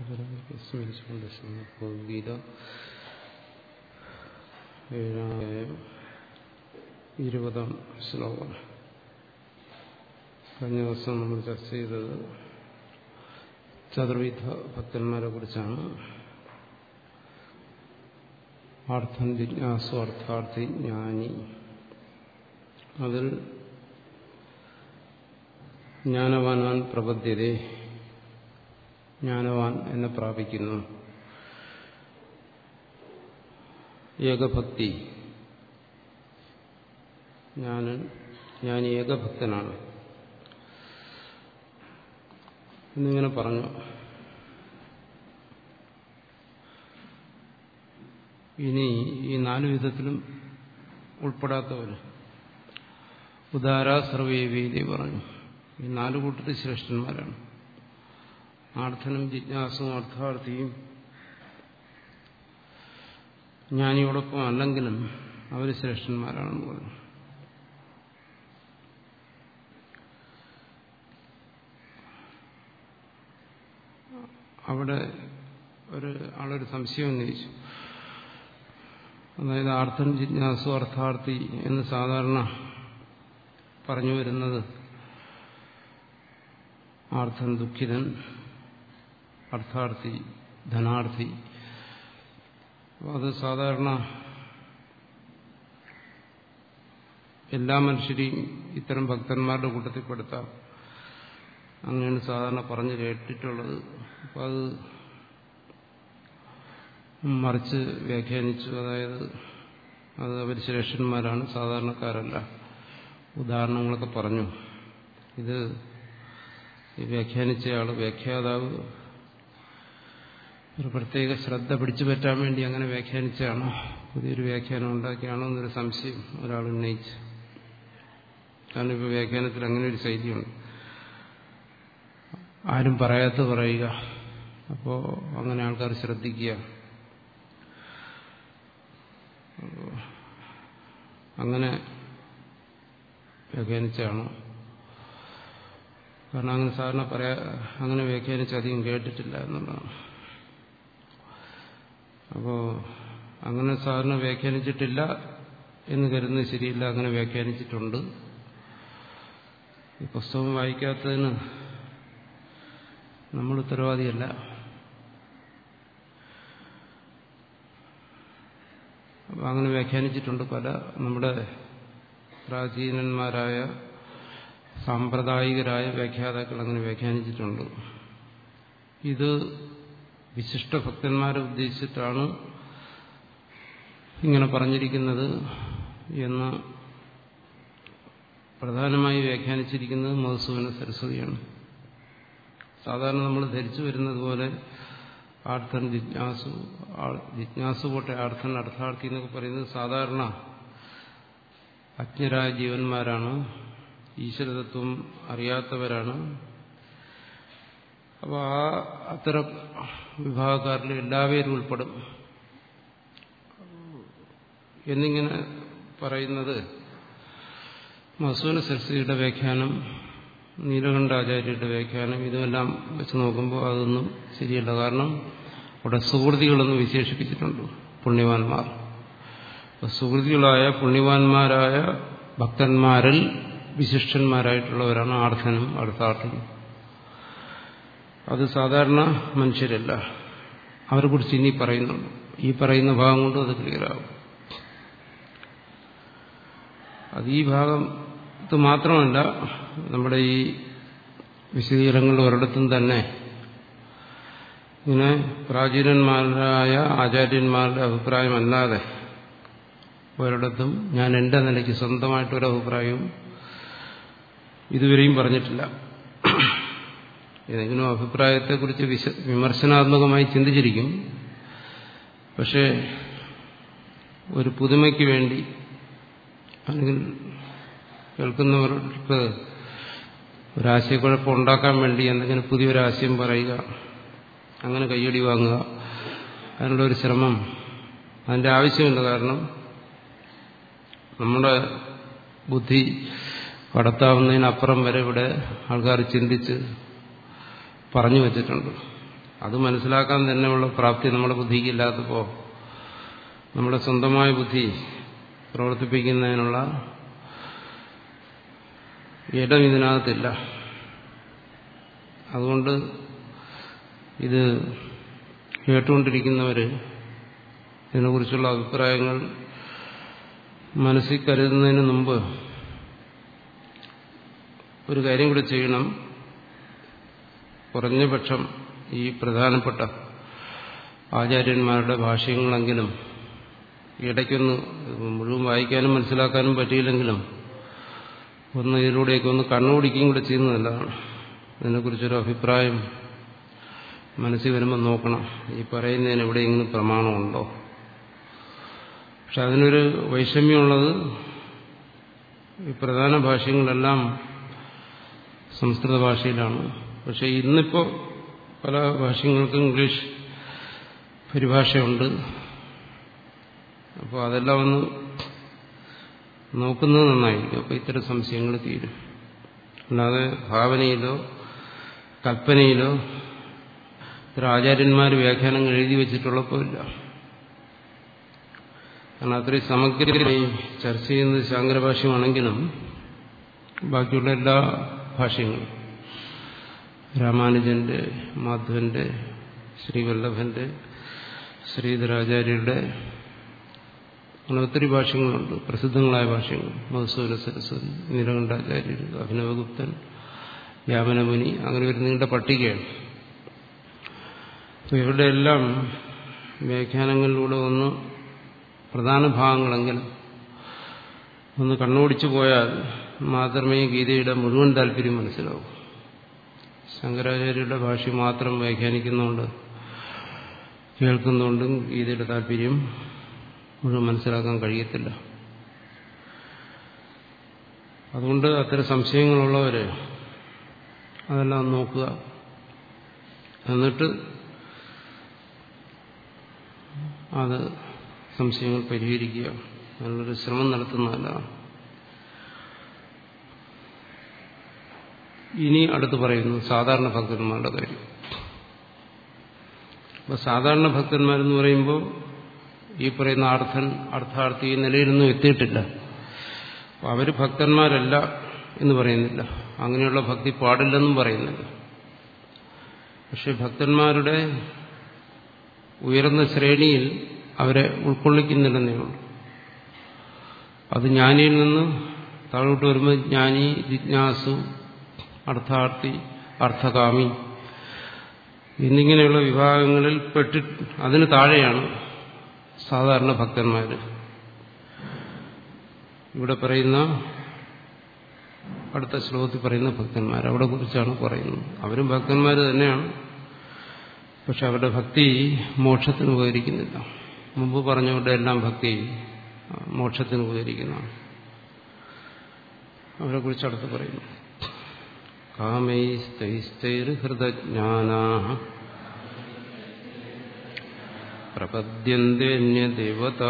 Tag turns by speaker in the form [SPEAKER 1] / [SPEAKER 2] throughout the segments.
[SPEAKER 1] സ്മരിച്ചുകൊണ്ട് ഭഗവത്ഗീത ഏഴാം ഇരുപതാം ശ്ലോകം കഴിഞ്ഞ ദിവസം നമ്മൾ ചർച്ച ചെയ്തത് ചതുർവിധ ഭക്തന്മാരെ കുറിച്ചാണ് അർത്ഥം ജിജ്ഞാസു അർത്ഥാർത്ഥി ജ്ഞാനി അതിൽ ജ്ഞാനവാനാൻ പ്രപദ്യതേ ജ്ഞാനവാൻ എന്നെ പ്രാപിക്കുന്നു ഏകഭക്തി ഞാൻ ഞാൻ ഏകഭക്തനാണ് എന്നിങ്ങനെ പറഞ്ഞു ഇനി ഈ നാല് വിധത്തിലും ഉൾപ്പെടാത്തവര് ഉദാര സർവേവീതി പറഞ്ഞു ഈ നാല് കൂട്ടത്തിൽ ശ്രേഷ്ഠന്മാരാണ് ആർത്ഥനും ജിജ്ഞാസും അർത്ഥാർത്ഥിയും ജ്ഞാനിയോടൊപ്പം അല്ലെങ്കിലും അവർ ശ്രേഷ്ഠന്മാരാണെന്ന് പറഞ്ഞു അവിടെ ഒരു ആളൊരു സംശയം ഉന്നയിച്ചു അതായത് ആർത്ഥൻ ജിജ്ഞാസു അർത്ഥാർത്ഥി എന്ന് സാധാരണ പറഞ്ഞു വരുന്നത് ആർത്ഥൻ ദുഃഖിതൻ അർത്ഥാർത്ഥി ധനാർത്ഥി അത് സാധാരണ എല്ലാ മനുഷ്യരെയും ഇത്തരം ഭക്തന്മാരുടെ കൂട്ടത്തിൽ പെടുത്താം അങ്ങനെയാണ് സാധാരണ പറഞ്ഞു കേട്ടിട്ടുള്ളത് അപ്പം അത് മറിച്ച് വ്യാഖ്യാനിച്ചു അതായത് അത് അവർ ശ്രേഷ്ഠന്മാരാണ് സാധാരണക്കാരല്ല ഉദാഹരണങ്ങളൊക്കെ പറഞ്ഞു ഇത് വ്യാഖ്യാനിച്ചയാൾ വ്യാഖ്യാതാവ് ഒരു പ്രത്യേക ശ്രദ്ധ പിടിച്ചു പറ്റാൻ വേണ്ടി അങ്ങനെ വ്യാഖ്യാനിച്ചാണോ പുതിയൊരു വ്യാഖ്യാനം ഉണ്ടാക്കിയാണോ എന്നൊരു സംശയം ഒരാൾ ഉന്നയിച്ചു കാരണം ഇപ്പോൾ വ്യാഖ്യാനത്തിൽ അങ്ങനെ ഒരു ശൈലിയുണ്ട് ആരും പറയാത്ത പറയുക അപ്പോൾ അങ്ങനെ ആൾക്കാർ ശ്രദ്ധിക്കുക അങ്ങനെ വ്യാഖ്യാനിച്ചാണോ കാരണം അങ്ങനെ സാധാരണ പറയാ അങ്ങനെ വ്യാഖ്യാനിച്ച് അധികം കേട്ടിട്ടില്ല എന്നുള്ളതാണ് അപ്പോൾ അങ്ങനെ സാധാരണ വ്യാഖ്യാനിച്ചിട്ടില്ല എന്ന് കരുതുന്നത് ശരിയില്ല അങ്ങനെ വ്യാഖ്യാനിച്ചിട്ടുണ്ട് ഈ പുസ്തകം വായിക്കാത്തതിന് നമ്മൾ ഉത്തരവാദിയല്ല അപ്പം അങ്ങനെ വ്യാഖ്യാനിച്ചിട്ടുണ്ട് പല നമ്മുടെ പ്രാചീനന്മാരായ സാമ്പ്രദായികരായ വ്യാഖ്യാതാക്കൾ അങ്ങനെ വ്യാഖ്യാനിച്ചിട്ടുണ്ട് ഇത് വിശിഷ്ട ഭക്തന്മാരെ ഉദ്ദേശിച്ചിട്ടാണ് ഇങ്ങനെ പറഞ്ഞിരിക്കുന്നത് എന്ന് പ്രധാനമായി വ്യാഖ്യാനിച്ചിരിക്കുന്നത് മധുസൂദന സരസ്വതിയാണ് സാധാരണ നമ്മൾ ധരിച്ചു വരുന്നത് പോലെ ആർത്ഥൻ ജിജ്ഞാസു ജിജ്ഞാസു പോട്ടെ ആർത്ഥൻ അർത്ഥാർത്ഥി എന്നൊക്കെ പറയുന്നത് സാധാരണ അജ്ഞരായ ജീവന്മാരാണ് ഈശ്വരതത്വം അറിയാത്തവരാണ് അപ്പോൾ ആ അത്തരം വിഭാഗക്കാരിൽ എല്ലാവരും ഉൾപ്പെടും എന്നിങ്ങനെ പറയുന്നത് മസൂന സരസ്വതിയുടെ വ്യാഖ്യാനം നീലകണ്ഠാചാര്യരുടെ വ്യാഖ്യാനം ഇതുമെല്ലാം വെച്ച് നോക്കുമ്പോൾ അതൊന്നും ശരിയല്ല കാരണം അവിടെ സുഹൃതികളെന്ന് വിശേഷിപ്പിച്ചിട്ടുണ്ട് പുണ്യവാന്മാർ സുഹൃതികളായ പുണ്യവാന്മാരായ ഭക്തന്മാരിൽ വിശിഷ്ടന്മാരായിട്ടുള്ളവരാണ് ആർത്ഥനും അർത്ഥാർത്ഥനും അത് സാധാരണ മനുഷ്യരല്ല അവരെ കുറിച്ച് ഇനി പറയുന്നുണ്ട് ഈ പറയുന്ന ഭാഗം കൊണ്ടും അത് ക്ലിയറാകും അത് ഈ ഭാഗത്ത് മാത്രമല്ല നമ്മുടെ ഈ വിശദീകരണങ്ങൾ ഒരിടത്തും തന്നെ ഇങ്ങനെ പ്രാചീനന്മാരായ ആചാര്യന്മാരുടെ അഭിപ്രായമല്ലാതെ ഒരിടത്തും ഞാൻ എൻ്റെ നിലയ്ക്ക് സ്വന്തമായിട്ടൊരു അഭിപ്രായവും ഇതുവരെയും പറഞ്ഞിട്ടില്ല ഏതെങ്കിലും അഭിപ്രായത്തെക്കുറിച്ച് വിശ വിമർശനാത്മകമായി ചിന്തിച്ചിരിക്കും പക്ഷേ ഒരു പുതുമയ്ക്ക് വേണ്ടി അല്ലെങ്കിൽ കേൾക്കുന്നവർക്ക് ഒരാശയക്കുഴപ്പം ഉണ്ടാക്കാൻ വേണ്ടി എന്തെങ്കിലും പുതിയൊരാശയം പറയുക അങ്ങനെ കയ്യടി വാങ്ങുക അതിനുള്ള ഒരു ശ്രമം അതിൻ്റെ ആവശ്യമില്ല കാരണം നമ്മുടെ ബുദ്ധി കടത്താവുന്നതിനപ്പുറം വരെ ഇവിടെ ആൾക്കാർ ചിന്തിച്ച് പറഞ്ഞു വച്ചിട്ടുണ്ട് അത് മനസ്സിലാക്കാൻ തന്നെയുള്ള പ്രാപ്തി നമ്മുടെ ബുദ്ധിക്കില്ലാത്തപ്പോൾ നമ്മുടെ സ്വന്തമായ ബുദ്ധി പ്രവർത്തിപ്പിക്കുന്നതിനുള്ള ഇടം ഇതിനകത്തില്ല അതുകൊണ്ട് ഇത് കേട്ടുകൊണ്ടിരിക്കുന്നവർ ഇതിനെക്കുറിച്ചുള്ള അഭിപ്രായങ്ങൾ മനസ്സിൽ കരുതുന്നതിന് മുമ്പ് ഒരു കാര്യം കൂടി ചെയ്യണം കുറഞ്ഞ പക്ഷം ഈ പ്രധാനപ്പെട്ട ആചാര്യന്മാരുടെ ഭാഷ്യങ്ങളെങ്കിലും ഇടയ്ക്കൊന്ന് മുഴുവൻ വായിക്കാനും മനസ്സിലാക്കാനും പറ്റിയില്ലെങ്കിലും ഒന്ന് ഇതിലൂടെയൊക്കെ ഒന്ന് കണ്ണുപിടിക്കുകയും കൂടെ ചെയ്യുന്നത് നല്ലതാണ് ഇതിനെക്കുറിച്ചൊരു അഭിപ്രായം മനസ്സിൽ വരുമ്പോൾ നോക്കണം ഈ പറയുന്നതിന് എവിടെയെങ്കിലും പ്രമാണമുണ്ടോ പക്ഷെ അതിനൊരു വൈഷമ്യമുള്ളത് ഈ പ്രധാന ഭാഷ്യങ്ങളെല്ലാം സംസ്കൃത ഭാഷയിലാണ് പക്ഷെ ഇന്നിപ്പോൾ പല ഭാഷ്യങ്ങൾക്കും ഇംഗ്ലീഷ് പരിഭാഷയുണ്ട് അപ്പോൾ അതെല്ലാം ഒന്ന് നോക്കുന്നത് നന്നായിരിക്കും അപ്പോൾ ഇത്തരം സംശയങ്ങൾ തീരും അല്ലാതെ ഭാവനയിലോ കൽപ്പനയിലോ ഇത്ര ആചാര്യന്മാർ വ്യാഖ്യാനങ്ങൾ എഴുതി വെച്ചിട്ടുള്ളപ്പോൾ ഇല്ല കാരണം അത്രയും സമഗ്രമായി ചർച്ച ചെയ്യുന്നത് ശാങ്കരഭാഷ്യമാണെങ്കിലും ബാക്കിയുള്ള എല്ലാ ഭാഷ്യങ്ങളും രാമാനുജന്റെ മാധവന്റെ ശ്രീവല്ലഭന്റെ ശ്രീധരാചാര്യരുടെ അങ്ങനെ ഒത്തിരി ഭാഷ്യങ്ങളുണ്ട് പ്രസിദ്ധങ്ങളായ ഭാഷ്യങ്ങൾ മധുസൂര സരസ്വതി നീലകണ്ഠാചാര്യർ അഭിനവഗുപ്തൻ യാമനമുനി അങ്ങനെ ഒരു നീണ്ട പട്ടികയാണ് അപ്പോൾ ഇവരുടെ എല്ലാം വ്യാഖ്യാനങ്ങളിലൂടെ ഒന്ന് പ്രധാന ഭാഗങ്ങളെങ്കിലും ഒന്ന് കണ്ണോടിച്ചു പോയാൽ മാത്രമേ ഗീതയുടെ മുഴുവൻ താല്പര്യം മനസ്സിലാവൂ ശങ്കരാചാര്യരുടെ ഭാഷ മാത്രം വ്യാഖ്യാനിക്കുന്നുണ്ട് കേൾക്കുന്നുണ്ടും ഗീതയുടെ താല്പര്യം മുഴുവൻ മനസ്സിലാക്കാൻ കഴിയത്തില്ല അതുകൊണ്ട് അത്തരം സംശയങ്ങളുള്ളവര് അതെല്ലാം നോക്കുക എന്നിട്ട് അത് സംശയങ്ങൾ പരിഹരിക്കുക അതിനുള്ളൊരു ശ്രമം നടത്തുന്നതല്ല ഇനി അടുത്ത് പറയുന്നു സാധാരണ ഭക്തന്മാരുടെ കാര്യം അപ്പൊ സാധാരണ ഭക്തന്മാരെന്ന് പറയുമ്പോൾ ഈ പറയുന്ന അർത്ഥൻ അർത്ഥാർത്ഥി നിലയിലൊന്നും എത്തിയിട്ടില്ല അപ്പോൾ അവർ ഭക്തന്മാരല്ല എന്ന് പറയുന്നില്ല അങ്ങനെയുള്ള ഭക്തി പാടില്ലെന്നും പറയുന്നില്ല പക്ഷെ ഭക്തന്മാരുടെ ഉയർന്ന ശ്രേണിയിൽ അവരെ ഉൾക്കൊള്ളിക്കുന്നില്ലെന്നേ ഉള്ളൂ അത് ജ്ഞാനിയിൽ നിന്ന് താഴോട്ട് വരുമ്പോൾ ജ്ഞാനി ജിജ്ഞാസു അർത്ഥാർത്ഥി അർത്ഥകാമി എന്നിങ്ങനെയുള്ള വിഭാഗങ്ങളിൽ പെട്ടി അതിന് താഴെയാണ് സാധാരണ ഭക്തന്മാർ ഇവിടെ പറയുന്ന അടുത്ത ശ്ലോകത്തിൽ പറയുന്ന ഭക്തന്മാർ അവിടെ കുറിച്ചാണ് പറയുന്നത് അവരും ഭക്തന്മാർ തന്നെയാണ് പക്ഷെ അവരുടെ ഭക്തി മോക്ഷത്തിന് ഉപകരിക്കുന്നില്ല മുമ്പ് പറഞ്ഞവരുടെ എല്ലാം ഭക്തി മോക്ഷത്തിന് ഉപകരിക്കുന്നതാണ് അവരെ കുറിച്ച് അടുത്ത് പറയുന്നു കാമൈസ്തൈസ്തൈർഹൃതജ്ഞാനാ പ്രപദ്യന്തേന്യദേവതാ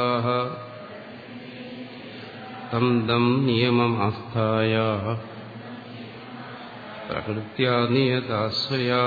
[SPEAKER 1] തം ദം നിയമമാസ്ഥായ പ്രകൃത്യാ നിയതാസ്വയാ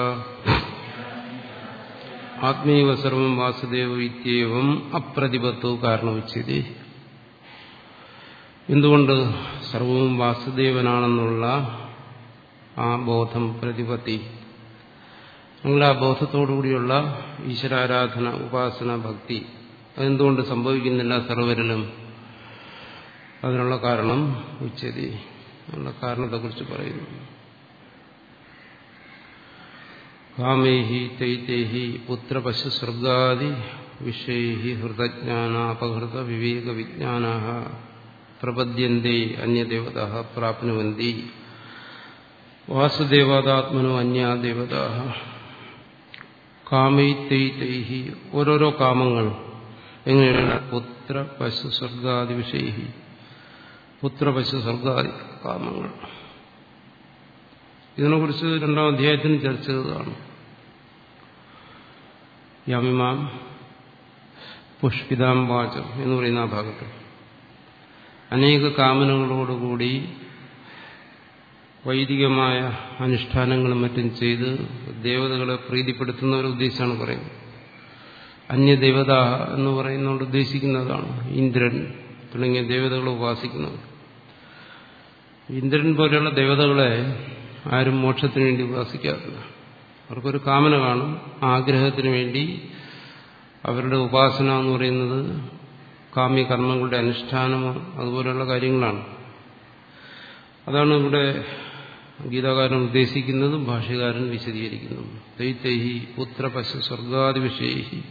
[SPEAKER 1] ആത്മീവ സർവം വാസുദേവ ഇത്യവും അപ്രതിപത്തു കാരണമുച്ചതി എന്തുകൊണ്ട് സർവവും വാസുദേവനാണെന്നുള്ള ആ ബോധം പ്രതിപത്തി നിങ്ങൾ ആ ബോധത്തോടുകൂടിയുള്ള ഈശ്വരാരാധന ഉപാസന ഭക്തി അതെന്തുകൊണ്ട് സംഭവിക്കുന്നില്ല സർവരിലും അതിനുള്ള കാരണം ഉച്ചതി എന്നുള്ള കാരണത്തെക്കുറിച്ച് പറയുന്നു കാമേഹി തൈതേഹി പുത്രപശു സ്വർഗാദി വിഷയൈ ഹൃതജ്ഞാന അപഹൃത വിവേക വിജ്ഞാന പ്രപദ്യന്തേ അന്യദേവത പ്രാപ്നുവന്തി വാസുദേവതാത്മനോ അന്യാദേവത കാമൈതൈതൈഹി ഓരോരോ കാമങ്ങൾ എങ്ങനെയാണ് പുത്ര പശു സ്വർഗാദി വിഷയൈ പുത്ര പശു സ്വർഗാദി കാമങ്ങൾ ഇതിനെക്കുറിച്ച് രണ്ടാം അധ്യായത്തിന് ചർച്ച ചെയ്തതാണ് യമിമാം പുഷ്പിതാം വാചം എന്ന് പറയുന്ന ആ ഭാഗത്ത് അനേക കാമനകളോടുകൂടി വൈദികമായ അനുഷ്ഠാനങ്ങളും മറ്റും ചെയ്ത് ദേവതകളെ പ്രീതിപ്പെടുത്തുന്നവരെ ഉദ്ദേശിച്ചാണ് പറയുന്നത് അന്യദേവത എന്ന് പറയുന്നതുകൊണ്ട് ഉദ്ദേശിക്കുന്നതാണ് ഇന്ദ്രൻ തുടങ്ങിയ ദേവതകളെ ഉപാസിക്കുന്നവർ ഇന്ദ്രൻ പോലെയുള്ള ദേവതകളെ ആരും മോക്ഷത്തിന് വേണ്ടി ഉപാസിക്കാറില്ല അവർക്കൊരു കാമന കാണും ആഗ്രഹത്തിന് വേണ്ടി അവരുടെ ഉപാസന എന്ന് പറയുന്നത് കാമ്യകർമ്മങ്ങളുടെ അനുഷ്ഠാനമോ അതുപോലെയുള്ള കാര്യങ്ങളാണ് അതാണ് ഇവിടെ ഗീതാകാരൻ ഉദ്ദേശിക്കുന്നതും ഭാഷ്യകാരൻ വിശദീകരിക്കുന്നു ദൈത്യഹി പുത്രപശു സ്വർഗാദി വിഷയഹി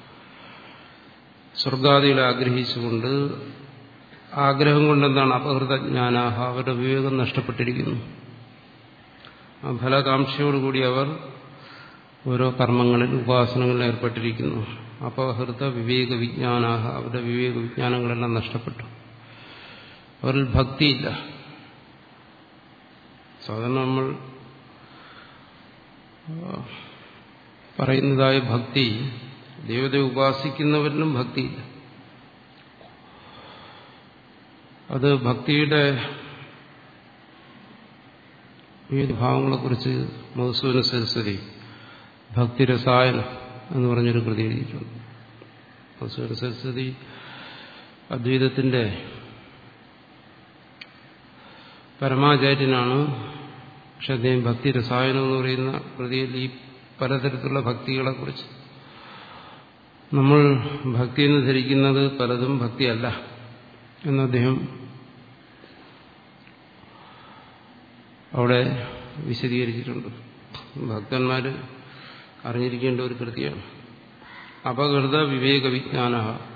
[SPEAKER 1] സ്വർഗാദികളെ ആഗ്രഹിച്ചുകൊണ്ട് ആഗ്രഹം കൊണ്ടെന്താണ് അപഹൃതജ്ഞാനാഹ അവരുടെ വിവേകം നഷ്ടപ്പെട്ടിരിക്കുന്നു ആ ഫലകാംക്ഷയോടുകൂടി അവർ ഓരോ കർമ്മങ്ങളിൽ ഉപാസനകളിൽ ഏർപ്പെട്ടിരിക്കുന്നു അപഹൃത വിവേക വിജ്ഞാനാഹ അവരുടെ വിവേക വിജ്ഞാനങ്ങളെല്ലാം നഷ്ടപ്പെട്ടു അവരിൽ ഭക്തിയില്ല സാധാരണ നമ്മൾ പറയുന്നതായ ഭക്തി ദൈവത്തെ ഉപാസിക്കുന്നവരിലും ഭക്തിയില്ല അത് ഭക്തിയുടെ വിവിധ ഭാവങ്ങളെക്കുറിച്ച് മധുസൂദന സരസ്വതി ഭക്തിരസായനം എന്ന് പറഞ്ഞൊരു കൃതി എഴുതിയിട്ടുണ്ട് മധുസൂദന സരസ്വതി അദ്വൈതത്തിന്റെ പരമാചാര്യനാണ് പക്ഷെ അദ്ദേഹം ഭക്തി രസായനം എന്ന് പറയുന്ന കൃതിയിൽ ഈ പലതരത്തിലുള്ള ഭക്തികളെക്കുറിച്ച് നമ്മൾ ഭക്തി എന്ന് ധരിക്കുന്നത് പലതും ഭക്തിയല്ല എന്ന് അദ്ദേഹം അവിടെ വിശദീകരിച്ചിട്ടുണ്ട് ഭക്തന്മാർ അറിഞ്ഞിരിക്കേണ്ട ഒരു കൃതിയാണ് അപകൃത വിവേക വിജ്ഞാന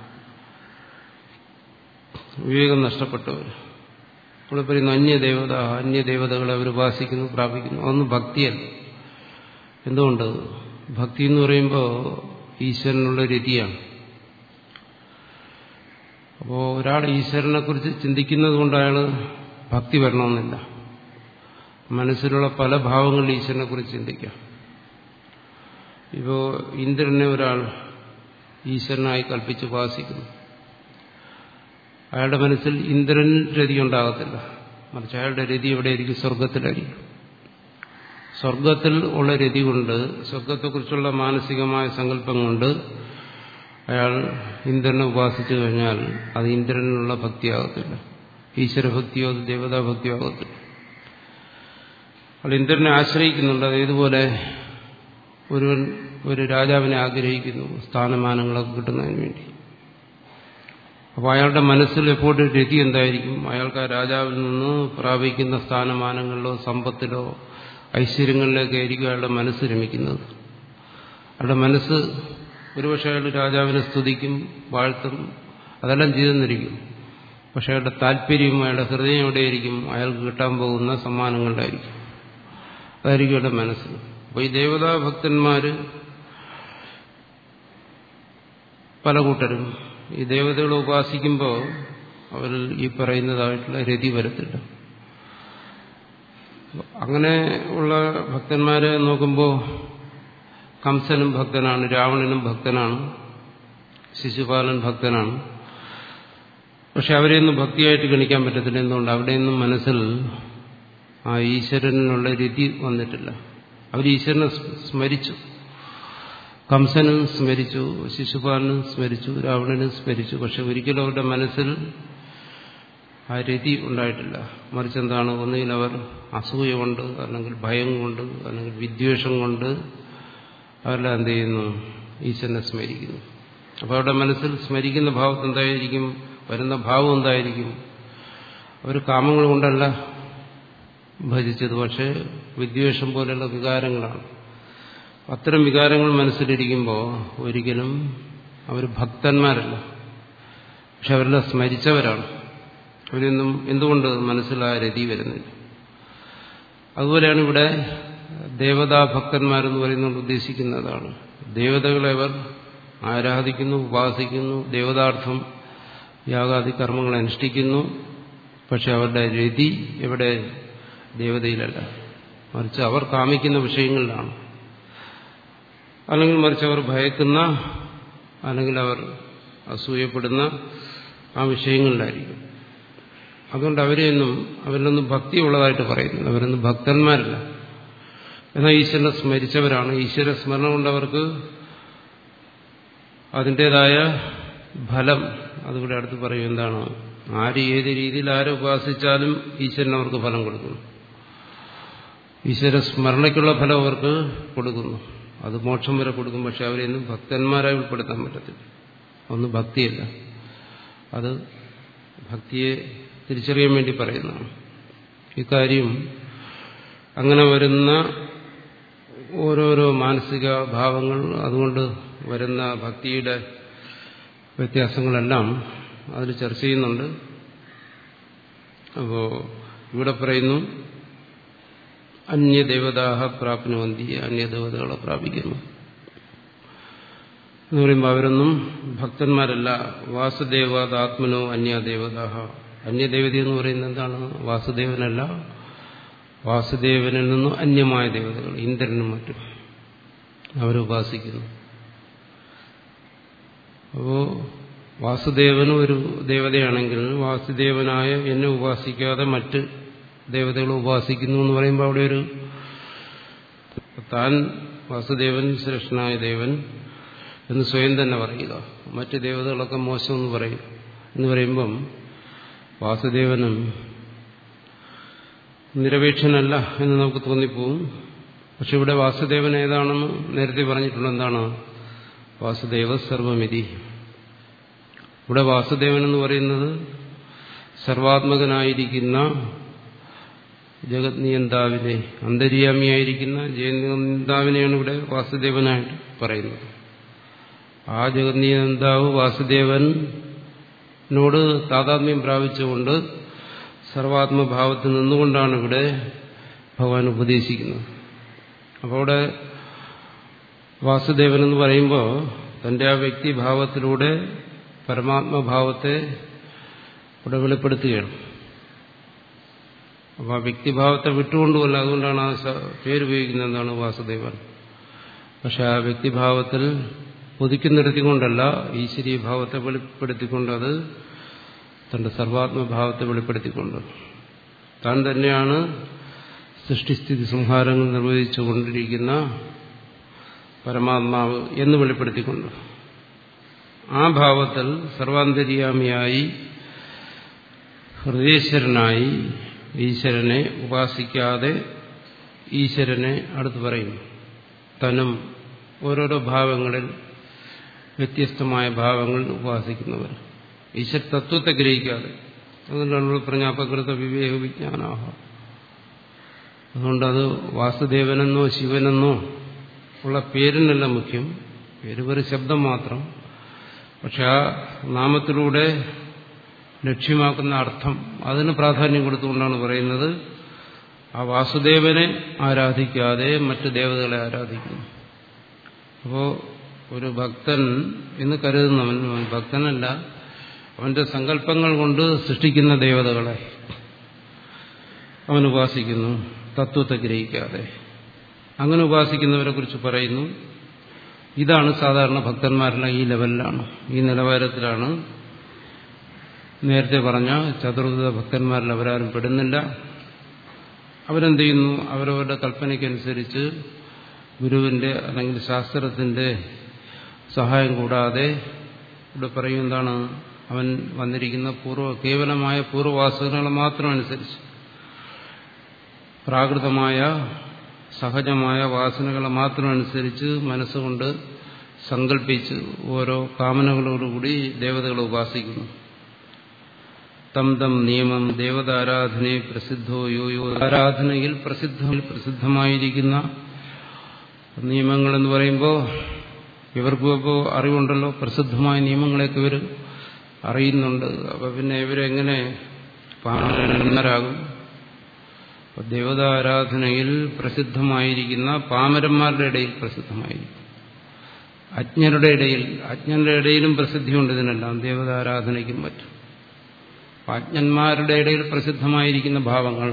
[SPEAKER 1] വിവേകം നഷ്ടപ്പെട്ടവർ ഇവിടെ പറയുന്നു അന്യദേവത അന്യദേവതകളെ അവർ ഉപാസിക്കുന്നു പ്രാപിക്കുന്നു അതൊന്നും ഭക്തിയല്ല എന്തുകൊണ്ട് ഭക്തി എന്ന് പറയുമ്പോൾ ഈശ്വരനുള്ള രതിയാണ് അപ്പോൾ ഒരാൾ ഈശ്വരനെ കുറിച്ച് ചിന്തിക്കുന്നത് കൊണ്ട് അയാൾ ഭക്തി വരണമെന്നില്ല മനസ്സിലുള്ള പല ഭാവങ്ങളിൽ ഈശ്വരനെ കുറിച്ച് ചിന്തിക്കാം ഇപ്പോൾ ഇന്ദ്രനെ ഒരാൾ ഈശ്വരനായി കൽപ്പിച്ച് ഉപാസിക്കുന്നു അയാളുടെ മനസ്സിൽ ഇന്ദ്രനിൽ രതി ഉണ്ടാകത്തില്ല മറിച്ച് അയാളുടെ രതി എവിടെയായിരിക്കും സ്വർഗത്തിലായിരിക്കും സ്വർഗത്തിൽ ഉള്ള രതി കൊണ്ട് സ്വർഗത്തെക്കുറിച്ചുള്ള മാനസികമായ സങ്കല്പം കൊണ്ട് അയാൾ ഇന്ദ്രനെ ഉപാസിച്ചു കഴിഞ്ഞാൽ അത് ഇന്ദ്രനിലുള്ള ഭക്തിയാകത്തില്ല ഈശ്വരഭക്തിയോ അത് ദേവതാഭക്തിയോ ആകത്തില്ല അയാൾ ഇന്ദ്രനെ ആശ്രയിക്കുന്നുണ്ട് അത് ഇതുപോലെ ഒരുവൻ ഒരു രാജാവിനെ ആഗ്രഹിക്കുന്നു സ്ഥാനമാനങ്ങളൊക്കെ കിട്ടുന്നതിന് വേണ്ടി അപ്പോൾ അയാളുടെ മനസ്സിൽ എപ്പോഴും രതി എന്തായിരിക്കും അയാൾക്ക് ആ രാജാവിൽ നിന്ന് പ്രാപിക്കുന്ന സ്ഥാനമാനങ്ങളിലോ സമ്പത്തിലോ ഐശ്വര്യങ്ങളിലൊക്കെ ആയിരിക്കും അയാളുടെ മനസ്സ് രമിക്കുന്നത് അയാളുടെ മനസ്സ് ഒരുപക്ഷെ അയാൾ രാജാവിനെ സ്തുതിക്കും വാഴ്ത്തും അതെല്ലാം ചെയ്തെന്നിരിക്കും പക്ഷെ അയാളുടെ താല്പര്യം അയാളുടെ ഹൃദയം എവിടെയായിരിക്കും അയാൾക്ക് കിട്ടാൻ പോകുന്ന സമ്മാനങ്ങളിലായിരിക്കും അതായിരിക്കും അയാളുടെ മനസ്സ് അപ്പോൾ ഈ ദേവതാ ഭക്തന്മാര് പല കൂട്ടരും ഈ ദേവതകളെ ഉപാസിക്കുമ്പോൾ അവരിൽ ഈ പറയുന്നതായിട്ടുള്ള രതി വരത്തില്ല അങ്ങനെ ഉള്ള ഭക്തന്മാരെ നോക്കുമ്പോൾ കംസനും ഭക്തനാണ് രാവണനും ഭക്തനാണ് ശിശുപാലൻ ഭക്തനാണ് പക്ഷെ അവരെയൊന്നും ഭക്തിയായിട്ട് ഗണിക്കാൻ പറ്റത്തില്ല എന്തുകൊണ്ട് അവിടെയൊന്നും മനസ്സിൽ ആ ഈശ്വരനുള്ള രതി വന്നിട്ടില്ല അവർ ഈശ്വരനെ സ്മരിച്ചു കംസനും സ്മരിച്ചു ശിശുപാലനും സ്മരിച്ചു രാവണനും സ്മരിച്ചു പക്ഷെ ഒരിക്കലും അവരുടെ മനസ്സിൽ ആ രതി ഉണ്ടായിട്ടില്ല മറിച്ച് എന്താണ് ഒന്നുകിൽ അവർ അസൂയ കൊണ്ട് അല്ലെങ്കിൽ ഭയം കൊണ്ട് അല്ലെങ്കിൽ വിദ്വേഷം കൊണ്ട് അവരെല്ലാം എന്ത് ചെയ്യുന്നു ഈശ്വരനെ സ്മരിക്കുന്നു അപ്പോൾ അവരുടെ മനസ്സിൽ സ്മരിക്കുന്ന ഭാവത്ത് എന്തായിരിക്കും വരുന്ന ഭാവം എന്തായിരിക്കും അവർ കാമങ്ങൾ കൊണ്ടല്ല ഭജിച്ചത് പക്ഷേ വിദ്വേഷം പോലെയുള്ള വികാരങ്ങളാണ് അത്തരം വികാരങ്ങൾ മനസ്സിലിരിക്കുമ്പോൾ ഒരിക്കലും അവർ ഭക്തന്മാരല്ല പക്ഷെ അവരെല്ലാം സ്മരിച്ചവരാണ് അവരൊന്നും എന്തുകൊണ്ട് മനസ്സിലായ രതി വരുന്നില്ല അതുപോലെയാണ് ഇവിടെ ദേവതാഭക്തന്മാരെന്ന് പറയുന്നത് ഉദ്ദേശിക്കുന്നതാണ് ദേവതകളെ അവർ ആരാധിക്കുന്നു ഉപാസിക്കുന്നു ദേവതാർത്ഥം യാഗാദി കർമ്മങ്ങൾ അനുഷ്ഠിക്കുന്നു പക്ഷെ അവരുടെ രതി എവിടെ ദേവതയിലല്ല മറിച്ച് അവർ കാമിക്കുന്ന വിഷയങ്ങളിലാണ് അല്ലെങ്കിൽ മറിച്ച് അവർ ഭയക്കുന്ന അല്ലെങ്കിൽ അവർ അസൂയപ്പെടുന്ന ആ വിഷയങ്ങളിലായിരിക്കും അതുകൊണ്ട് അവരെയൊന്നും അവരിലൊന്നും ഭക്തി ഉള്ളതായിട്ട് പറയുന്നില്ല അവരൊന്നും ഭക്തന്മാരല്ല എന്നാൽ ഈശ്വരനെ സ്മരിച്ചവരാണ് ഈശ്വര സ്മരണ കൊണ്ടവർക്ക് അതിൻ്റെതായ ഫലം അതുകൂടെ അടുത്ത് പറയും എന്താണ് ആര് ഏത് രീതിയിൽ ആരെ ഉപാസിച്ചാലും ഈശ്വരൻ അവർക്ക് ഫലം കൊടുക്കുന്നു ഈശ്വര സ്മരണയ്ക്കുള്ള ഫലം അവർക്ക് കൊടുക്കുന്നു അത് മോക്ഷം വരെ കൊടുക്കും പക്ഷെ അവരെയൊന്നും ഭക്തന്മാരായി ഉൾപ്പെടുത്താൻ പറ്റത്തില്ല ഒന്ന് ഭക്തിയല്ല അത് ഭക്തിയെ തിരിച്ചറിയാൻ വേണ്ടി പറയുന്നതാണ് ഇക്കാര്യം അങ്ങനെ വരുന്ന ഓരോരോ മാനസിക ഭാവങ്ങൾ അതുകൊണ്ട് വരുന്ന ഭക്തിയുടെ വ്യത്യാസങ്ങളെല്ലാം അതിൽ ചർച്ച ചെയ്യുന്നുണ്ട് അപ്പോൾ ഇവിടെ പറയുന്നു അന്യദേവതാഹ പ്രാപ്നുവന്തി അന്യദേവതകളെ പ്രാപിക്കുന്നു എന്ന് പറയുമ്പോൾ അവരൊന്നും ഭക്തന്മാരല്ല വാസുദേവാത്മനോ അന്യദേവതാഹ അന്യദേവത എന്ന് പറയുന്നത് എന്താണ് വാസുദേവനല്ല വാസുദേവനിൽ നിന്നും അന്യമായ ദേവതകൾ ഇന്ദ്രനും മറ്റും അവരുപാസിക്കുന്നു അപ്പോ വാസുദേവനും ഒരു ദേവതയാണെങ്കിൽ വാസുദേവനായ എന്നെ ഉപാസിക്കാതെ മറ്റ് ദേവതകൾ ഉപാസിക്കുന്നു എന്ന് പറയുമ്പോൾ അവിടെ ഒരു താൻ വാസുദേവൻ ശ്രേഷ്ഠനായ ദേവൻ എന്ന് സ്വയം തന്നെ പറയുക മറ്റ് ദേവതകളൊക്കെ മോശമെന്ന് പറയും എന്ന് പറയുമ്പം വാസുദേവനും നിരപേക്ഷനല്ല എന്ന് നമുക്ക് തോന്നിപ്പോവും പക്ഷെ ഇവിടെ വാസുദേവൻ ഏതാണെന്ന് നേരത്തെ പറഞ്ഞിട്ടുള്ള എന്താണ് വാസുദേവ സർവമിതി ഇവിടെ വാസുദേവൻ എന്ന് പറയുന്നത് സർവാത്മകനായിരിക്കുന്ന ജഗത് നിയന്താവിനെ അന്തര്യാമിയായിരിക്കുന്ന ജയനിയന്താവിനെയാണ് ഇവിടെ വാസുദേവനായിട്ട് പറയുന്നത് ആ ജഗത് നിയന്താവ് വാസുദേവനോട് താതാത്മ്യം പ്രാപിച്ചുകൊണ്ട് സർവാത്മഭാവത്തിൽ നിന്നുകൊണ്ടാണ് ഇവിടെ ഭഗവാൻ ഉപദേശിക്കുന്നത് അപ്പോൾ അവിടെ വാസുദേവൻ എന്ന് പറയുമ്പോൾ തന്റെ ആ വ്യക്തിഭാവത്തിലൂടെ പരമാത്മഭാവത്തെ ഇവിടെ വെളിപ്പെടുത്തുകയാണ് അപ്പോൾ ആ വ്യക്തിഭാവത്തെ വിട്ടുകൊണ്ടുമല്ല അതുകൊണ്ടാണ് ആ പേരുപയോഗിക്കുന്നത് എന്താണ് വാസുദേവൻ പക്ഷെ ആ വ്യക്തിഭാവത്തിൽ ഒതുക്കി നിർത്തിക്കൊണ്ടല്ല ഈശ്വരീയ ഭാവത്തെ വെളിപ്പെടുത്തിക്കൊണ്ട് അത് തന്റെ സർവാത്മഭാവത്തെ വെളിപ്പെടുത്തിക്കൊണ്ട് താൻ തന്നെയാണ് സൃഷ്ടിസ്ഥിതി സംഹാരങ്ങൾ നിർവഹിച്ചു കൊണ്ടിരിക്കുന്ന പരമാത്മാവ് എന്ന് വെളിപ്പെടുത്തിക്കൊണ്ട് ആ ഭാവത്തിൽ സർവാന്തര്യാമിയായി ഹൃദയേശ്വരനായി ഈശ്വരനെ ഉപാസിക്കാതെ ഈശ്വരനെ അടുത്ത് പറയുന്നു തനും ഓരോരോ ഭാവങ്ങളിൽ വ്യത്യസ്തമായ ഭാവങ്ങൾ ഉപാസിക്കുന്നവർ ഈശ്വര തത്വത്തെ ഗ്രഹിക്കാതെ അതുകൊണ്ടാണ് പറഞ്ഞ അപകൃത വിവേക വിജ്ഞാനാഹ അതുകൊണ്ടത് വാസുദേവനെന്നോ ശിവനെന്നോ ഉള്ള പേരിനല്ല മുഖ്യം പേര് ഒരു ശബ്ദം മാത്രം പക്ഷെ ആ നാമത്തിലൂടെ ലക്ഷ്യമാക്കുന്ന അർത്ഥം അതിന് പ്രാധാന്യം കൊടുത്തുകൊണ്ടാണ് പറയുന്നത് ആ വാസുദേവനെ ആരാധിക്കാതെ മറ്റ് ദേവതകളെ ആരാധിക്കുന്നു അപ്പോൾ ഒരു ഭക്തൻ എന്ന് കരുതുന്നവൻ അവൻ ഭക്തനല്ല അവന്റെ സങ്കല്പങ്ങൾ കൊണ്ട് സൃഷ്ടിക്കുന്ന ദേവതകളെ അവൻ ഉപാസിക്കുന്നു തത്വത്തെ ഗ്രഹിക്കാതെ അങ്ങനെ ഉപാസിക്കുന്നവരെ കുറിച്ച് പറയുന്നു ഇതാണ് സാധാരണ ഭക്തന്മാരെല്ലാം ഈ ലെവലിലാണ് ഈ നിലവാരത്തിലാണ് നേരത്തെ പറഞ്ഞ ചതുർവിധ ഭക്തന്മാരിൽ അവരാരും പെടുന്നില്ല അവരെന്ത് ചെയ്യുന്നു അവരവരുടെ കൽപ്പനയ്ക്കനുസരിച്ച് ഗുരുവിന്റെ അല്ലെങ്കിൽ ശാസ്ത്രത്തിന്റെ സഹായം കൂടാതെ ഇവിടെ പറയും എന്താണ് അവൻ വന്നിരിക്കുന്ന പൂർവ്വ കേവലമായ പൂർവ്വവാസനകളെ മാത്രം അനുസരിച്ച് പ്രാകൃതമായ സഹജമായ വാസനകളെ മാത്രം അനുസരിച്ച് മനസ്സുകൊണ്ട് സങ്കല്പിച്ച് ഓരോ കാമനകളോടുകൂടി ദേവതകളെ ഉപാസിക്കുന്നു തം തം നിയമം ദേവതാരാധനയെ പ്രസിദ്ധോ യോ യോ ആരാധനയിൽ പ്രസിദ്ധ പ്രസിദ്ധമായിരിക്കുന്ന നിയമങ്ങൾ എന്ന് പറയുമ്പോൾ ഇവർക്കും ഇപ്പോൾ അറിവുണ്ടല്ലോ പ്രസിദ്ധമായ നിയമങ്ങളെയൊക്കെ ഇവർ അറിയുന്നുണ്ട് അപ്പൊ പിന്നെ ഇവരെങ്ങനെ പാമരന്മാരാകും ദേവതാരാധനയിൽ പ്രസിദ്ധമായിരിക്കുന്ന പാമരന്മാരുടെ ഇടയിൽ പ്രസിദ്ധമായിരിക്കും അജ്ഞരുടെ ഇടയിൽ അജ്ഞരുടെ ഇടയിലും പ്രസിദ്ധിയുണ്ട് ഇതിനെല്ലാം ദേവതാരാധനയ്ക്കും പറ്റും അജ്ഞന്മാരുടെ ഇടയിൽ പ്രസിദ്ധമായിരിക്കുന്ന ഭാവങ്ങൾ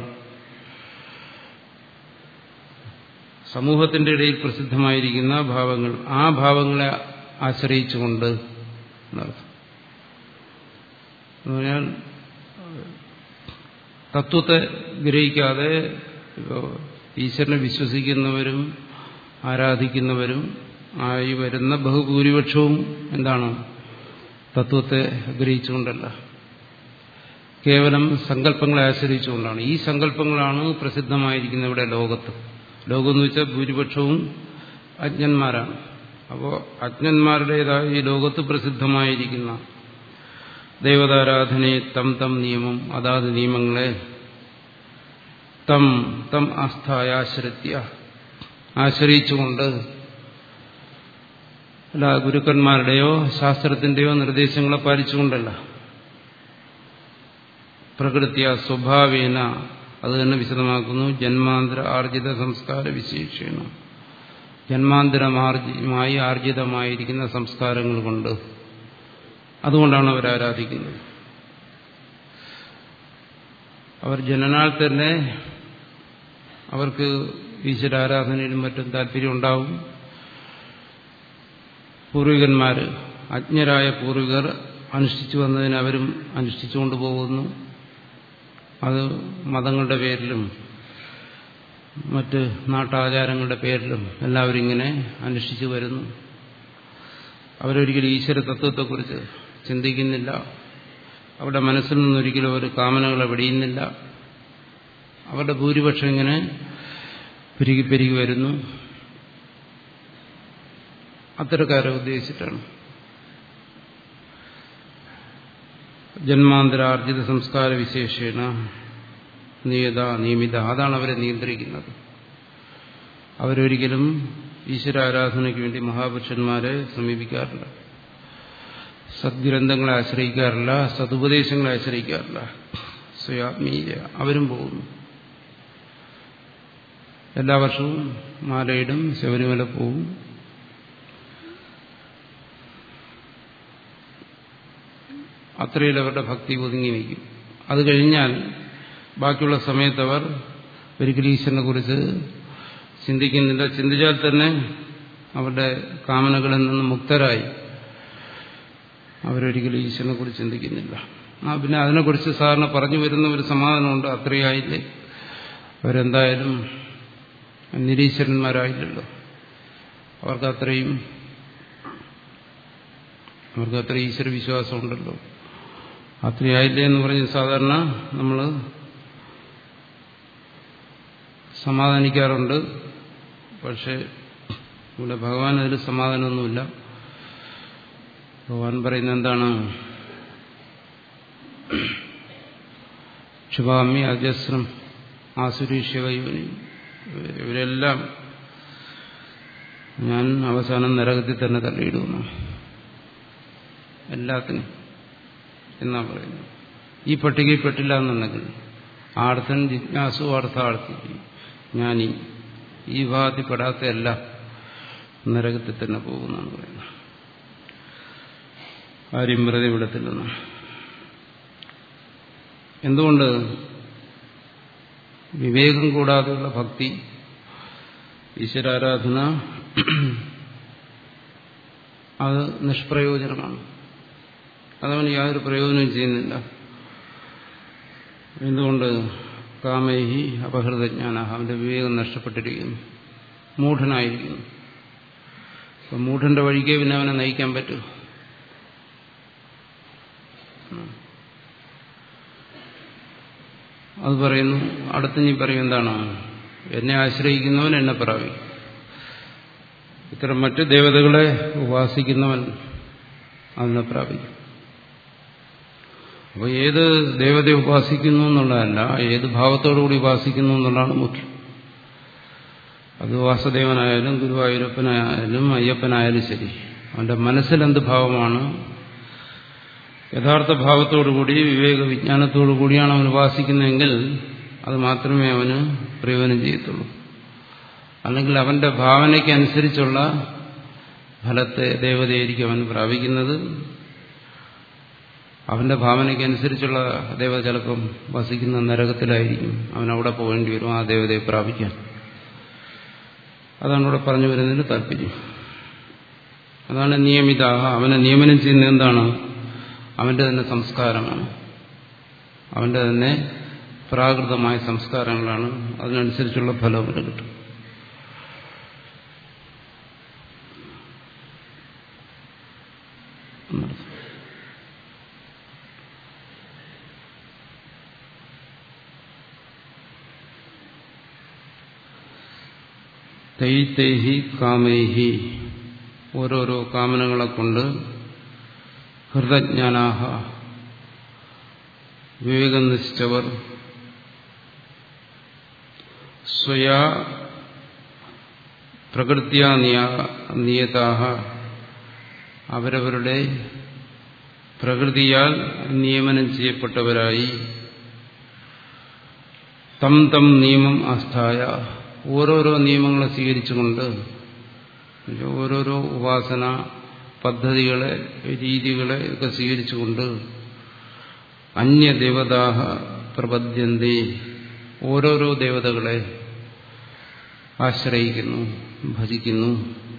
[SPEAKER 1] സമൂഹത്തിന്റെ ഇടയിൽ പ്രസിദ്ധമായിരിക്കുന്ന ഭാവങ്ങൾ ആ ഭാവങ്ങളെ ആശ്രയിച്ചുകൊണ്ട് എന്നർത്ഥം എന്ന് പറഞ്ഞാൽ തത്വത്തെ ഗ്രഹിക്കാതെ ഈശ്വരനെ വിശ്വസിക്കുന്നവരും ആരാധിക്കുന്നവരും ആയി വരുന്ന ബഹുഭൂരിപക്ഷവും എന്താണ് തത്വത്തെ ഗ്രഹിച്ചുകൊണ്ടല്ല കേവലം സങ്കല്പങ്ങളെ ആശ്രയിച്ചുകൊണ്ടാണ് ഈ സങ്കല്പങ്ങളാണ് പ്രസിദ്ധമായിരിക്കുന്ന ഇവിടെ ലോകത്ത് ലോകം എന്ന് വെച്ചാൽ ഭൂരിപക്ഷവും അജ്ഞന്മാരാണ് അപ്പോൾ അജ്ഞന്മാരുടേതായ ഈ ലോകത്ത് പ്രസിദ്ധമായിരിക്കുന്ന ദേവതാരാധനയെ തം തം നിയമം അതാത് നിയമങ്ങളെ തം തം ആസ്ഥായ ആശ്രിത്യ ആശ്രയിച്ചുകൊണ്ട് അല്ല ഗുരുക്കന്മാരുടെയോ ശാസ്ത്രത്തിന്റെയോ നിർദ്ദേശങ്ങളെ പാലിച്ചുകൊണ്ടല്ല പ്രകൃതിയ സ്വഭാവേന അത് തന്നെ വിശദമാക്കുന്നു ജന്മാന്തര ആർജിത സംസ്കാര വിശേഷേണ ജന്മാന്തരമാർജിതമായി ആർജിതമായിരിക്കുന്ന സംസ്കാരങ്ങൾ കൊണ്ട് അതുകൊണ്ടാണ് അവർ ആരാധിക്കുന്നത് അവർ ജനനാൽ തന്നെ അവർക്ക് ഈശ്വരാരാധനയിലും മറ്റും താല്പര്യം ഉണ്ടാവും പൂർവികന്മാർ അജ്ഞരായ പൂർവികർ അനുഷ്ഠിച്ചു വന്നതിന് അവരും അനുഷ്ഠിച്ചുകൊണ്ട് പോകുന്നു അത് മതങ്ങളുടെ പേരിലും മറ്റ് നാട്ടാചാരങ്ങളുടെ പേരിലും എല്ലാവരും ഇങ്ങനെ അനുഷ്ഠിച്ചു വരുന്നു അവരൊരിക്കലും ഈശ്വര തത്വത്തെക്കുറിച്ച് ചിന്തിക്കുന്നില്ല അവരുടെ മനസ്സിൽ നിന്നൊരിക്കലും ഒരു കാമനകളെ വെടിയുന്നില്ല അവരുടെ ഭൂരിപക്ഷം ഇങ്ങനെ പെരുകി പെരുകി വരുന്നു അത്തരക്കാരെ ഉദ്ദേശിച്ചിട്ടാണ് ജന്മാന്തരാർജിത സംസ്കാര വിശേഷേണ നിയത നിയമിത അതാണ് അവരെ നിയന്ത്രിക്കുന്നത് അവരൊരിക്കലും ഈശ്വരാരാധനയ്ക്ക് വേണ്ടി മഹാപുരുഷന്മാരെ സമീപിക്കാറില്ല സദ്ഗ്രന്ഥങ്ങളെ ആശ്രയിക്കാറില്ല സതുപദേശങ്ങളെ ആശ്രയിക്കാറില്ല സ്വയാത്മീയ അവരും പോകുന്നു എല്ലാ വർഷവും മാലയിടും ശബരിമല പോവും അത്രയിൽ അവരുടെ ഭക്തി ഒതുങ്ങി നിൽക്കും അത് കഴിഞ്ഞാൽ ബാക്കിയുള്ള സമയത്ത് അവർ ഒരിക്കലും ഈശ്വരനെ കുറിച്ച് ചിന്തിക്കുന്നില്ല ചിന്തിച്ചാൽ തന്നെ അവരുടെ കാമനകളിൽ നിന്ന് മുക്തരായി അവരൊരിക്കലും ഈശ്വരനെ കുറിച്ച് ചിന്തിക്കുന്നില്ല ആ പിന്നെ അതിനെക്കുറിച്ച് സാറിന് പറഞ്ഞു വരുന്ന ഒരു സമാധാനമുണ്ട് അത്രയായില്ലേ അവരെന്തായാലും നിരീശ്വരന്മാരായില്ലല്ലോ അവർക്ക് അത്രയും അവർക്ക് അത്ര ഈശ്വര വിശ്വാസമുണ്ടല്ലോ അത്രയായില്ലേ എന്ന് പറഞ്ഞ് സാധാരണ നമ്മൾ സമാധാനിക്കാറുണ്ട് പക്ഷെ ഇവിടെ ഭഗവാൻ അതിൽ സമാധാനമൊന്നുമില്ല ഭഗവാൻ പറയുന്നത് എന്താണ് ക്ഷുഭാമി അജസ്രം ആസുരീഷ്യവയോനി ഇവരെല്ലാം ഞാൻ അവസാനം നരകത്തിൽ തന്നെ തള്ളിയിടുന്നു എല്ലാത്തിനും എന്നാ പറയുന്നത് ഈ പട്ടികയിൽ പെട്ടില്ല എന്നുണ്ടെങ്കിൽ ആർത്ഥൻ ജിജ്ഞാസു അർത്ഥാർത്ഥി ജ്ഞാനി ഈ വിഭാഗത്തിൽ പെടാത്ത എല്ലാം നരകത്തിൽ തന്നെ പോകുന്നെന്ന് പറയുന്നു ആരും വെറുതെ വിടത്തില്ലെന്ന് എന്തുകൊണ്ട് വിവേകം കൂടാതെയുള്ള ഭക്തി ഈശ്വരാരാധന അത് നിഷ്പ്രയോജനമാണ് അതവൻ യാതൊരു പ്രയോജനവും ചെയ്യുന്നില്ല എന്തുകൊണ്ട് കാമൈഹി അപഹൃതജ്ഞാന അവന്റെ വിവേകം നഷ്ടപ്പെട്ടിരിക്കുന്നു മൂഢനായിരിക്കുന്നു അപ്പം മൂഢന്റെ വഴിക്കേ പിന്നെ അവനെ നയിക്കാൻ പറ്റൂ അത് പറയുന്നു അടുത്ത് നീ പറയും എന്താണ് എന്നെ ആശ്രയിക്കുന്നവൻ എന്നെ പ്രാപിക്കും ഇത്തരം മറ്റ് ദേവതകളെ ഉപാസിക്കുന്നവൻ അതിനെ പ്രാപിക്കും അപ്പോൾ ഏത് ദേവതയെ ഉപാസിക്കുന്നു എന്നുള്ളതല്ല ഏത് ഭാവത്തോടുകൂടി ഉപാസിക്കുന്നു എന്നുള്ളതാണ് മുഖ്യം അത് വാസുദേവനായാലും ഗുരുവായൂരപ്പനായാലും അയ്യപ്പനായാലും ശരി അവന്റെ മനസ്സിലെന്ത് ഭാവമാണ് യഥാർത്ഥ ഭാവത്തോടുകൂടി വിവേക വിജ്ഞാനത്തോടു കൂടിയാണ് അവൻ ഉപാസിക്കുന്നതെങ്കിൽ അത് മാത്രമേ അവന് പ്രയോജനം ചെയ്യത്തുള്ളൂ അല്ലെങ്കിൽ അവന്റെ ഭാവനയ്ക്ക് അനുസരിച്ചുള്ള ഫലത്തെ ദേവതയായിരിക്കും അവൻ പ്രാപിക്കുന്നത് അവന്റെ ഭാവനയ്ക്ക് അനുസരിച്ചുള്ള ദേവത ചിലപ്പം വസിക്കുന്ന നരകത്തിലായിരിക്കും അവൻ അവിടെ പോകേണ്ടി വരും ആ ദേവതയെ പ്രാപിക്കാൻ അതാണ് ഇവിടെ പറഞ്ഞു വരുന്നതിന് താല്പര്യം അതാണ് നിയമിത അവനെ നിയമനം ചെയ്യുന്നത് എന്താണ് അവന്റെ തന്നെ സംസ്കാരമാണ് അവന്റെ തന്നെ പ്രാകൃതമായ സംസ്കാരങ്ങളാണ് അതിനനുസരിച്ചുള്ള ഫലം അവന് കിട്ടും തൈതൈഹി കാമൈഹി ഓരോരോ കാമനകളെ കൊണ്ട് ഹൃദജ്ഞാനാഹ വിവേകം നശിച്ചവർ സ്വയാ പ്രകൃത്യാ നിയതാഹ അവരവരുടെ പ്രകൃതിയാൽ നിയമനം ചെയ്യപ്പെട്ടവരായി തം തം നിയമം ആസ്ഥായ ഓരോരോ നിയമങ്ങളെ സ്വീകരിച്ചുകൊണ്ട് ഓരോരോ ഉപാസന പദ്ധതികളെ രീതികളെ ഒക്കെ സ്വീകരിച്ചുകൊണ്ട് അന്യദേവതാഹ പ്രപദ്യന്തി ഓരോരോ ദേവതകളെ ആശ്രയിക്കുന്നു ഭജിക്കുന്നു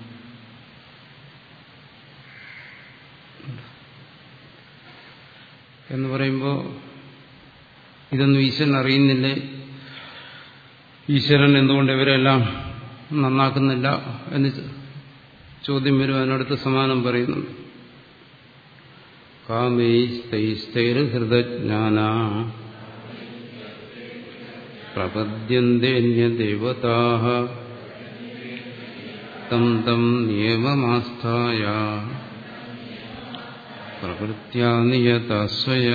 [SPEAKER 1] എന്ന് പറയുമ്പോൾ ഇതൊന്നും ഈശ്വരൻ അറിയുന്നില്ലേ ഈശ്വരൻ എന്തുകൊണ്ട് ഇവരെല്ലാം നന്നാക്കുന്നില്ല എന്ന് ചോദ്യം വരും അതിനടുത്ത് സമാനം പറയുന്നുണ്ട് കാമൈസ്തൈസ്തൈർഹൃദജ്ഞാന പ്രപദ്യന്തേന്യദേവതാ തം തം നിയമമാസ്ഥായ പ്രകൃത്യാ നിയതസ്വയ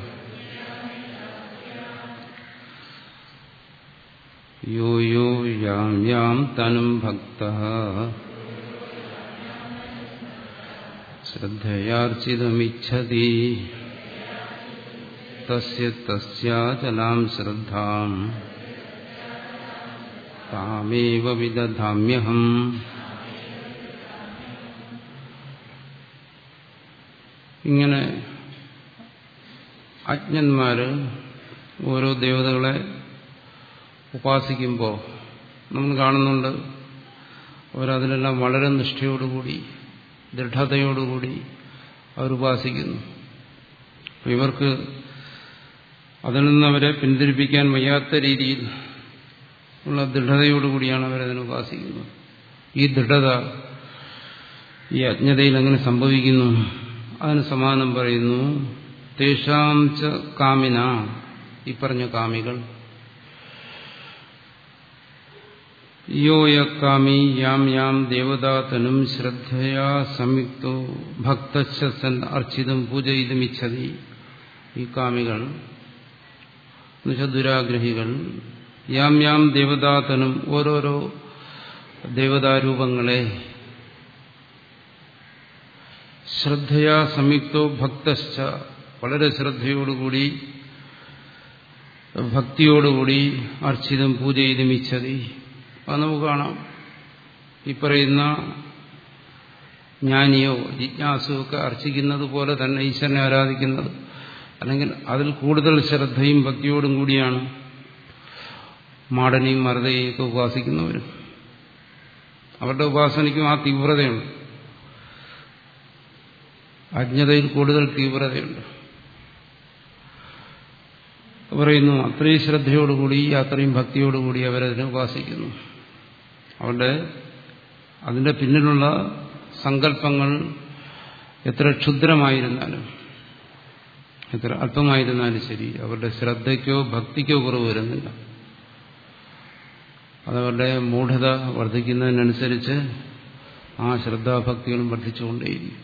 [SPEAKER 1] യോ യോ യാം യാം തനും ഭക്ത ശ്രദ്ധയാർച്ചിതമിച്ഛതി തസ്യ തസ്യാചലാം ശ്രദ്ധാം താമേവ വിദധാമ്യഹം ഇങ്ങനെ അജ്ഞന്മാര് ഓരോ ദേവതകളെ ഉപാസിക്കുമ്പോൾ നമ്മൾ കാണുന്നുണ്ട് അവരതിലെല്ലാം വളരെ നിഷ്ഠയോടുകൂടി ദൃഢതയോടുകൂടി അവരുപാസിക്കുന്നു ഇവർക്ക് അതിൽ നിന്ന് അവരെ പിന്തിരിപ്പിക്കാൻ വയ്യാത്ത രീതിയിൽ ഉള്ള ദൃഢതയോടുകൂടിയാണ് അവരതിനെ ഉപാസിക്കുന്നത് ഈ ദൃഢത ഈ അജ്ഞതയിൽ അങ്ങനെ സംഭവിക്കുന്നു അതിന് സമാനം പറയുന്നു തേഷാം ച കാമിന ഈ പറഞ്ഞ കാമികൾ യോയക്കാമി യാം യാം ദേവതാതനും ശ്രദ്ധയാ സംയുക്തോ ഭക്തൻ അർച്ചിതം പൂജയിതുമിച്ഛതി ഈ കാമികൾ എന്നുവെച്ചാൽ ദുരാഗ്രഹികൾ യാം യാം ദേവതാതനും ഓരോരോ ദേവതാരൂപങ്ങളെ ശ്രദ്ധയാ സംയുക്തോ ഭക്തശ്ച വളരെ ശ്രദ്ധയോടുകൂടി ഭക്തിയോടുകൂടി അർച്ചിതം പൂജ ചെയ്തുമിച്ചതി അത് നമുക്ക് കാണാം ഈ പറയുന്ന ജ്ഞാനിയോ ജിജ്ഞാസുവോ ഒക്കെ അർച്ചിക്കുന്നത് പോലെ തന്നെ ഈശ്വരനെ ആരാധിക്കുന്നത് അല്ലെങ്കിൽ അതിൽ കൂടുതൽ ശ്രദ്ധയും ഭക്തിയോടും കൂടിയാണ് മാടനെയും മരതയും ഒക്കെ ഉപാസിക്കുന്നവരും അവരുടെ ഉപാസനയ്ക്കും ആ തീവ്രതയുണ്ട് അജ്ഞതയിൽ കൂടുതൽ തീവ്രതയുണ്ട് പറയുന്നു അത്രയും ശ്രദ്ധയോടുകൂടി അത്രയും ഭക്തിയോടുകൂടി അവരതിനെ ഉപാസിക്കുന്നു അവരുടെ അതിന്റെ പിന്നിലുള്ള സങ്കല്പങ്ങൾ എത്ര ക്ഷുദ്രമായിരുന്നാലും എത്ര അല്പമായിരുന്നാലും ശരി അവരുടെ ശ്രദ്ധയ്ക്കോ ഭക്തിക്കോ കുറവ് വരുന്നില്ല അതവരുടെ മൂഢത വർദ്ധിക്കുന്നതിനനുസരിച്ച് ആ ശ്രദ്ധാഭക്തികളും വർദ്ധിച്ചുകൊണ്ടേയിരിക്കും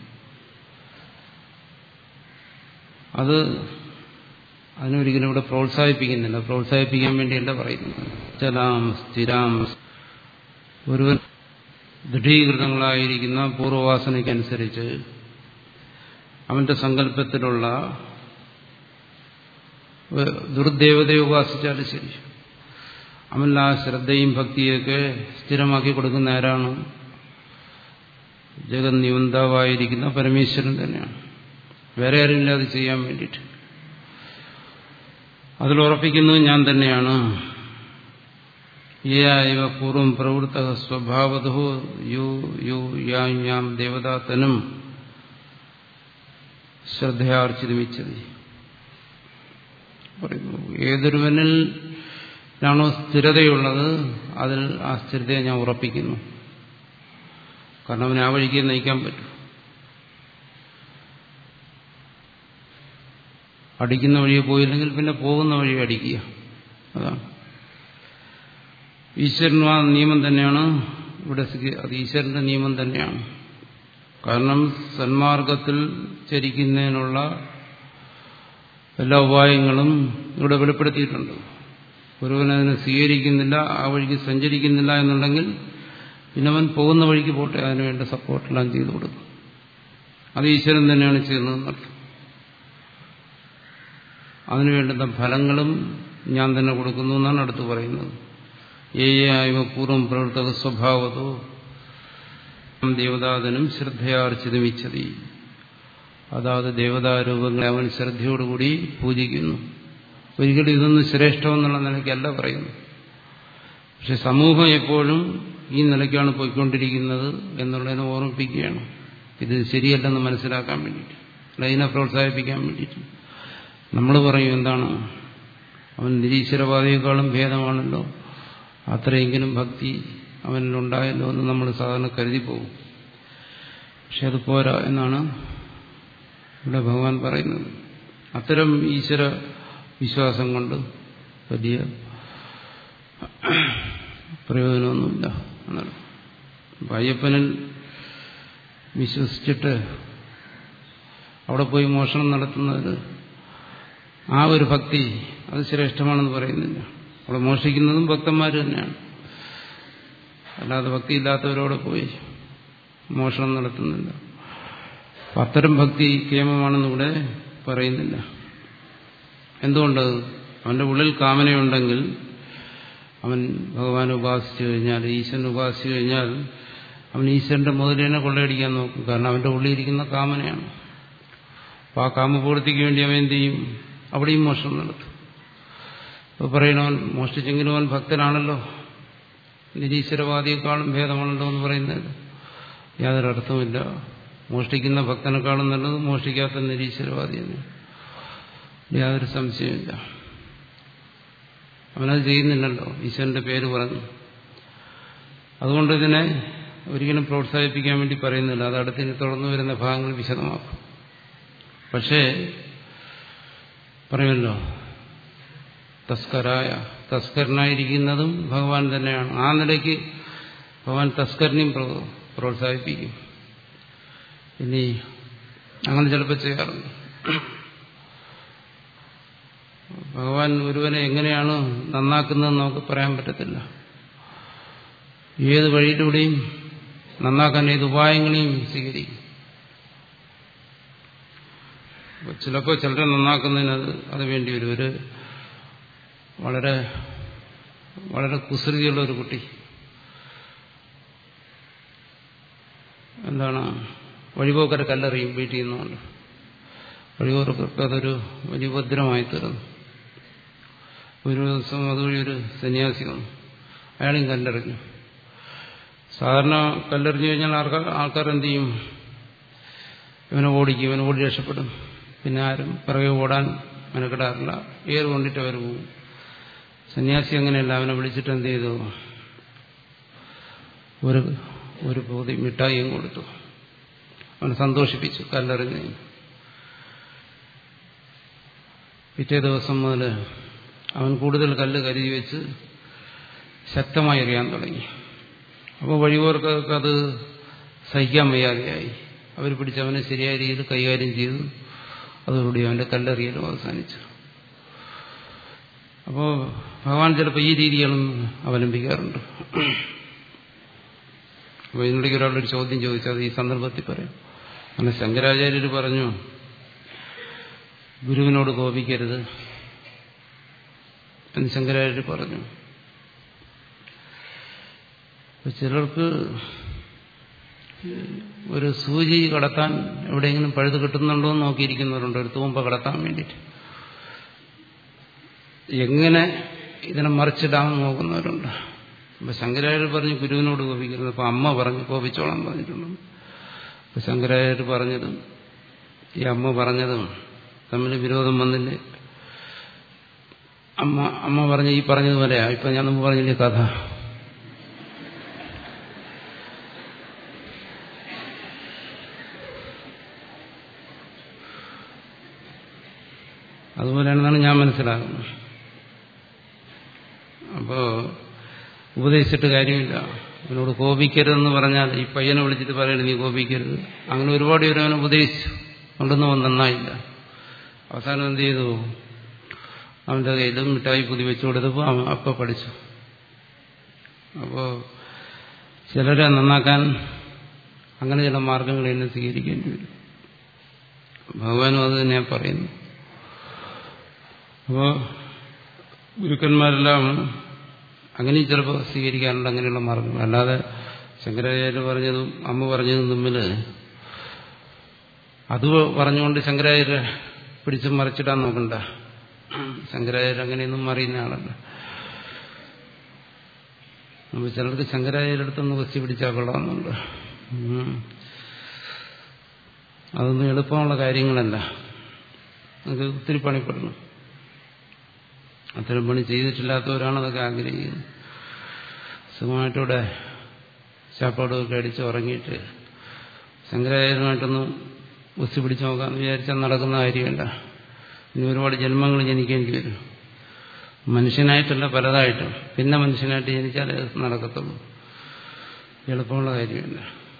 [SPEAKER 1] അത് അതിനൊരിക്കലും ഇവിടെ പ്രോത്സാഹിപ്പിക്കുന്നില്ല പ്രോത്സാഹിപ്പിക്കാൻ വേണ്ടിയല്ല പറയുന്നത് ചലാം സ്ഥിരാം ഒരുവൻ ദൃഢീകൃതങ്ങളായിരിക്കുന്ന പൂർവവാസനയ്ക്കനുസരിച്ച് അവന്റെ സങ്കല്പത്തിലുള്ള ദുർദേവതയെ ഉപാസിച്ചാലും ശരി അവനിൽ ആ ശ്രദ്ധയും ഭക്തിയൊക്കെ സ്ഥിരമാക്കി കൊടുക്കുന്ന ആരാണ് ജഗത് നിയന്താവായിരിക്കുന്ന പരമേശ്വരൻ തന്നെയാണ് വേറെ ആരുമില്ല അത് ചെയ്യാൻ വേണ്ടിയിട്ട് അതിലുറപ്പിക്കുന്നത് ഞാൻ തന്നെയാണ് ഏവ പൂർവം പ്രവൃത്ത സ്വഭാവതോ യോ യോ യാം യാം ദേവതാത്തനും ശ്രദ്ധയാർച്ചിതമിച്ചത് പറയുന്നു ഏതൊരുവനിലാണോ സ്ഥിരതയുള്ളത് അതിൽ ആ സ്ഥിരതയെ ഞാൻ ഉറപ്പിക്കുന്നു കാരണം അവനെ ആ വഴിക്ക് നയിക്കാൻ പറ്റും അടിക്കുന്ന വഴിയെ പോയില്ലെങ്കിൽ പിന്നെ പോകുന്ന വഴി അടിക്കുക അതാണ് ഈശ്വരനും ആ നിയമം തന്നെയാണ് ഇവിടെ അത് ഈശ്വരന്റെ നിയമം തന്നെയാണ് കാരണം സന്മാർഗത്തിൽ ചരിക്കുന്നതിനുള്ള എല്ലാ ഉപായങ്ങളും ഇവിടെ വെളിപ്പെടുത്തിയിട്ടുണ്ട് ഒരുവനതിനെ സ്വീകരിക്കുന്നില്ല ആ വഴിക്ക് സഞ്ചരിക്കുന്നില്ല എന്നുണ്ടെങ്കിൽ പിന്നെ അവൻ പോകുന്ന വഴിക്ക് പോട്ടെ അതിനുവേണ്ട സപ്പോർട്ടെല്ലാം ചെയ്തു കൊടുക്കും അത് ഈശ്വരൻ തന്നെയാണ് ചെയ്യുന്നതെന്നർത്ഥം അതിനുവേണ്ടുന്ന ഫലങ്ങളും ഞാൻ തന്നെ കൊടുക്കുന്നു എന്നാണ് അടുത്ത് പറയുന്നത് ഏ ആയ്മ പൂർവ്വം പ്രവർത്തക സ്വഭാവതോ ദേവതാതനും ശ്രദ്ധയാർച്ചിതമിച്ചതി അതാത് ദേവതാരൂപങ്ങളെ അവൻ ശ്രദ്ധയോടുകൂടി പൂജിക്കുന്നു ഒരിക്കലും ഇതൊന്നും ശ്രേഷ്ഠമെന്നുള്ള നിലയ്ക്കല്ല പറയുന്നു പക്ഷെ സമൂഹം എപ്പോഴും ഈ നിലയ്ക്കാണ് പോയിക്കൊണ്ടിരിക്കുന്നത് എന്നുള്ളതിനെ ഓർമ്മിപ്പിക്കുകയാണ് ഇത് ശരിയല്ലെന്ന് മനസ്സിലാക്കാൻ വേണ്ടിയിട്ട് അല്ല ഇതിനെ പ്രോത്സാഹിപ്പിക്കാൻ വേണ്ടിയിട്ട് നമ്മൾ പറയും എന്താണ് അവൻ നിരീശ്വരവാദിയേക്കാളും ഭേദമാണല്ലോ അത്രയെങ്കിലും ഭക്തി അവനിലുണ്ടായല്ലോ എന്ന് നമ്മൾ സാധാരണ കരുതി പോകും പക്ഷെ അത് പോരാ എന്നാണ് ഇവിടെ ഭഗവാൻ പറയുന്നത് അത്തരം ഈശ്വര വിശ്വാസം കൊണ്ട് വലിയ പ്രയോജനമൊന്നുമില്ല എന്നാണ് അപ്പം അയ്യപ്പനിൽ വിശ്വസിച്ചിട്ട് അവിടെ പോയി മോഷണം നടത്തുന്നത് ആ ഒരു ഭക്തി അത് ശ്രേഷ്ഠമാണെന്ന് പറയുന്നില്ല അവിടെ മോഷിക്കുന്നതും ഭക്തന്മാർ തന്നെയാണ് അല്ലാതെ ഭക്തിയില്ലാത്തവരോട് പോയി മോഷണം നടത്തുന്നില്ല അപ്പം അത്തരം ഭക്തി കേമമാണെന്ന് ഇവിടെ പറയുന്നില്ല എന്തുകൊണ്ട് അവന്റെ ഉള്ളിൽ കാമനയുണ്ടെങ്കിൽ അവൻ ഭഗവാൻ ഉപാസിച്ചു കഴിഞ്ഞാൽ ഈശ്വരൻ ഉപാസിച്ചു കഴിഞ്ഞാൽ അവൻ ഈശ്വരന്റെ മുതലിനെ കൊള്ളയടിക്കാൻ നോക്കും കാരണം അവന്റെ ഉള്ളിലിരിക്കുന്ന കാമനയാണ് അപ്പം ആ കാമപൂർത്തിക്ക് വേണ്ടി അവൻ എന്ത് ചെയ്യും അവിടെയും മോഷണം നടത്തും അപ്പോൾ പറയണവൻ മോഷ്ടിച്ചെങ്കിലും അവൻ ഭക്തനാണല്ലോ നിരീശ്വരവാദിയെക്കാളും ഭേദമാണല്ലോ എന്ന് പറയുന്നത് യാതൊരു അർത്ഥമില്ല മോഷ്ടിക്കുന്ന ഭക്തനെക്കാളും നല്ലത് മോഷ്ടിക്കാത്ത നിരീശ്വരവാദി തന്നെ യാതൊരു സംശയമില്ല അവനത് ചെയ്യുന്നില്ലല്ലോ ഈശ്വരന്റെ പേര് പറഞ്ഞു അതുകൊണ്ട് ഇതിനെ ഒരിക്കലും പ്രോത്സാഹിപ്പിക്കാൻ വേണ്ടി പറയുന്നില്ല അത് അടുത്തിന് തുടർന്നു വരുന്ന ഭാഗങ്ങൾ വിശദമാക്കും പക്ഷേ പറയുമല്ലോ തസ്കരായ തസ്കരനായിരിക്കുന്നതും ഭഗവാൻ തന്നെയാണ് ആ നിലയ്ക്ക് ഭഗവാൻ തസ്കരനെയും പ്രോത്സാഹിപ്പിക്കും ഇനി അങ്ങനെ ചിലപ്പോൾ ചെയ്യാറുണ്ട് ഭഗവാൻ ഒരുവനെ എങ്ങനെയാണ് നന്നാക്കുന്നതെന്ന് നമുക്ക് പറയാൻ പറ്റത്തില്ല ഏത് വഴിയിലൂടെയും നന്നാക്കാൻ ഏത് ഉപായങ്ങളെയും സ്വീകരിക്കും ചിലപ്പോൾ ചിലരെ നന്നാക്കുന്നതിന് അത് അത് വേണ്ടി വരും ഒരു വളരെ വളരെ കുസൃതിയുള്ള ഒരു കുട്ടി എന്താണ് വഴിപോക്കര കല്ലെറിയും വീട്ടിൽ നിന്നുകൊണ്ട് വഴിപോക്കർക്ക് അതൊരു വലിയ ഉപദ്രവമായി തീർന്നു ഒരു ദിവസം അതുവഴി ഒരു സന്യാസി വന്നു അയാളെയും കല്ലെറിഞ്ഞു സാധാരണ കല്ലെറിഞ്ഞു കഴിഞ്ഞാൽ ആൾക്കാർ ആൾക്കാർ എന്ത് ചെയ്യും ഇവനെ ഓടിക്കും ഇവനെ ഓടി രക്ഷപ്പെടും പിന്നെ ആരും പിറകെ ഓടാൻ മെനക്കെടാറില്ല ഏറ് കൊണ്ടിട്ട് അവർ പോകും സന്യാസി അങ്ങനെയല്ല അവനെ വിളിച്ചിട്ട് എന്ത് ചെയ്തു ഒരു ഒരു പൊതി മിഠായിയും കൊടുത്തു അവനെ സന്തോഷിപ്പിച്ചു കല്ലെറിഞ്ഞ് പിറ്റേ ദിവസം മുതൽ അവൻ കൂടുതൽ കല്ല് കരുതി വെച്ച് ശക്തമായി എറിയാൻ തുടങ്ങി അപ്പോൾ വഴിപോർക്കൊക്കെ അത് സഹിക്കാൻ വയ്യാതെയായി അവർ പിടിച്ചവനെ ശരിയായ രീതിയിൽ കൈകാര്യം ചെയ്തു അതോടുകൂടി അവന്റെ കല്ലെറിയലും അവസാനിച്ചു അപ്പോൾ ഭഗവാൻ ചിലപ്പോൾ ഈ രീതികളും അവലംബിക്കാറുണ്ട് അപ്പോൾ ഇതിനിടയ്ക്ക് ഒരാളൊരു ചോദ്യം ചോദിച്ചത് ഈ സന്ദർഭത്തിൽ പറയാം അങ്ങനെ ശങ്കരാചാര്യർ പറഞ്ഞു ഗുരുവിനോട് കോപിക്കരുത് എന്ന് ശങ്കരാചാര്യർ പറഞ്ഞു ചിലർക്ക് ഒരു സൂചി കടത്താൻ എവിടെയെങ്കിലും പഴുത് കിട്ടുന്നുണ്ടോ എന്ന് നോക്കിയിരിക്കുന്നവരുണ്ട് ഒരു തൂമ്പ കടത്താൻ വേണ്ടിയിട്ട് എങ്ങനെ ഇതിനെ മറിച്ചിടാമെന്ന് നോക്കുന്നവരുണ്ട് അപ്പൊ ശങ്കരാചാര്യർ പറഞ്ഞു ഗുരുവിനോട് കോപിക്കരുത് അപ്പൊ അമ്മ പറഞ്ഞു കോപിച്ചോളാൻ പറഞ്ഞിട്ടുണ്ട് അപ്പൊ ശങ്കരാചാര്യർ പറഞ്ഞതും ഈ അമ്മ പറഞ്ഞതും തമ്മിൽ വിരോധം വന്നില്ലേ അമ്മ അമ്മ പറഞ്ഞ ഈ പറഞ്ഞതുപോലെയാ ഇപ്പൊ ഞാൻ മുമ്പ് പറഞ്ഞില്ലേ കഥ അതുപോലെയാണെന്നാണ് ഞാൻ മനസ്സിലാക്കുന്നത് അപ്പോ ഉപദേശിച്ചിട്ട് കാര്യമില്ല അവനോട് കോപിക്കരുതെന്ന് പറഞ്ഞാൽ ഈ പയ്യനെ വിളിച്ചിട്ട് പറയരുത് നീ കോപിക്കരുത് അങ്ങനെ ഒരുപാട് പേര് അവനെ ഉപദേശിച്ചു കൊണ്ടൊന്നും അവൻ നന്നായില്ല അവസാനം എന്ത് ചെയ്തു അവന്റെ കയ്യിൽ മിഠായി പുതി വെച്ചു കൊടുത്തപ്പോൾ അവൻ അപ്പം പഠിച്ചു അപ്പോൾ ചിലരെ നന്നാക്കാൻ അങ്ങനെ ചില മാർഗങ്ങൾ എന്നെ സ്വീകരിക്കേണ്ടി വരും ഭഗവാനും അത് തന്നെ പറയുന്നു അപ്പോൾ ഗുരുക്കന്മാരെല്ലാം അങ്ങനെയും ചിലപ്പോൾ സ്വീകരിക്കാറുണ്ട് അങ്ങനെയുള്ള മാർഗങ്ങൾ അല്ലാതെ ശങ്കരാചാര്യ പറഞ്ഞതും അമ്മ പറഞ്ഞതും തമ്മിൽ അത് പറഞ്ഞുകൊണ്ട് ശങ്കരാചാര്യ പിടിച്ച് മറിച്ചിടാൻ നോക്കണ്ട ശങ്കരാചാര്യ അങ്ങനെയൊന്നും അറിയുന്ന ആളല്ല നമ്മൾ ചിലർക്ക് ശങ്കരാചാര്യടുത്തൊന്ന് കുസ്തി പിടിച്ചാൽ കൊള്ളാമെന്നുണ്ട് അതൊന്നും എളുപ്പമുള്ള കാര്യങ്ങളല്ല നമുക്ക് ഒത്തിരി പണിപ്പെടണം അത്തരം പണി ചെയ്തിട്ടില്ലാത്തവരാണ് അതൊക്കെ ആഗ്രഹിക്കുന്നത് സുഖമായിട്ടൂടെ ശാപ്പാടൊക്കെ അടിച്ച് ഉറങ്ങിയിട്ട് ശങ്കരാചാര്യമായിട്ടൊന്നും കുസ്തി പിടിച്ച് നോക്കാമെന്ന് വിചാരിച്ചാൽ നടക്കുന്ന കാര്യമല്ല ഇനി ഒരുപാട് ജന്മങ്ങൾ ജനിക്കേണ്ടി വരും മനുഷ്യനായിട്ടല്ല പലതായിട്ടും പിന്നെ മനുഷ്യനായിട്ട് ജനിച്ചാലേ അത് നടക്കത്തുള്ളൂ എളുപ്പമുള്ള കാര്യമല്ല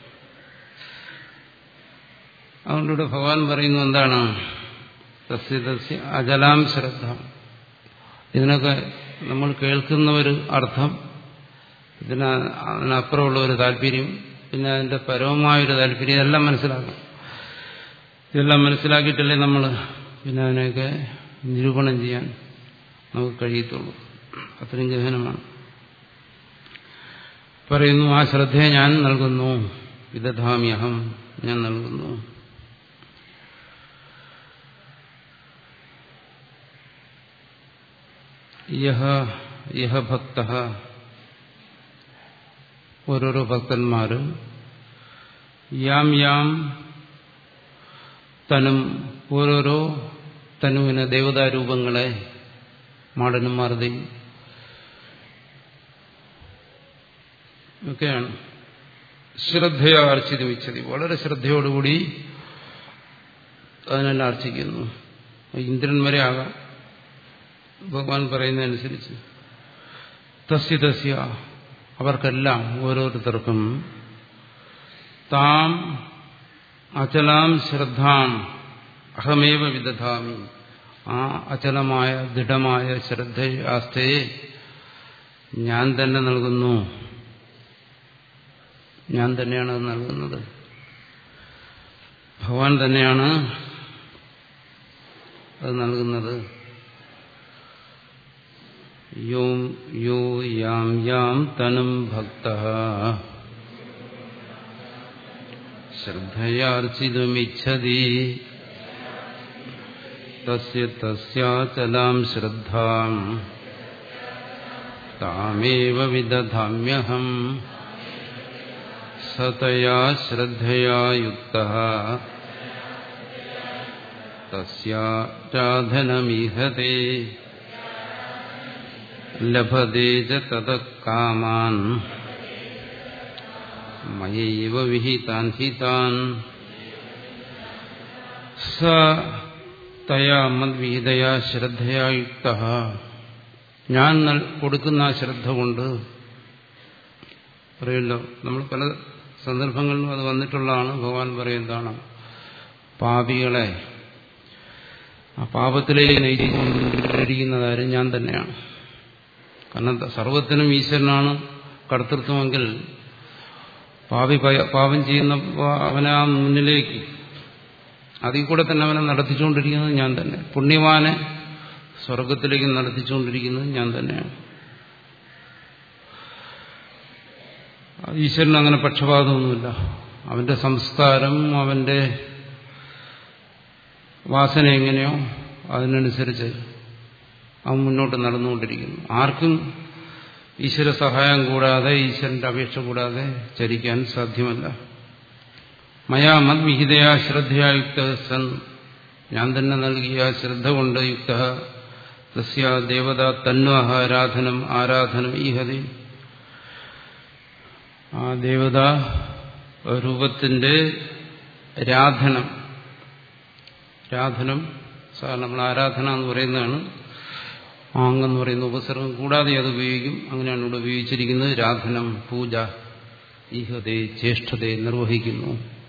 [SPEAKER 1] അതുകൊണ്ടിവിടെ ഭഗവാൻ പറയുന്നു എന്താണ് തസ്യ തസ്യ അജലാം ശ്രദ്ധ ഇതിനൊക്കെ നമ്മൾ കേൾക്കുന്ന ഒരു അർത്ഥം ഇതിന് അതിനപ്പുറമുള്ള ഒരു താല്പര്യം പിന്നെ അതിന്റെ പരമമായൊരു താല്പര്യം ഇതെല്ലാം മനസ്സിലാക്കണം ഇതെല്ലാം മനസ്സിലാക്കിയിട്ടല്ലേ നമ്മൾ പിന്നെ അതിനെയൊക്കെ നിരൂപണം ചെയ്യാൻ നമുക്ക് കഴിയത്തുള്ളൂ അത്രയും ഗഹനമാണ് പറയുന്നു ആ ശ്രദ്ധയെ ഞാൻ നൽകുന്നു വിദധാമ്യഹം ഞാൻ നൽകുന്നു യഹ യഹ ഭക്ത ഓരോരോ ഭക്തന്മാര് യാം യാം തനും ഓരോരോ തനുവിന് ദേവതാരൂപങ്ങളെ മാടനും മാറുതയും ഒക്കെയാണ് ശ്രദ്ധയോ അർച്ചിതമിച്ചതി വളരെ ശ്രദ്ധയോടുകൂടി അതിനെല്ലാം അർച്ചിക്കുന്നു ഇന്ദ്രൻ വരെ ആകാം ഭഗവാൻ പറയുന്നതനുസരിച്ച് തസ്യ തസ്യ അവർക്കെല്ലാം ഓരോരുത്തർക്കും താം അചലാം ശ്രദ്ധാം അഹമേവ വിദധാമി ആ അചലമായ ദൃഢമായ ശ്രദ്ധ ആസ്ഥയെ ഞാൻ തന്നെ നൽകുന്നു ഞാൻ തന്നെയാണ് അത് നൽകുന്നത് ഭഗവാൻ തന്നെയാണ് അത് നൽകുന്നത് യോ യോ യാം യാം തനും ഭക്ത ശ്രദ്ധയാർച്ചിതുമിച്ഛതി തസ്യ തസ്യാചലാം ശ്രദ്ധാം താമേവ വിദധാമ്യഹം സതയാ ശ്രദ്ധയാ യുക്ത തസ്യാരാധനമിഹത്തെ ലഭതേ ച തത കാമാൻ മയൈവ വിഹിതാൻ ഹിതാൻ സ തയാ മദ്വിഹിതയാ ശ്രദ്ധയാ യുക്ത ഞാൻ കൊടുക്കുന്ന ആ ശ്രദ്ധ കൊണ്ട് പറയുമല്ലോ നമ്മൾ പല സന്ദർഭങ്ങളിലും അത് വന്നിട്ടുള്ളതാണ് ഭഗവാൻ പറയുന്നതാണ് പാപികളെ ആ പാപത്തിലേക്ക് നയിച്ചുകൊണ്ടിരിക്കുന്നതാരും ഞാൻ തന്നെയാണ് കാരണം സർവത്തിനും ഈശ്വരനാണ് കർത്തൃത്വമെങ്കിൽ പാപി പാപം ചെയ്യുന്ന അവനെ ആ മുന്നിലേക്ക് അതിൽ കൂടെ തന്നെ അവനെ നടത്തിച്ചുകൊണ്ടിരിക്കുന്നത് ഞാൻ തന്നെ പുണ്യവാനെ സ്വർഗത്തിലേക്ക് നടത്തിച്ചുകൊണ്ടിരിക്കുന്നത് ഞാൻ തന്നെയാണ് ഈശ്വരന് അങ്ങനെ പക്ഷപാതമൊന്നുമില്ല അവന്റെ സംസ്കാരം അവന്റെ വാസന എങ്ങനെയോ അതിനനുസരിച്ച് അവൻ മുന്നോട്ട് നടന്നുകൊണ്ടിരിക്കുന്നു ആർക്കും ഈശ്വര സഹായം കൂടാതെ ഈശ്വരന്റെ അപേക്ഷ കൂടാതെ ചരിക്കാൻ സാധ്യമല്ല മയാ മദ്വിഹിതയാ ശ്രദ്ധയാ യുക്ത സൻ ഞാൻ തന്നെ നൽകിയ ശ്രദ്ധ കൊണ്ട് യുക്ത തസ്യ ദേവത തന്വാഹ ആരാധനം ആരാധനം ഈഹതി ആ ദേവത രൂപത്തിന്റെ രാധനം രാധനം സാധാരണ നമ്മൾ ആരാധന എന്ന് പറയുന്നതാണ് ആങ്ങെന്ന് പറയുന്ന ഉപസർഗം കൂടാതെ അത് ഉപയോഗിക്കും അങ്ങനെയാണ് ഇവിടെ ഉപയോഗിച്ചിരിക്കുന്നത് രാധനം പൂജ ഈഹതയെ ചേഷ്ടതയെ നിർവഹിക്കുന്നു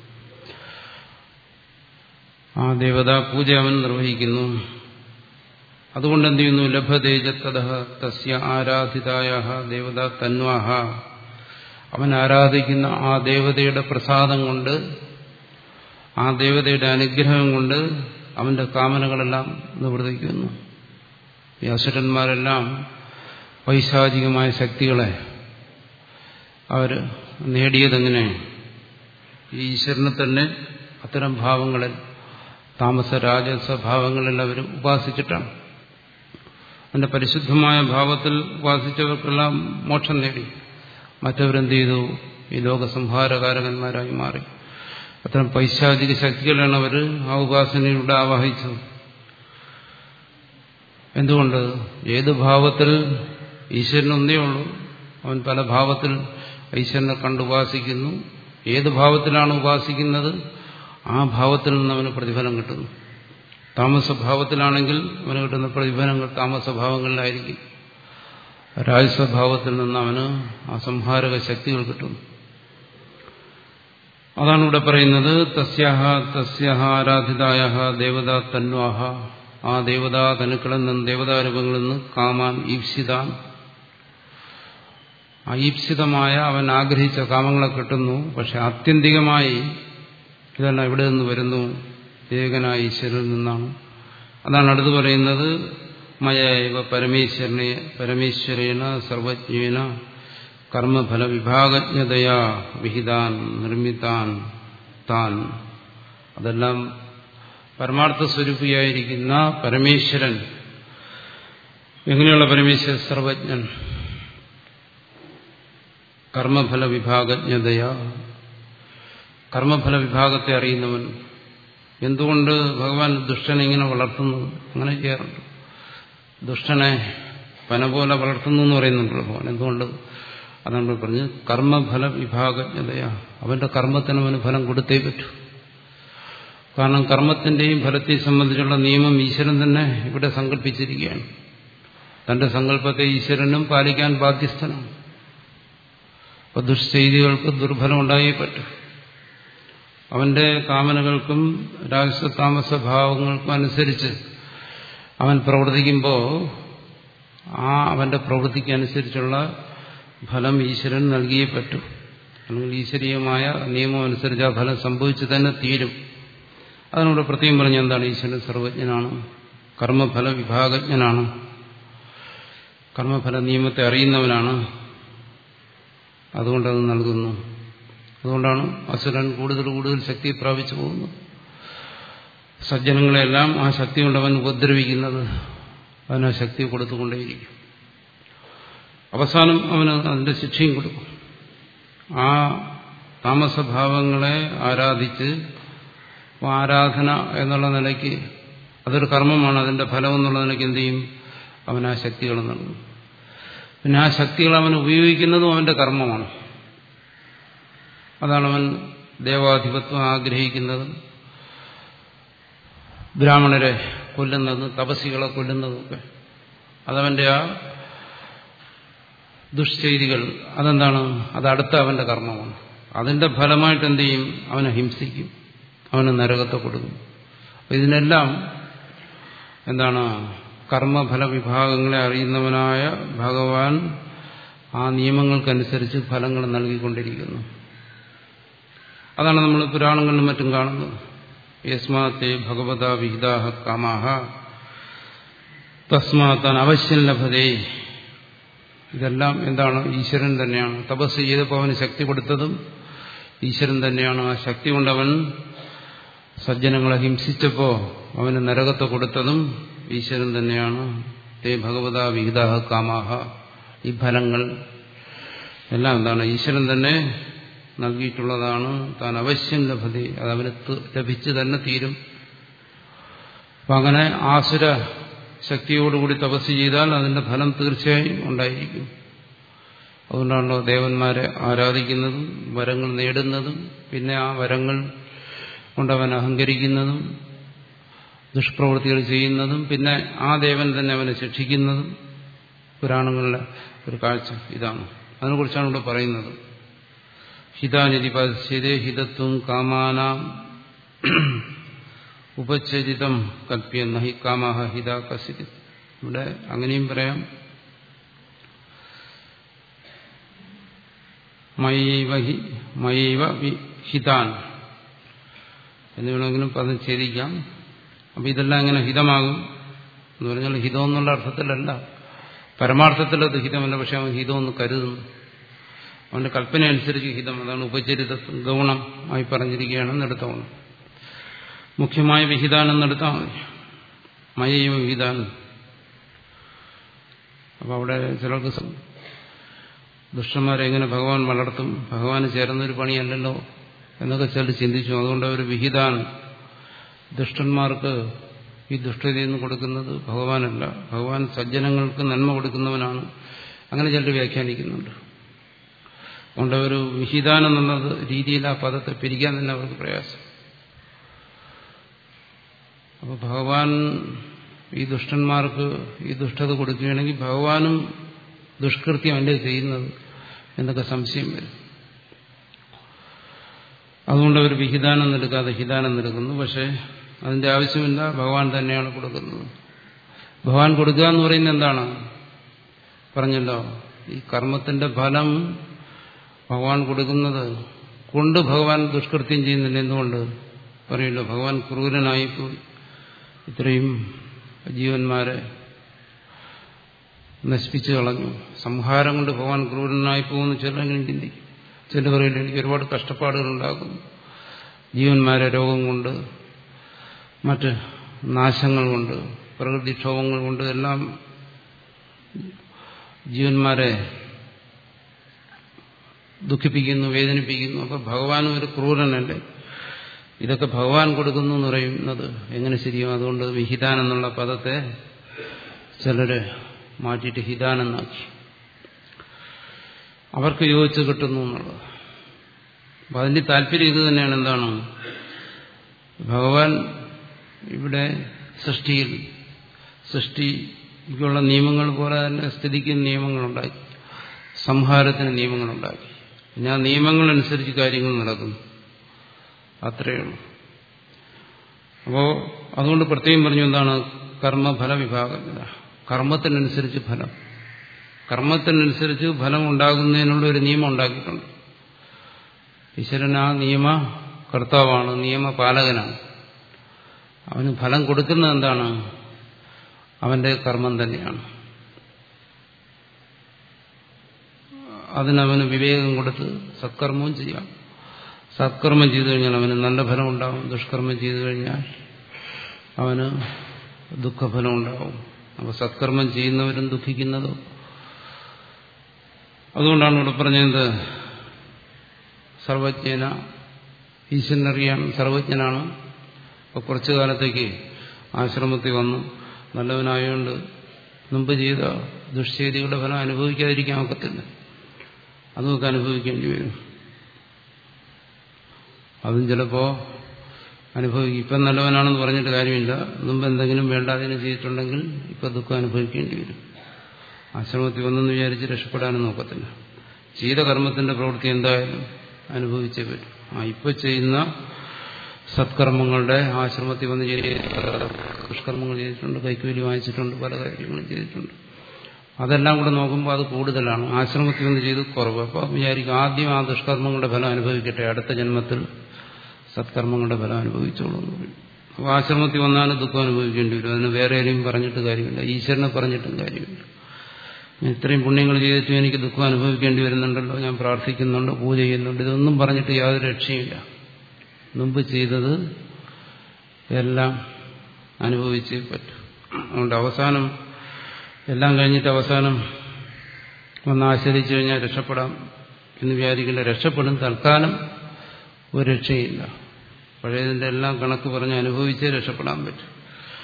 [SPEAKER 1] ആ ദേവത പൂജ അവൻ നിർവഹിക്കുന്നു അതുകൊണ്ട് എന്ത് ചെയ്യുന്നു ലഭതേജത്തത തസ്യ ആരാധിതായ ദേവത തന്വാഹ അവൻ ആരാധിക്കുന്ന ആ ദേവതയുടെ പ്രസാദം കൊണ്ട് ആ ദേവതയുടെ അനുഗ്രഹം കൊണ്ട് അവന്റെ കാമനകളെല്ലാം നിവർത്തിക്കുന്നു ഈ അസുരന്മാരെല്ലാം പൈശാചികമായ ശക്തികളെ അവർ നേടിയതെങ്ങനെ ഈ ഈശ്വരനെ തന്നെ അത്തരം ഭാവങ്ങളിൽ താമസ രാജസ്വഭാവങ്ങളിൽ അവർ ഉപാസിച്ചിട്ടാണ് അതിന്റെ പരിശുദ്ധമായ ഭാവത്തിൽ ഉപാസിച്ചവർക്കെല്ലാം മോക്ഷം നേടി മറ്റവരെന്ത് ചെയ്തു ഈ ലോകസംഹാരകാരകന്മാരായി മാറി അത്തരം പൈശാചിക ശക്തികളാണ് അവർ ആ ഉപാസനയിലൂടെ ആവാഹിച്ചത് എന്തുകൊണ്ട് ഏത് ഭാവത്തിൽ ഈശ്വരൻ ഒന്നേ ഉള്ളൂ അവൻ പല ഭാവത്തിൽ ഈശ്വരനെ കണ്ടുപാസിക്കുന്നു ഏത് ഭാവത്തിലാണ് ഉപാസിക്കുന്നത് ആ ഭാവത്തിൽ നിന്ന് അവന് പ്രതിഫലം കിട്ടുന്നു താമസഭാവത്തിലാണെങ്കിൽ അവന് കിട്ടുന്ന പ്രതിഫലങ്ങൾ താമസഭാവങ്ങളിലായിരിക്കും രാജസ്വഭാവത്തിൽ നിന്ന് അവന് ആ സംഹാരക ശക്തികൾ കിട്ടുന്നു അതാണ് ഇവിടെ പറയുന്നത് തസ്യാഹ തസ്യാഹ ആരാധിതായ ദേവത തന്വാഹ ആ ദേവതാ തനുക്കളിൽ നിന്നും ദേവതാരൂപങ്ങളിൽ നിന്ന് കാമാൻ ഈപ്സിതാൻ ആ ഈപ്സിതമായ അവൻ ആഗ്രഹിച്ച കാമങ്ങളെ കിട്ടുന്നു പക്ഷെ ആത്യന്തികമായി ഇതെല്ലാം എവിടെ നിന്ന് വരുന്നു ഏകനായ ഈശ്വരനിൽ നിന്നാണ് അതാണ് അടുത്ത് പറയുന്നത് മയവ പരമേശ്വരനെ പരമേശ്വരേന സർവജ്ഞേന കർമ്മഫല വിഭാഗജ്ഞതയാ വിഹിതാൻ നിർമ്മിതാൻ താൻ അതെല്ലാം പരമാർത്ഥ സ്വരൂപിയായിരിക്കുന്ന പരമേശ്വരൻ എങ്ങനെയുള്ള പരമേശ്വരൻ സർവജ്ഞൻ കർമ്മഫല വിഭാഗജ്ഞതയാ കർമ്മഫല വിഭാഗത്തെ അറിയുന്നവൻ എന്തുകൊണ്ട് ഭഗവാൻ ദുഷ്ടനെ ഇങ്ങനെ വളർത്തുന്നു അങ്ങനെ ചെയ്യാറുണ്ട് ദുഷ്ടനെ പന പോലെ വളർത്തുന്നു എന്ന് പറയുന്നുണ്ടല്ലോ ഭഗവാൻ എന്തുകൊണ്ട് അതാണ് പറഞ്ഞ് കർമ്മഫല വിഭാഗജ്ഞതയാ അവന്റെ കർമ്മത്തിന് അവന് ഫലം കൊടുത്തേ പറ്റൂ കാരണം കർമ്മത്തിന്റെയും ഫലത്തെയും സംബന്ധിച്ചുള്ള നിയമം ഈശ്വരൻ തന്നെ ഇവിടെ സങ്കല്പിച്ചിരിക്കുകയാണ് തന്റെ സങ്കല്പത്തെ ഈശ്വരനും പാലിക്കാൻ ബാധ്യസ്ഥനാണ് അപ്പൊ ദുഷ്ചെയ്തികൾക്ക് ദുർഫലം ഉണ്ടായേ പറ്റും അവന്റെ കാമനകൾക്കും രാജസ താമസ ഭാവങ്ങൾക്കും അനുസരിച്ച് അവൻ പ്രവർത്തിക്കുമ്പോൾ ആ അവന്റെ പ്രവൃത്തിക്ക് അനുസരിച്ചുള്ള ഫലം ഈശ്വരൻ നൽകിയേ പറ്റൂ അല്ലെങ്കിൽ ഈശ്വരീയമായ നിയമം അനുസരിച്ച് ആ ഫലം സംഭവിച്ചു തന്നെ തീരും അതിനോട് പ്രത്യേകം പറഞ്ഞ എന്താണ് ഈശ്വരൻ സർവജ്ഞനാണ് കർമ്മഫല വിഭാഗജ്ഞനാണ് കർമ്മഫല നിയമത്തെ അറിയുന്നവനാണ് അതുകൊണ്ടത് നൽകുന്നു അതുകൊണ്ടാണ് അസുരൻ കൂടുതൽ കൂടുതൽ ശക്തി പ്രാപിച്ചു പോകുന്നത് സജ്ജനങ്ങളെല്ലാം ആ ശക്തി കൊണ്ട് അവൻ ഉപദ്രവിക്കുന്നത് അതിന് ശക്തി കൊടുത്തുകൊണ്ടേയിരിക്കും അവസാനം അവന് അതിന്റെ ശിക്ഷയും കൊടുക്കും ആ താമസഭാവങ്ങളെ ആരാധിച്ച് ആരാധന എന്നുള്ള നിലയ്ക്ക് അതൊരു കർമ്മമാണ് അതിന്റെ ഫലം എന്നുള്ള നിലയ്ക്ക് എന്ത് ചെയ്യും അവൻ ആ ശക്തികൾ നൽകും പിന്നെ ആ ശക്തികൾ അവൻ ഉപയോഗിക്കുന്നതും അവന്റെ കർമ്മമാണ് അതാണ് അവൻ ദേവാധിപത്വം ആഗ്രഹിക്കുന്നത് ബ്രാഹ്മണരെ കൊല്ലുന്നതും തപസ്സികളെ കൊല്ലുന്നതുമൊക്കെ അതവന്റെ ആ ദുഷ്ചെയ്തികൾ അതെന്താണ് അത് അടുത്ത അവന്റെ കർമ്മമാണ് അതിന്റെ ഫലമായിട്ട് എന്ത് ചെയ്യും അവനെ ഹിംസിക്കും അവന് നരകത്തെ കൊടുക്കും ഇതിനെല്ലാം എന്താണ് കർമ്മഫല വിഭാഗങ്ങളെ അറിയുന്നവനായ ഭഗവാൻ ആ നിയമങ്ങൾക്കനുസരിച്ച് ഫലങ്ങൾ നൽകിക്കൊണ്ടിരിക്കുന്നു അതാണ് നമ്മൾ പുരാണങ്ങളിലും മറ്റും കാണുന്നത് യസ്മാത്തെ ഭഗവത വിഹിതാഹ കാമാഹ തസ്മാത്താൻ അവശ്യം ലഭതേ ഇതെല്ലാം എന്താണ് ഈശ്വരൻ തന്നെയാണ് തപസ് ചെയ്തപ്പോൾ അവന് ശക്തി കൊടുത്തതും ഈശ്വരൻ തന്നെയാണ് ആ ശക്തി കൊണ്ടവൻ സജ്ജനങ്ങളെ ഹിംസിച്ചപ്പോൾ അവന് നരകത്തെ കൊടുത്തതും ഈശ്വരൻ തന്നെയാണ് തേ ഭഗവത വിഹിതാഹ കാമാഹ ഈ ഫലങ്ങൾ എല്ലാം എന്താണ് ഈശ്വരൻ തന്നെ നൽകിയിട്ടുള്ളതാണ് താൻ അവശ്യം ലഭതി അത് അവന് ലഭിച്ചു തന്നെ തീരും അപ്പം അങ്ങനെ ആസുര ശക്തിയോടുകൂടി തപസ് ചെയ്താൽ അതിന്റെ ഫലം തീർച്ചയായും ഉണ്ടായിരിക്കും അതുകൊണ്ടാണല്ലോ ദേവന്മാരെ ആരാധിക്കുന്നതും വരങ്ങൾ നേടുന്നതും പിന്നെ ആ വരങ്ങൾ കൊണ്ടവൻ അഹങ്കരിക്കുന്നതും ദുഷ്പ്രവൃത്തികൾ ചെയ്യുന്നതും പിന്നെ ആ ദേവൻ തന്നെ അവനെ ശിക്ഷിക്കുന്നതും പുരാണങ്ങളിലെ ഒരു കാഴ്ച ഇതാണ് അതിനെക്കുറിച്ചാണ് ഇവിടെ പറയുന്നത് ഹിതാനിധി പശ്യതേ ഹിതത്വം കാമാനാം ഉപചരിതം കൽപ്പിയ നഹി കാമാഹ ഹിത കസിത് ഇവിടെ അങ്ങനെയും പറയാം മയൈവ ഹി മയൈവ ഹിതാൻ എന്ന് വേണമെങ്കിലും പദം ഛേദിക്കാം അപ്പൊ ഇതെല്ലാം എങ്ങനെ ഹിതമാകും എന്ന് പറഞ്ഞാൽ ഹിതം എന്നുള്ള അർത്ഥത്തിലല്ല പരമാർത്ഥത്തിൽ അത് ഹിതമല്ല പക്ഷെ അവൻ ഹിതം എന്ന് കരുതുന്നു അവന്റെ കൽപ്പന അനുസരിച്ച് ഹിതം അതാണ് ഉപചരിത ഗൗണം ആയി പറഞ്ഞിരിക്കുകയാണെന്ന് എടുത്തോണം മുഖ്യമായ വിഹിതാനം നടത്താൻ മതി മയയും വിഹിതാനം അപ്പൊ അവിടെ ചിലർക്ക് ദുഷ്ടന്മാരെ എങ്ങനെ ഭഗവാൻ വളർത്തും ഭഗവാന് ചേർന്നൊരു പണിയല്ലല്ലോ എന്നൊക്കെ ചിലർ ചിന്തിച്ചു അതുകൊണ്ട് അവർ വിഹിതാൻ ദുഷ്ടന്മാർക്ക് ഈ ദുഷ്ടതയിൽ നിന്ന് കൊടുക്കുന്നത് ഭഗവാനല്ല ഭഗവാൻ സജ്ജനങ്ങൾക്ക് നന്മ കൊടുക്കുന്നവനാണ് അങ്ങനെ ചിലർ വ്യാഖ്യാനിക്കുന്നുണ്ട് അതുകൊണ്ട് ഒരു വിഹിതാനം എന്നത് രീതിയിൽ ആ പദത്തെ പിരിക്കാൻ തന്നെ അവർക്ക് പ്രയാസം അപ്പോൾ ഭഗവാൻ ഈ ദുഷ്ടന്മാർക്ക് ഈ ദുഷ്ടത കൊടുക്കുകയാണെങ്കിൽ ഭഗവാനും ദുഷ്കൃത്യം അല്ലേ ചെയ്യുന്നത് എന്നൊക്കെ സംശയം വരും അതുകൊണ്ട് അവർ വിഹിതാനം എടുക്കാതെ ഹിതാനം എടുക്കുന്നു പക്ഷേ അതിന്റെ ആവശ്യമില്ല ഭഗവാൻ തന്നെയാണ് കൊടുക്കുന്നത് ഭഗവാൻ കൊടുക്കുക എന്ന് പറയുന്നത് എന്താണ് പറഞ്ഞല്ലോ ഈ കർമ്മത്തിന്റെ ഫലം ഭഗവാൻ കൊടുക്കുന്നത് കൊണ്ട് ഭഗവാൻ ദുഷ്കൃത്യം ചെയ്യുന്നില്ല എന്തുകൊണ്ട് പറയല്ലോ ഭഗവാൻ ക്രൂരനായിപ്പോയി ഇത്രയും ജീവന്മാരെ നശിപ്പിച്ചു കളഞ്ഞു സംഹാരം കൊണ്ട് ഭഗവാൻ ക്രൂരനായി പോകുന്ന ചിലരെങ്കിലും ചിന്തിക്കും ചില പറയില്ല എനിക്ക് ഒരുപാട് കഷ്ടപ്പാടുകൾ ഉണ്ടാക്കുന്നു ജീവന്മാരെ രോഗം കൊണ്ട് മറ്റ് നാശങ്ങൾ കൊണ്ട് പ്രകൃതിക്ഷോഭങ്ങൾ കൊണ്ട് എല്ലാം ജീവന്മാരെ ദുഃഖിപ്പിക്കുന്നു വേദനിപ്പിക്കുന്നു അപ്പൊ ഭഗവാനും ഒരു ക്രൂരനല്ലേ ഇതൊക്കെ ഭഗവാൻ കൊടുക്കുന്നു എന്ന് പറയുന്നത് എങ്ങനെ ശരിയോ അതുകൊണ്ട് വിഹിതാൻ എന്നുള്ള പദത്തെ ചിലര് മാറ്റിയിട്ട് ഹിതാനെന്നാക്കി അവർക്ക് യോജിച്ച് കിട്ടുന്നു എന്നുള്ളത് അപ്പൊ അതിന്റെ താല്പര്യം ഇത് തന്നെയാണ് എന്താണ് ഭഗവാൻ ഇവിടെ സൃഷ്ടിയിൽ സൃഷ്ടിക്കുള്ള നിയമങ്ങൾ പോലെ തന്നെ സ്ഥിതിക്ക് നിയമങ്ങളുണ്ടാക്കി സംഹാരത്തിന് നിയമങ്ങളുണ്ടാക്കി പിന്നെ ആ നിയമങ്ങളനുസരിച്ച് കാര്യങ്ങൾ നടക്കുന്നു അത്രയേ ഉള്ളൂ അപ്പോ അതുകൊണ്ട് പ്രത്യേകം പറഞ്ഞു എന്താണ് കർമ്മഫല വിഭാഗമില്ല കർമ്മത്തിനനുസരിച്ച് ഫലം കർമ്മത്തിനനുസരിച്ച് ഫലം ഉണ്ടാകുന്നതിനുള്ള ഒരു നിയമം ഉണ്ടാക്കിയിട്ടുണ്ട് ഈശ്വരൻ ആ നിയമ കർത്താവാണ് നിയമപാലകനാണ് അവന് ഫലം കൊടുക്കുന്നത് എന്താണ് അവന്റെ കർമ്മം തന്നെയാണ് അതിനവന് വിവേകം കൊടുത്ത് സത്കർമ്മവും ചെയ്യാം സത്കർമ്മം ചെയ്തു കഴിഞ്ഞാൽ അവന് നല്ല ഫലം ഉണ്ടാവും ദുഷ്കർമ്മം ചെയ്തു കഴിഞ്ഞാൽ അവന് ദുഃഖഫലം ഉണ്ടാവും അപ്പോൾ സത്കർമ്മം ചെയ്യുന്നവരും ദുഃഖിക്കുന്നതോ അതുകൊണ്ടാണ് ഇവിടെ പറഞ്ഞത് സർവജ്ഞന ഈശ്വരനറിയാം സർവജ്ഞനാണ് അപ്പോൾ കുറച്ചു കാലത്തേക്ക് ആശ്രമത്തിൽ വന്നു നല്ലവനായതുകൊണ്ട് മുമ്പ് ചെയ്ത ദുഷ്ചെയ്തികളുടെ ഫലം അനുഭവിക്കാതിരിക്കാൻ ഒക്കത്തില്ല അതുമൊക്കെ അനുഭവിക്കേണ്ടി വരും അതും ചിലപ്പോ അനുഭവിക്കും ഇപ്പം നല്ലവനാണെന്ന് പറഞ്ഞിട്ട് കാര്യമില്ല മുമ്പ് എന്തെങ്കിലും വേണ്ടാതിനും ചെയ്തിട്ടുണ്ടെങ്കിൽ ഇപ്പം ദുഃഖം അനുഭവിക്കേണ്ടി വരും ആശ്രമത്തിൽ വന്നെന്ന് വിചാരിച്ച് രക്ഷപ്പെടാനും നോക്കത്തില്ല ചെയ്ത കർമ്മത്തിന്റെ പ്രവൃത്തി എന്തായാലും അനുഭവിച്ചേ പറ്റും ആ ഇപ്പൊ ചെയ്യുന്ന സത്കർമ്മങ്ങളുടെ ആശ്രമത്തിൽ വന്ന് ചെയ്ത് ദുഷ്കർമ്മങ്ങൾ ചെയ്തിട്ടുണ്ട് കൈക്കൂലി വാങ്ങിച്ചിട്ടുണ്ട് പല കാര്യങ്ങളും ചെയ്തിട്ടുണ്ട് അതെല്ലാം കൂടെ നോക്കുമ്പോൾ അത് കൂടുതലാണ് ആശ്രമത്തിൽ നിന്ന് ചെയ്ത് കുറവ് അപ്പോൾ വിചാരിക്കും ആദ്യം ആ ദുഷ്കർമ്മങ്ങളുടെ ഫലം അനുഭവിക്കട്ടെ അടുത്ത ജന്മത്തിൽ സത്കർമ്മങ്ങളുടെ ഫലം അനുഭവിച്ചോളൂ എന്ന് പറയും അപ്പോൾ ആശ്രമത്തിൽ വന്നാലും ദുഃഖം അനുഭവിക്കേണ്ടി വരും അതിന് വേറെ ആരെയും പറഞ്ഞിട്ട് കാര്യമില്ല ഈശ്വരനെ പറഞ്ഞിട്ടും കാര്യമില്ല ഞാൻ ഇത്രയും പുണ്യങ്ങൾ ചെയ്തിട്ടും എനിക്ക് ദുഃഖം അനുഭവിക്കേണ്ടി വരുന്നുണ്ടല്ലോ ഞാൻ പ്രാർത്ഥിക്കുന്നുണ്ട് പൂജ ചെയ്യുന്നുണ്ട് ഇതൊന്നും പറഞ്ഞിട്ട് യാതൊരു രക്ഷയില്ല മുമ്പ് ചെയ്തത് എല്ലാം അനുഭവിച്ചേ പറ്റും അതുകൊണ്ട് അവസാനം എല്ലാം കഴിഞ്ഞിട്ട് അവസാനം വന്ന് ആശ്രയിച്ചു കഴിഞ്ഞാൽ രക്ഷപ്പെടാം എന്ന് വിചാരിക്കില്ല രക്ഷപ്പെടും തൽക്കാലം ഒരു രക്ഷയില്ല പഴയതിൻ്റെ എല്ലാം കണക്ക് പറഞ്ഞ് അനുഭവിച്ചേ രക്ഷപ്പെടാൻ പറ്റും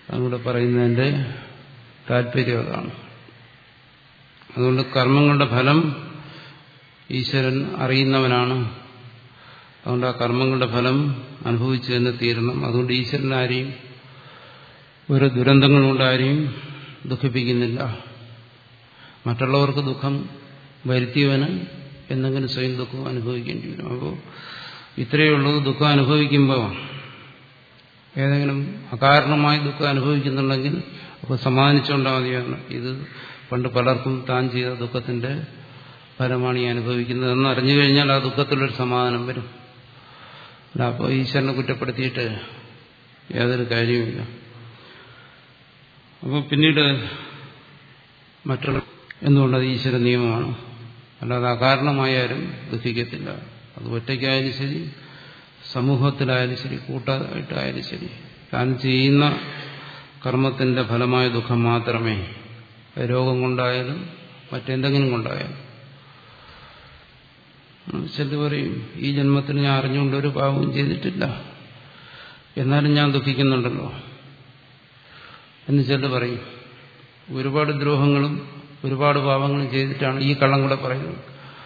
[SPEAKER 1] അതുകൂടെ പറയുന്നതിന്റെ താല്പര്യം അതാണ് അതുകൊണ്ട് കർമ്മങ്ങളുടെ ഫലം ഈശ്വരൻ അറിയുന്നവനാണ് അതുകൊണ്ട് ആ കർമ്മങ്ങളുടെ ഫലം അനുഭവിച്ചു തന്നെ തീരണം അതുകൊണ്ട് ഈശ്വരൻ ആരെയും ഓരോ ദുരന്തങ്ങൾ കൊണ്ട് ആരെയും ദുഃഖിപ്പിക്കുന്നില്ല മറ്റുള്ളവർക്ക് ദുഃഖം വരുത്തിയവന് എന്തെങ്കിലും സ്വയം ദുഃഖം അനുഭവിക്കേണ്ടി വരും അപ്പോൾ ഇത്രയേ ഉള്ളൂ ദുഃഖം അനുഭവിക്കുമ്പോൾ ഏതെങ്കിലും അകാരണമായി ദുഃഖം അനുഭവിക്കുന്നുണ്ടെങ്കിൽ അപ്പോൾ സമാധാനിച്ചുകൊണ്ടാൽ മതിയാണ് ഇത് പണ്ട് പലർക്കും താൻ ചെയ്ത ദുഃഖത്തിന്റെ ഫലമാണ് ഈ അനുഭവിക്കുന്നതെന്ന് അറിഞ്ഞു കഴിഞ്ഞാൽ ആ ദുഃഖത്തിലൊരു സമാധാനം വരും അല്ല അപ്പോൾ ഈശ്വരനെ കുറ്റപ്പെടുത്തിയിട്ട് യാതൊരു കാര്യവുമില്ല അപ്പോൾ പിന്നീട് മറ്റുള്ള എന്തുകൊണ്ടത് ഈശ്വര നിയമമാണ് അല്ലാതെ അകാരണമായാലും ദുഃഖിക്കത്തില്ല അത് ഒറ്റയ്ക്കായാലും ശരി സമൂഹത്തിലായാലും ശരി കൂട്ടായിട്ടായാലും ശരി താൻ ചെയ്യുന്ന കർമ്മത്തിന്റെ ഫലമായ ദുഃഖം മാത്രമേ രോഗം കൊണ്ടായാലും മറ്റെന്തെങ്കിലും കൊണ്ടായാലും ചിലത് പറയും ഈ ജന്മത്തിൽ ഞാൻ അറിഞ്ഞുകൊണ്ട് ഒരു പാവവും ചെയ്തിട്ടില്ല എന്നാലും ഞാൻ ദുഃഖിക്കുന്നുണ്ടല്ലോ എന്ന് ചിലർ പറയും ഒരുപാട് ദ്രോഹങ്ങളും ഒരുപാട് പാവങ്ങളും ചെയ്തിട്ടാണ് ഈ കള്ളം കൂടെ പറയുന്നത്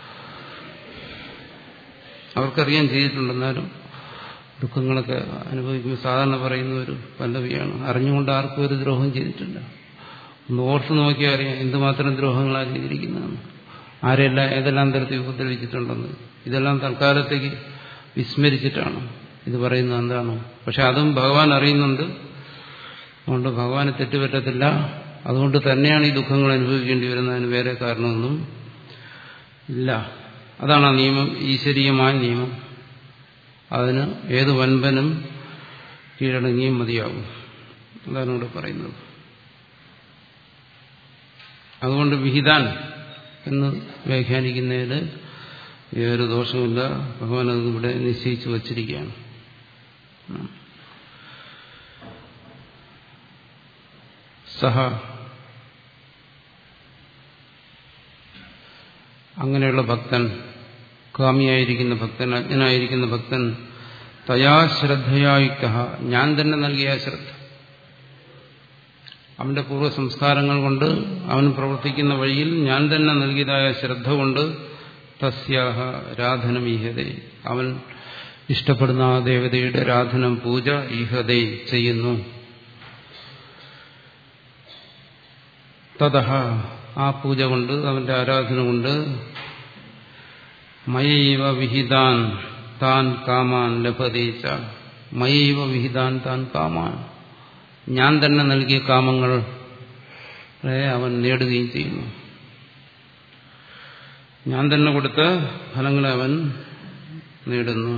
[SPEAKER 1] അവർക്കറിയാൻ ചെയ്തിട്ടുണ്ടെന്നാലും ദുഃഖങ്ങളൊക്കെ അനുഭവിക്കുമ്പോൾ സാധാരണ പറയുന്ന ഒരു പല്ലവിയാണ് അറിഞ്ഞുകൊണ്ട് ആർക്കും ഒരു ദ്രോഹം ചെയ്തിട്ടില്ല ഒന്ന് ഓർത്ത് നോക്കിയാൽ അറിയാം എന്തുമാത്രം ദ്രോഹങ്ങളാണ് ചെയ്തിരിക്കുന്നതെന്ന് ആരെല്ലാം ഏതെല്ലാം തരത്തിൽ ഉപദ്രവിച്ചിട്ടുണ്ടെന്ന് ഇതെല്ലാം തൽക്കാലത്തേക്ക് വിസ്മരിച്ചിട്ടാണ് ഇത് പറയുന്നത് എന്താണ് പക്ഷെ അതും ഭഗവാൻ അറിയുന്നുണ്ട് അതുകൊണ്ട് ഭഗവാന് തെറ്റുപറ്റത്തില്ല അതുകൊണ്ട് തന്നെയാണ് ഈ ദുഃഖങ്ങൾ അനുഭവിക്കേണ്ടി വരുന്നതിന് വേറെ കാരണമൊന്നും ഇല്ല അതാണ് ആ നിയമം ഈശ്വരീയമായ നിയമം അതിന് ഏത് വൻപനും കീഴടങ്ങിയും മതിയാകും അതാണ് ഇവിടെ പറയുന്നത് അതുകൊണ്ട് വിഹിതാൻ എന്ന് വ്യാഖ്യാനിക്കുന്നതിൽ ഏതൊരു ദോഷമില്ല ഭഗവാൻ അത് ഇവിടെ നിശ്ചയിച്ചു വച്ചിരിക്കുകയാണ് സഹ അങ്ങനെയുള്ള ഭക്തൻ കാമിയായിരിക്കുന്ന ഭക്തൻ അജ്ഞനായിരിക്കുന്ന ഭക്തൻ തയാ ശ്രദ്ധയായുക്ത ഞാൻ തന്നെ നൽകിയ ശ്രദ്ധ അവന്റെ പൂർവ്വ സംസ്കാരങ്ങൾ കൊണ്ട് അവൻ പ്രവർത്തിക്കുന്ന വഴിയിൽ ഞാൻ തന്നെ നൽകിയതായ ശ്രദ്ധ കൊണ്ട് തസ്യാഹ രാധനം ഈഹതേ അവൻ ഇഷ്ടപ്പെടുന്ന ആ ദേവതയുടെ രാധനം പൂജ ഈഹതേ ചെയ്യുന്നു തതഹ ആ പൂജ കൊണ്ട് അവന്റെ ആരാധന കൊണ്ട് മയൈവ വിഹിതാൻ താൻ കാമാൻ ലഭതേച്ച മയൈവ വിഹിതാൻ താൻ കാമാൻ ഞാൻ തന്നെ നൽകിയ കാമങ്ങൾ അവൻ നേടുകയും ചെയ്യുന്നു ഞാൻ തന്നെ കൊടുത്ത ഫലങ്ങളെ അവൻ നേടുന്നു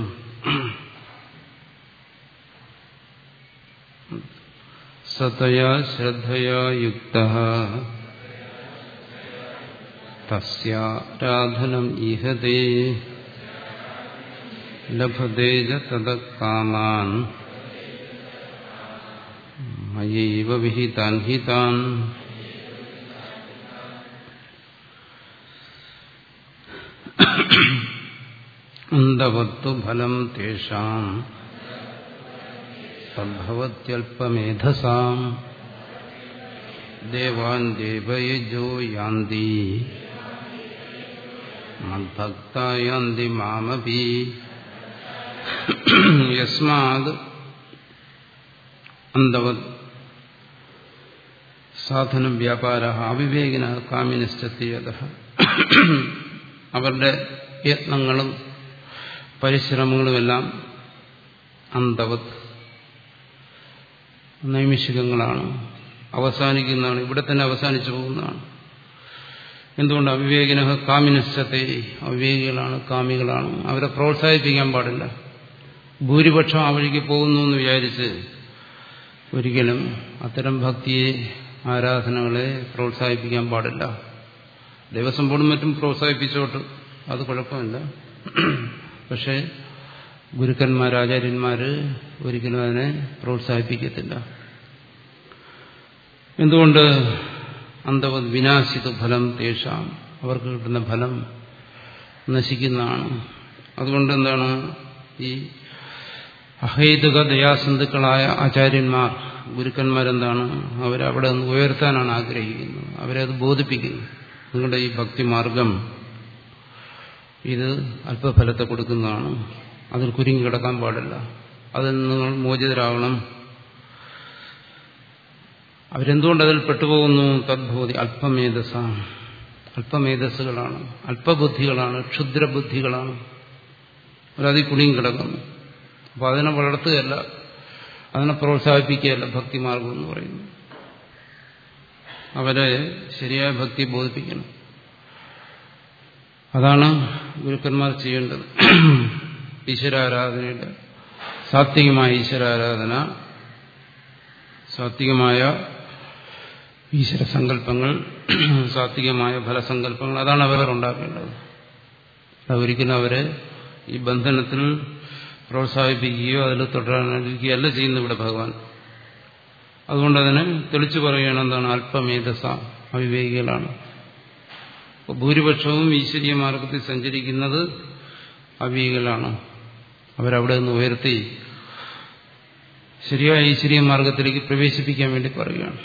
[SPEAKER 1] സതയാ ശ്രദ്ധയാ യുക്ത തസ്യാരാധനം ഈഹതേ ലഭതേ തത കാമാൻ മയൈവ വിഹിതാൻ ഹിതാൻ അന്തവത്തു ഫലം തേഷാം തദ്ഭവത്യൽപമേധസാം ദേവാൻ ദേവയജോ യാന്തി മദ്ഭക്ത യാന്തി മാമപി യസ്മാത് അന്തവത് സാധനം വ്യാപാര അവിവേകിന കാമിനിശ്ചത്തിയത അവരുടെ യത്നങ്ങളും പരിശ്രമങ്ങളുമെല്ലാം അന്തവത് നൈമിഷികങ്ങളാണ് അവസാനിക്കുന്നതാണ് ഇവിടെ തന്നെ അവസാനിച്ചു പോകുന്നതാണ് എന്തുകൊണ്ട് അവിവേകിന കാമിനിശ്ചത്തെ അവിവേകികളാണ് കാമികളാണ് അവരെ പ്രോത്സാഹിപ്പിക്കാൻ പാടില്ല ഭൂരിപക്ഷം ആ വഴിക്ക് പോകുന്നു എന്ന് വിചാരിച്ച് ഒരിക്കലും അത്തരം ഭക്തിയെ ആരാധനകളെ പ്രോത്സാഹിപ്പിക്കാൻ പാടില്ല ദേവസ്വം ബോർഡും മറ്റും പ്രോത്സാഹിപ്പിച്ചോട്ട് അത് കുഴപ്പമില്ല പക്ഷേ ഗുരുക്കന്മാർ ആചാര്യന്മാർ ഒരിക്കലും അതിനെ പ്രോത്സാഹിപ്പിക്കത്തില്ല എന്തുകൊണ്ട് അന്തവത് വിനാശിത ഫലം തേഷാം അവർക്ക് കിട്ടുന്ന ഫലം നശിക്കുന്നതാണ് അതുകൊണ്ട് എന്താണ് ഈ അഹൈതുക ദയാസന്ധുക്കളായ ആചാര്യന്മാർ ഗുരുക്കന്മാരെന്താണ് അവരവിടെ നിന്ന് ഉയർത്താനാണ് ആഗ്രഹിക്കുന്നത് അവരെ അത് ബോധിപ്പിക്കുന്നു നിങ്ങളുടെ ഈ ഭക്തിമാർഗം ഇത് അല്പഫലത്തെ കൊടുക്കുന്നതാണ് അതിൽ കുരുങ്ങി കിടക്കാൻ പാടില്ല അതിൽ നിന്ന് നിങ്ങൾ മോചിതരാകണം അവരെന്തുകൊണ്ട് അതിൽ പെട്ടുപോകുന്നു തദ്ബോധി അല്പമേധസ അല്പമേധസ്സുകളാണ് അല്പബുദ്ധികളാണ് ക്ഷുദ്രബുദ്ധികളാണ് അവരതിൽ കുടുങ്ങി കിടക്കുന്നു അപ്പോൾ അതിനെ വളർത്തുകയല്ല അതിനെ പ്രോത്സാഹിപ്പിക്കുകയല്ല ഭക്തിമാർഗം എന്ന് പറയുന്നു അവരെ ശരിയായ ഭക്തി ബോധിപ്പിക്കണം അതാണ് ഗുരുക്കന്മാർ ചെയ്യേണ്ടത് ഈശ്വരാരാധനയുടെ സാത്വികമായ ഈശ്വരാരാധന സാത്വികമായ ഈശ്വര സങ്കല്പങ്ങൾ സാത്വികമായ ഫലസങ്കല്പങ്ങൾ അതാണ് അവർ ഉണ്ടാക്കേണ്ടത് ഒരിക്കലും അവരെ ഈ ബന്ധനത്തിൽ പ്രോത്സാഹിപ്പിക്കുകയോ അതിൽ തുടരാനുകയോ അല്ല ചെയ്യുന്ന ഇവിടെ ഭഗവാൻ അതുകൊണ്ട് അതിനെ തെളിച്ചു പറയുകയാണ് എന്താണ് അല്പമേധസ അവിവേകികളാണ് ഭൂരിപക്ഷവും ഈശ്വരീയ മാർഗത്തിൽ സഞ്ചരിക്കുന്നത് അവിവേകികളാണ് അവരവിടെ നിന്ന് ഉയർത്തി ശരിയായ ഈശ്വരീയ മാർഗത്തിലേക്ക് പ്രവേശിപ്പിക്കാൻ വേണ്ടി പറയുകയാണ്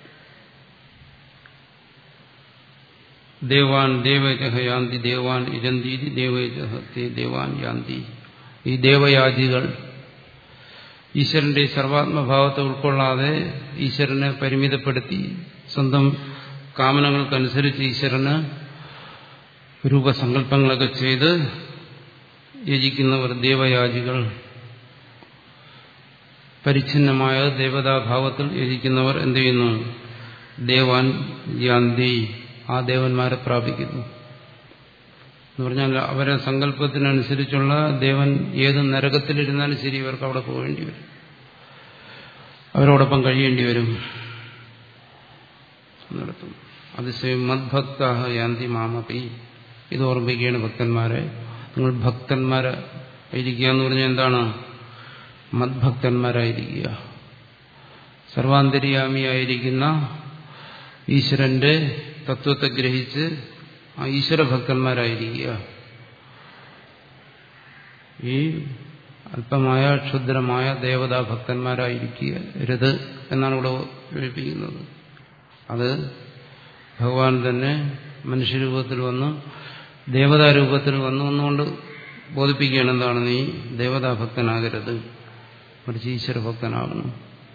[SPEAKER 1] ദേവാൻ ദേവജഹ യാന്തി ദേവാൻ ഇരന്തീതി ദേവജഹത്തെ ദേവാൻ യാന്തി ഈ ദേവയാജികൾ ഈശ്വരന്റെ സർവാത്മഭാവത്തെ ഉൾക്കൊള്ളാതെ ഈശ്വരനെ പരിമിതപ്പെടുത്തി സ്വന്തം കാമനകൾക്കനുസരിച്ച് ഈശ്വരന് രൂപസങ്കല്പങ്ങളൊക്കെ ചെയ്ത് യജിക്കുന്നവർ ദേവയാജികൾ പരിച്ഛിന്നമായ ദേവതാഭാവത്തിൽ യജിക്കുന്നവർ എന്ത് ചെയ്യുന്നു ദേവാൻ യാന്തി ആ ദേവന്മാരെ പ്രാപിക്കുന്നു എന്ന് പറഞ്ഞാൽ അവരെ സങ്കല്പത്തിനനുസരിച്ചുള്ള ദേവൻ ഏത് നരകത്തിലിരുന്നാലും ശരി ഇവർക്ക് അവിടെ പോകേണ്ടി വരും അവരോടൊപ്പം കഴിയേണ്ടി വരും നടത്തും അതിശയം മദ്ഭക്ത യാന്തി മാമപി ഇത് ഓർമ്മിക്കുകയാണ് ഭക്തന്മാരെ നിങ്ങൾ ഭക്തന്മാരെ ഇരിക്കുക എന്ന് പറഞ്ഞാൽ എന്താണ് മദ്ഭക്തന്മാരായിരിക്കുക സർവാന്തര്യാമിയായിരിക്കുന്ന ഈശ്വരന്റെ തത്വത്തെ ഗ്രഹിച്ച് ആ ഈശ്വരഭക്തന്മാരായിരിക്കുക ഈ അല്പമായ ക്ഷുദ്രമായ ദേവതാ ഭക്തന്മാരായിരിക്കരുത് എന്നാണ് ഇവിടെ വിളിപ്പിക്കുന്നത് അത് ഭഗവാൻ തന്നെ മനുഷ്യരൂപത്തിൽ വന്ന് ദേവതാരൂപത്തിൽ വന്നു വന്നുകൊണ്ട് ബോധിപ്പിക്കുകയാണ് എന്താണ് നീ ദേവതാഭക്തനാകരുത് മറിച്ച് ഈശ്വരഭക്തനാകണം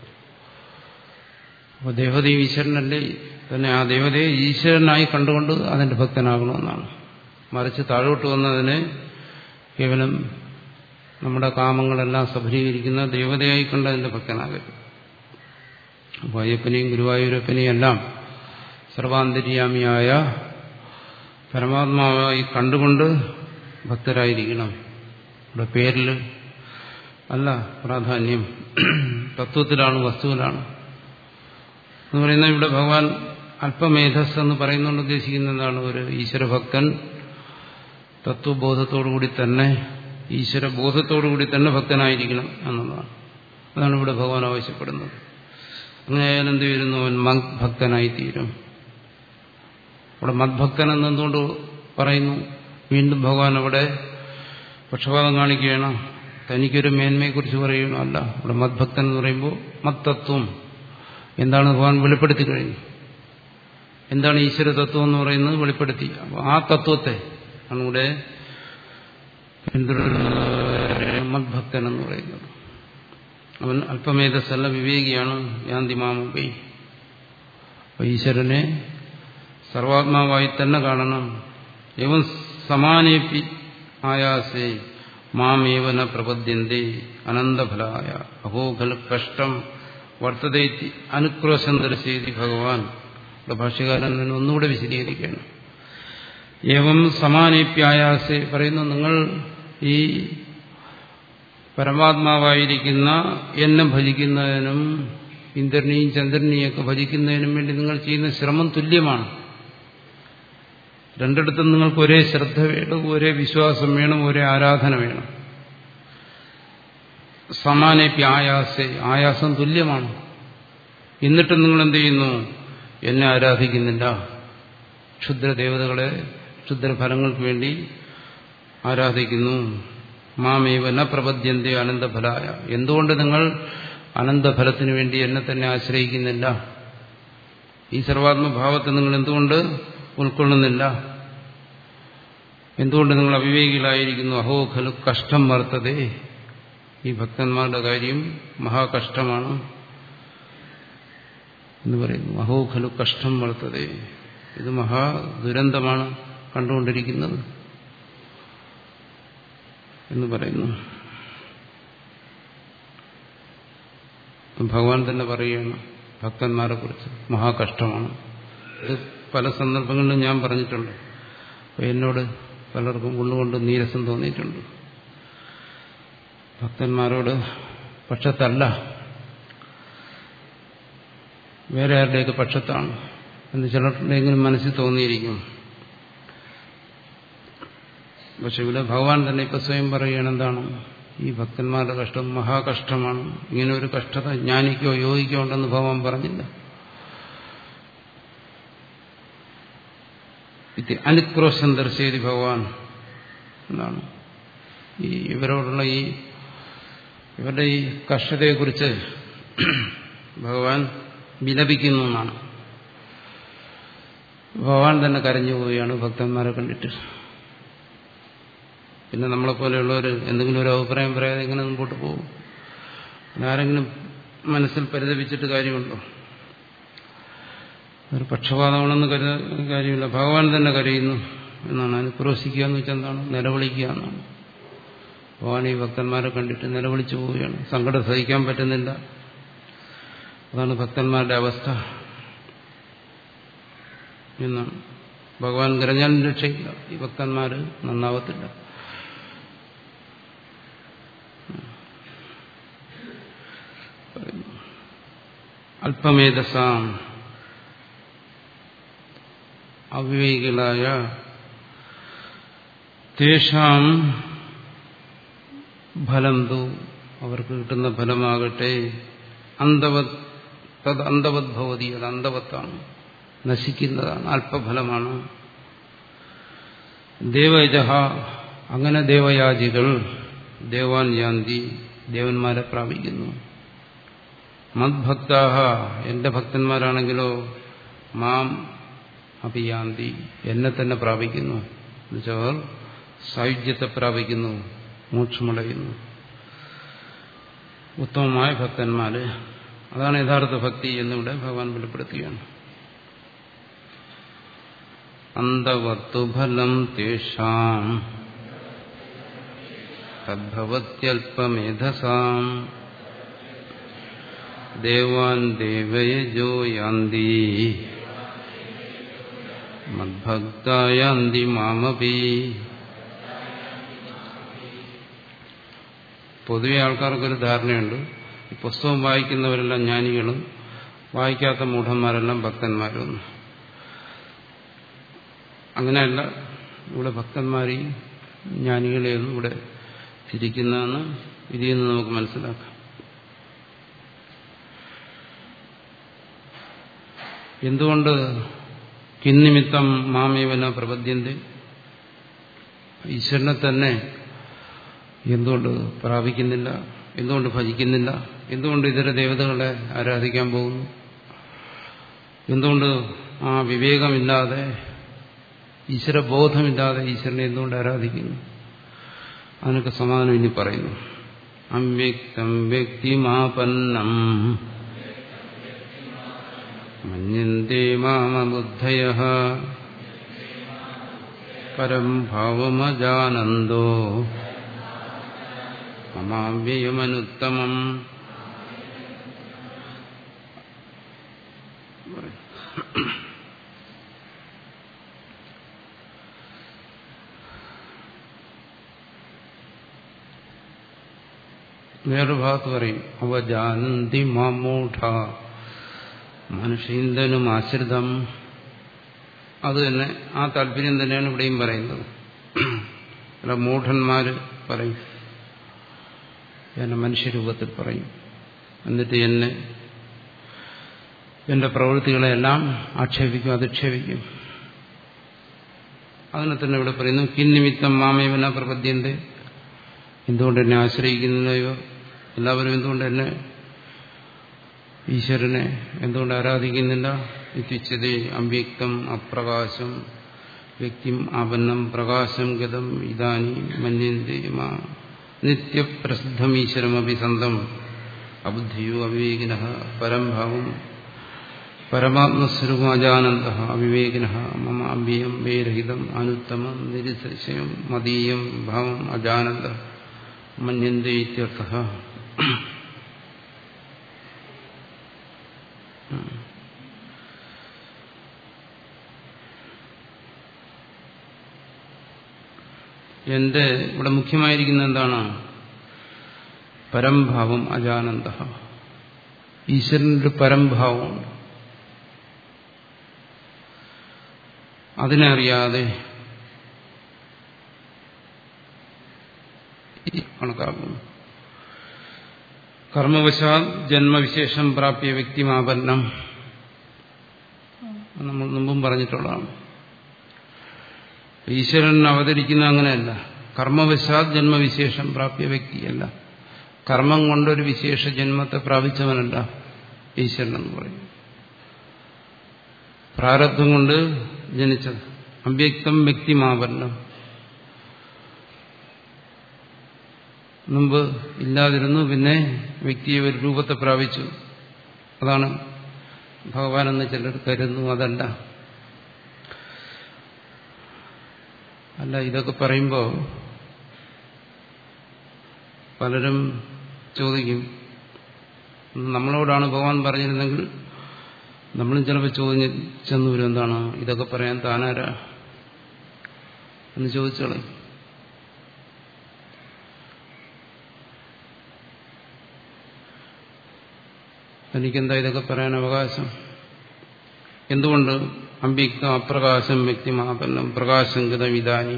[SPEAKER 1] അപ്പോൾ ദേവതയും ഈശ്വരനല്ലേ തന്നെ ആ ദേവതയെ ഈശ്വരനായി കണ്ടുകൊണ്ട് അതിന്റെ ഭക്തനാകണമെന്നാണ് മറിച്ച് താഴോട്ട് വന്നതിനെ കേവലം നമ്മുടെ കാമങ്ങളെല്ലാം സഫലീകരിക്കുന്ന ദേവതയായി കണ്ട് അതിന്റെ ഭക്തനാകരുത് അപ്പോൾ അയ്യപ്പനെയും ഗുരുവായൂരപ്പനെയും എല്ലാം സർവാന്തര്യാമിയായ പരമാത്മാവായി കണ്ടുകൊണ്ട് ഭക്തരായിരിക്കണം ഇവിടെ പേരിൽ അല്ല പ്രാധാന്യം തത്വത്തിലാണ് വസ്തുവിലാണ് എന്ന് പറയുന്നത് ഇവിടെ ഭഗവാൻ അല്പമേധസ് എന്ന് പറയുന്നുകൊണ്ട് ഉദ്ദേശിക്കുന്ന എന്താണ് ഒരു ഈശ്വരഭക്തൻ തത്വബോധത്തോടുകൂടി തന്നെ ഈശ്വരബോധത്തോടുകൂടി തന്നെ ഭക്തനായിരിക്കണം എന്നുള്ളതാണ് അതാണ് ഇവിടെ ഭഗവാൻ ആവശ്യപ്പെടുന്നത് അങ്ങനെ അയാൾ എന്ത് വരുന്നു അവൻ മഗ് ഭക്തനായിത്തീരും അവിടെ മദ്ഭക്തൻ എന്നെന്തുകൊണ്ട് പറയുന്നു വീണ്ടും ഭഗവാൻ അവിടെ പക്ഷപാതം കാണിക്കുകയാണ് തനിക്കൊരു മേന്മയെക്കുറിച്ച് പറയുകയാണോ അല്ല ഇവിടെ മദ്ഭക്തൻ എന്ന് പറയുമ്പോൾ മത്തത്വം എന്താണ് ഭഗവാൻ വെളിപ്പെടുത്തി കഴിഞ്ഞു എന്താണ് ഈശ്വര തത്വം എന്ന് പറയുന്നത് വെളിപ്പെടുത്തി അപ്പോൾ ആ തത്വത്തെ ആണ് ഇവിടെ മദ്ഭക്തൻ എന്ന് പറയുന്നത് അവൻ അല്പമേധസ്സല്ല വിവേകിയാണ് യാന്തിമാമപൈ ഈശ്വരനെ സർവാത്മാവായി തന്നെ കാണണം എവം സമാനേപ്പി ആയാസേ മാമേവന പ്രപദ്യന്തേ അനന്തഫലായ അഹോഖൽ കഷ്ടം വർത്തതേറ്റി അനുക്രോശം ദർശേതി ഭഗവാൻ ഇവിടെ ഭാഷ്യകാരൻ ഒന്നുകൂടെ വിശദീകരിക്കുകയാണ് ഏവം സമാനേപ്യായാസെ പറയുന്നു നിങ്ങൾ ഈ പരമാത്മാവായിരിക്കുന്ന എന്നെ ഭജിക്കുന്നതിനും ഇന്ദ്രനെയും ചന്ദ്രനെയൊക്കെ ഭജിക്കുന്നതിനും വേണ്ടി നിങ്ങൾ ചെയ്യുന്ന ശ്രമം തുല്യമാണ് രണ്ടിടത്തും നിങ്ങൾക്ക് ഒരേ ശ്രദ്ധ വേണം ഒരേ വിശ്വാസം വേണം ഒരേ ആരാധന വേണം സമാനേപ്പി ആയാസേ ആയാസം തുല്യമാണ് എന്നിട്ടും നിങ്ങൾ എന്ത് ചെയ്യുന്നു എന്നെ ആരാധിക്കുന്നില്ല ക്ഷുദ്രദേവതകളെ ക്ഷുദ്രഫലങ്ങൾക്ക് വേണ്ടി ആരാധിക്കുന്നു മാമേവ ന പ്രപദ്യന്തെ അനന്തഫലായ എന്തുകൊണ്ട് നിങ്ങൾ അനന്തഫലത്തിന് വേണ്ടി എന്നെ തന്നെ ആശ്രയിക്കുന്നില്ല ഈ സർവാത്മഭാവത്തെ നിങ്ങൾ എന്തുകൊണ്ട് ഉൾക്കൊള്ളുന്നില്ല എന്തുകൊണ്ട് നിങ്ങൾ അവിവേകികളായിരിക്കുന്നു അഹോ ഖലു കഷ്ടം വർത്തതേ ഈ ഭക്തന്മാരുടെ കാര്യം മഹാകഷ്ടമാണ് എന്ന് പറയുന്നു അഹോ ഖലു കഷ്ടം വർത്തതേ ഇത് മഹാ ദുരന്തമാണ് കണ്ടുകൊണ്ടിരിക്കുന്നത് എന്ന് പറയുന്നു ഭഗവാൻ തന്നെ പറയുകയാണ് ഭക്തന്മാരെ കുറിച്ച് മഹാകഷ്ടമാണ് ഇത് പല സന്ദർഭങ്ങളിലും ഞാൻ പറഞ്ഞിട്ടുണ്ട് അപ്പോൾ എന്നോട് പലർക്കും ഉള്ളുകൊണ്ട് നീരസം തോന്നിയിട്ടുണ്ട് ഭക്തന്മാരോട് പക്ഷത്തല്ല വേറെ ആരുടെയൊക്കെ പക്ഷത്താണ് എന്ന് ചിലരുടെയെങ്കിലും മനസ്സിൽ തോന്നിയിരിക്കും പക്ഷെ ഇവിടെ ഭഗവാൻ തന്നെ ഇപ്പൊ സ്വയം പറയുകയാണ് എന്താണ് ഈ ഭക്തന്മാരുടെ കഷ്ടം മഹാകഷ്ടമാണ് ഇങ്ങനെ ഒരു കഷ്ടത ജ്ഞാനിക്കോ യോഗിക്കോ ഉണ്ടെന്ന് ഭഗവാൻ പറഞ്ഞില്ല ഇത് അനുക്രോശം ദർശയതി ഭഗവാൻ എന്നാണ് ഈ ഇവരോടുള്ള ഈ ഇവരുടെ ഈ കഷ്ടതയെക്കുറിച്ച് ഭഗവാൻ വിലപിക്കുന്നു എന്നാണ് ഭഗവാൻ തന്നെ കരഞ്ഞു പോവുകയാണ് ഭക്തന്മാരെ കണ്ടിട്ട് പിന്നെ നമ്മളെപ്പോലെയുള്ളവർ എന്തെങ്കിലും ഒരു അഭിപ്രായം പറയാതെ എങ്ങനെ മുമ്പോട്ട് പോകും ആരെങ്കിലും മനസ്സിൽ പരിതപിച്ചിട്ട് കാര്യമുണ്ടോ ഒരു പക്ഷപാതമാണെന്ന് കരുത കാര്യമില്ല ഭഗവാൻ തന്നെ കരയുന്നു എന്നാണ് അനുക്രോശിക്കുക എന്ന് വെച്ചാൽ എന്താണ് നിലവിളിക്കുക എന്നാണ് ഭഗവാൻ ഈ ഭക്തന്മാരെ കണ്ടിട്ട് നിലവിളിച്ചു പോവുകയാണ് സങ്കടം സഹിക്കാൻ പറ്റുന്നില്ല അതാണ് ഭക്തന്മാരുടെ അവസ്ഥ എന്നാണ് ഭഗവാൻ കരഞ്ഞാലും രക്ഷയില്ല ഈ ഭക്തന്മാർ നന്നാവത്തില്ല അല്പമേധസാം അവിവേകികളായ തേഷാം ഫലം തു അവർക്ക് കിട്ടുന്ന ഫലമാകട്ടെ അന്തവത് തത് അന്തവത് ഭവതി അത് അന്തവത്താണ് നശിക്കുന്നതാണ് അല്പഫലമാണ് ദേവജഹ അങ്ങനെ ദേവയാജികൾ ദേവാൻ യാന്തി ദേവന്മാരെ പ്രാപിക്കുന്നു മദ്ഭക്താഹ എന്റെ ഭക്തന്മാരാണെങ്കിലോ മാം അഭിയാന്തി എന്നെ തന്നെ പ്രാപിക്കുന്നു എന്നുവെച്ചവർ സായുജ്യത്തെ പ്രാപിക്കുന്നു മോക്ഷമടയുന്നു ഉത്തമമായ ഭക്തന്മാര് അതാണ് യഥാർത്ഥ ഭക്തി എന്നിവിടെ ഭഗവാൻ വെളിപ്പെടുത്തുകയാണ് അന്തവത്തു ഫലം തേഷാം തദ്ഭവത്യൽപമേധസാം ദേവാൻ ദേവയജോ യാന്തി മദ്ഭക്തായാന്തി മാമപി പൊതുവെ ആൾക്കാർക്കൊരു ധാരണയുണ്ട് ഈ പുസ്തകം വായിക്കുന്നവരെല്ലാം ജ്ഞാനികളും വായിക്കാത്ത മൂഢന്മാരെല്ലാം ഭക്തന്മാരും അങ്ങനെയല്ല ഇവിടെ ഭക്തന്മാരെയും ജ്ഞാനികളെയൊന്നും ഇവിടെ തിരിക്കുന്നതെന്ന് ഇതിൽ നിന്ന് നമുക്ക് മനസ്സിലാക്കാം എന്തുകൊണ്ട് കിന്നിമിത്തം മാമേവന പ്രപദ്യന്തി ഈശ്വരനെ തന്നെ എന്തുകൊണ്ട് പ്രാപിക്കുന്നില്ല എന്തുകൊണ്ട് ഭജിക്കുന്നില്ല എന്തുകൊണ്ട് ഇതര ദേവതകളെ ആരാധിക്കാൻ പോകുന്നു എന്തുകൊണ്ട് ആ വിവേകമില്ലാതെ ഈശ്വരബോധമില്ലാതെ ഈശ്വരനെ എന്തുകൊണ്ട് ആരാധിക്കുന്നു അതിനൊക്കെ സമാധാനം ഇനി പറയുന്നു അവ്യക്തം വ്യക്തിമാപന്നം മന്യന്തേ മാമബുദ്ധയ പരം ഭാവമജാനന്ദോ മമാവ്യയമനുത്തമം വേറൊരു ഭാഗത്ത് പറയും അവജാനന്തി മാമൂഢ മനുഷ്യന്തനും ആശ്രിതം അത് തന്നെ ആ താല്പര്യം തന്നെയാണ് ഇവിടെയും പറയുന്നത് അല്ല മൂഢന്മാര് പറയും എന്നെ മനുഷ്യരൂപത്തിൽ പറയും എന്നിട്ട് എന്നെ എന്റെ പ്രവൃത്തികളെല്ലാം ആക്ഷേപിക്കും അധിക്ഷേപിക്കും അതിനെ തന്നെ ഇവിടെ പറയുന്നു കിന്നിമിത്തം മാമേവന പ്രപദ്യന്റെ എന്തുകൊണ്ട് എന്നെ ആശ്രയിക്കുന്നില്ലയോ എല്ലാവരും എന്തുകൊണ്ട് എന്നെ ഈശ്വരനെ എന്തുകൊണ്ട് ആരാധിക്കുന്നില്ല ഇത്യുച്ചതേ അവ്യക്തം അപ്രകാശം വ്യക്തിം ആപന്നം പ്രകാശം ഗതം ഇതാനി മന്യന്തി നിത്യപ്രസിദ്ധം ഈശ്വരമപി സന്തം അബുദ്ധിയോ അവിവേകിന പരംഭാവം പരമാത്മസ്വരൂപമജാനന്ദ അവിവേകിന മമ അഭ്യം വേരഹിതം അനുത്തമം നിരുസംശയം മദീയം ഭാവം അജാനന്ദ മന്യന്തി ഇത്യർത്ഥ എന്റെ ഇവിടെ മുഖ്യമായിരിക്കുന്ന എന്താണ് പരംഭാവം അജാനന്ദ ഈശ്വരനൊരു പരംഭാവമുണ്ട് അതിനെ അറിയാതെ കണക്കാക്കുന്നു കർമ്മവശാൽ ജന്മവിശേഷം പ്രാപ്യ വ്യക്തിമാപന്നം നമ്മൾ മുമ്പും പറഞ്ഞിട്ടുള്ളതാണ് ഈശ്വരൻ അവതരിക്കുന്ന അങ്ങനെയല്ല കർമ്മവശാൽ ജന്മവിശേഷം പ്രാപ്യ വ്യക്തിയല്ല കർമ്മം കൊണ്ടൊരു വിശേഷ ജന്മത്തെ പ്രാപിച്ചവനല്ല ഈശ്വരൻ എന്ന് പറയും പ്രാരബ്ധം കൊണ്ട് ജനിച്ചത് അവ്യക്തം വ്യക്തിമാപന്നം മുമ്പ് ഇല്ലാതിരുന്നു പിന്നെ വ്യക്തിയെ ഒരു രൂപത്തെ പ്രാപിച്ചു അതാണ് ഭഗവാനെന്ന് ചിലർ കരുതുന്നു അതല്ല അല്ല ഇതൊക്കെ പറയുമ്പോൾ പലരും ചോദിക്കും നമ്മളോടാണ് ഭഗവാൻ പറഞ്ഞിരുന്നെങ്കിൽ നമ്മളും ചിലപ്പോൾ ചോദിച്ചെന്നു വരും എന്താണ് ഇതൊക്കെ പറയാൻ താനാരാ എന്ന് ചോദിച്ചോളെ എനിക്കെന്താ ഇതൊക്കെ പറയാൻ അവകാശം എന്തുകൊണ്ട് അമ്പിക്തം അപ്രകാശം വ്യക്തിമാപന്നം പ്രകാശം ഗതം ഇതാനി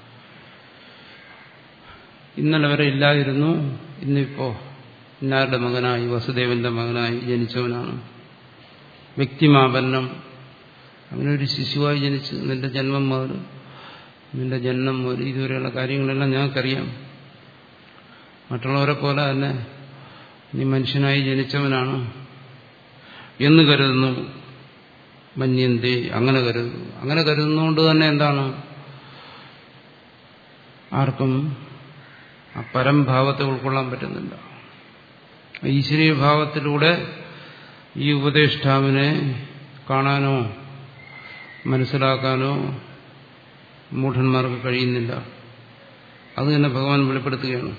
[SPEAKER 1] ഇന്നലെ വരെ ഇല്ലാതിരുന്നു ഇന്നിപ്പോ ഇന്നാരുടെ മകനായി വസുദേവന്റെ മകനായി ജനിച്ചവനാണ് വ്യക്തിമാപന്നം അങ്ങനെ ഒരു ശിശുവായി ജനിച്ച് നിന്റെ ജന്മം മുതൽ നിന്റെ ജന്മം മുതൽ ഇതുവരെയുള്ള കാര്യങ്ങളെല്ലാം ഞങ്ങൾക്കറിയാം മറ്റുള്ളവരെ പോലെ തന്നെ നീ മനുഷ്യനായി ജനിച്ചവനാണ് എന്ന് കരുതുന്നു മന്യന്തി അങ്ങനെ കരുതുന്നു അങ്ങനെ കരുതുന്നതുകൊണ്ട് തന്നെ എന്താണ് ആർക്കും ആ പരംഭാവത്തെ ഉൾക്കൊള്ളാൻ പറ്റുന്നില്ല ഈശ്വരീയ ഭാവത്തിലൂടെ ഈ ഉപദേഷ്ടാവിനെ കാണാനോ മനസ്സിലാക്കാനോ മൂഢന്മാർക്ക് കഴിയുന്നില്ല അത് തന്നെ ഭഗവാൻ വെളിപ്പെടുത്തുകയാണ്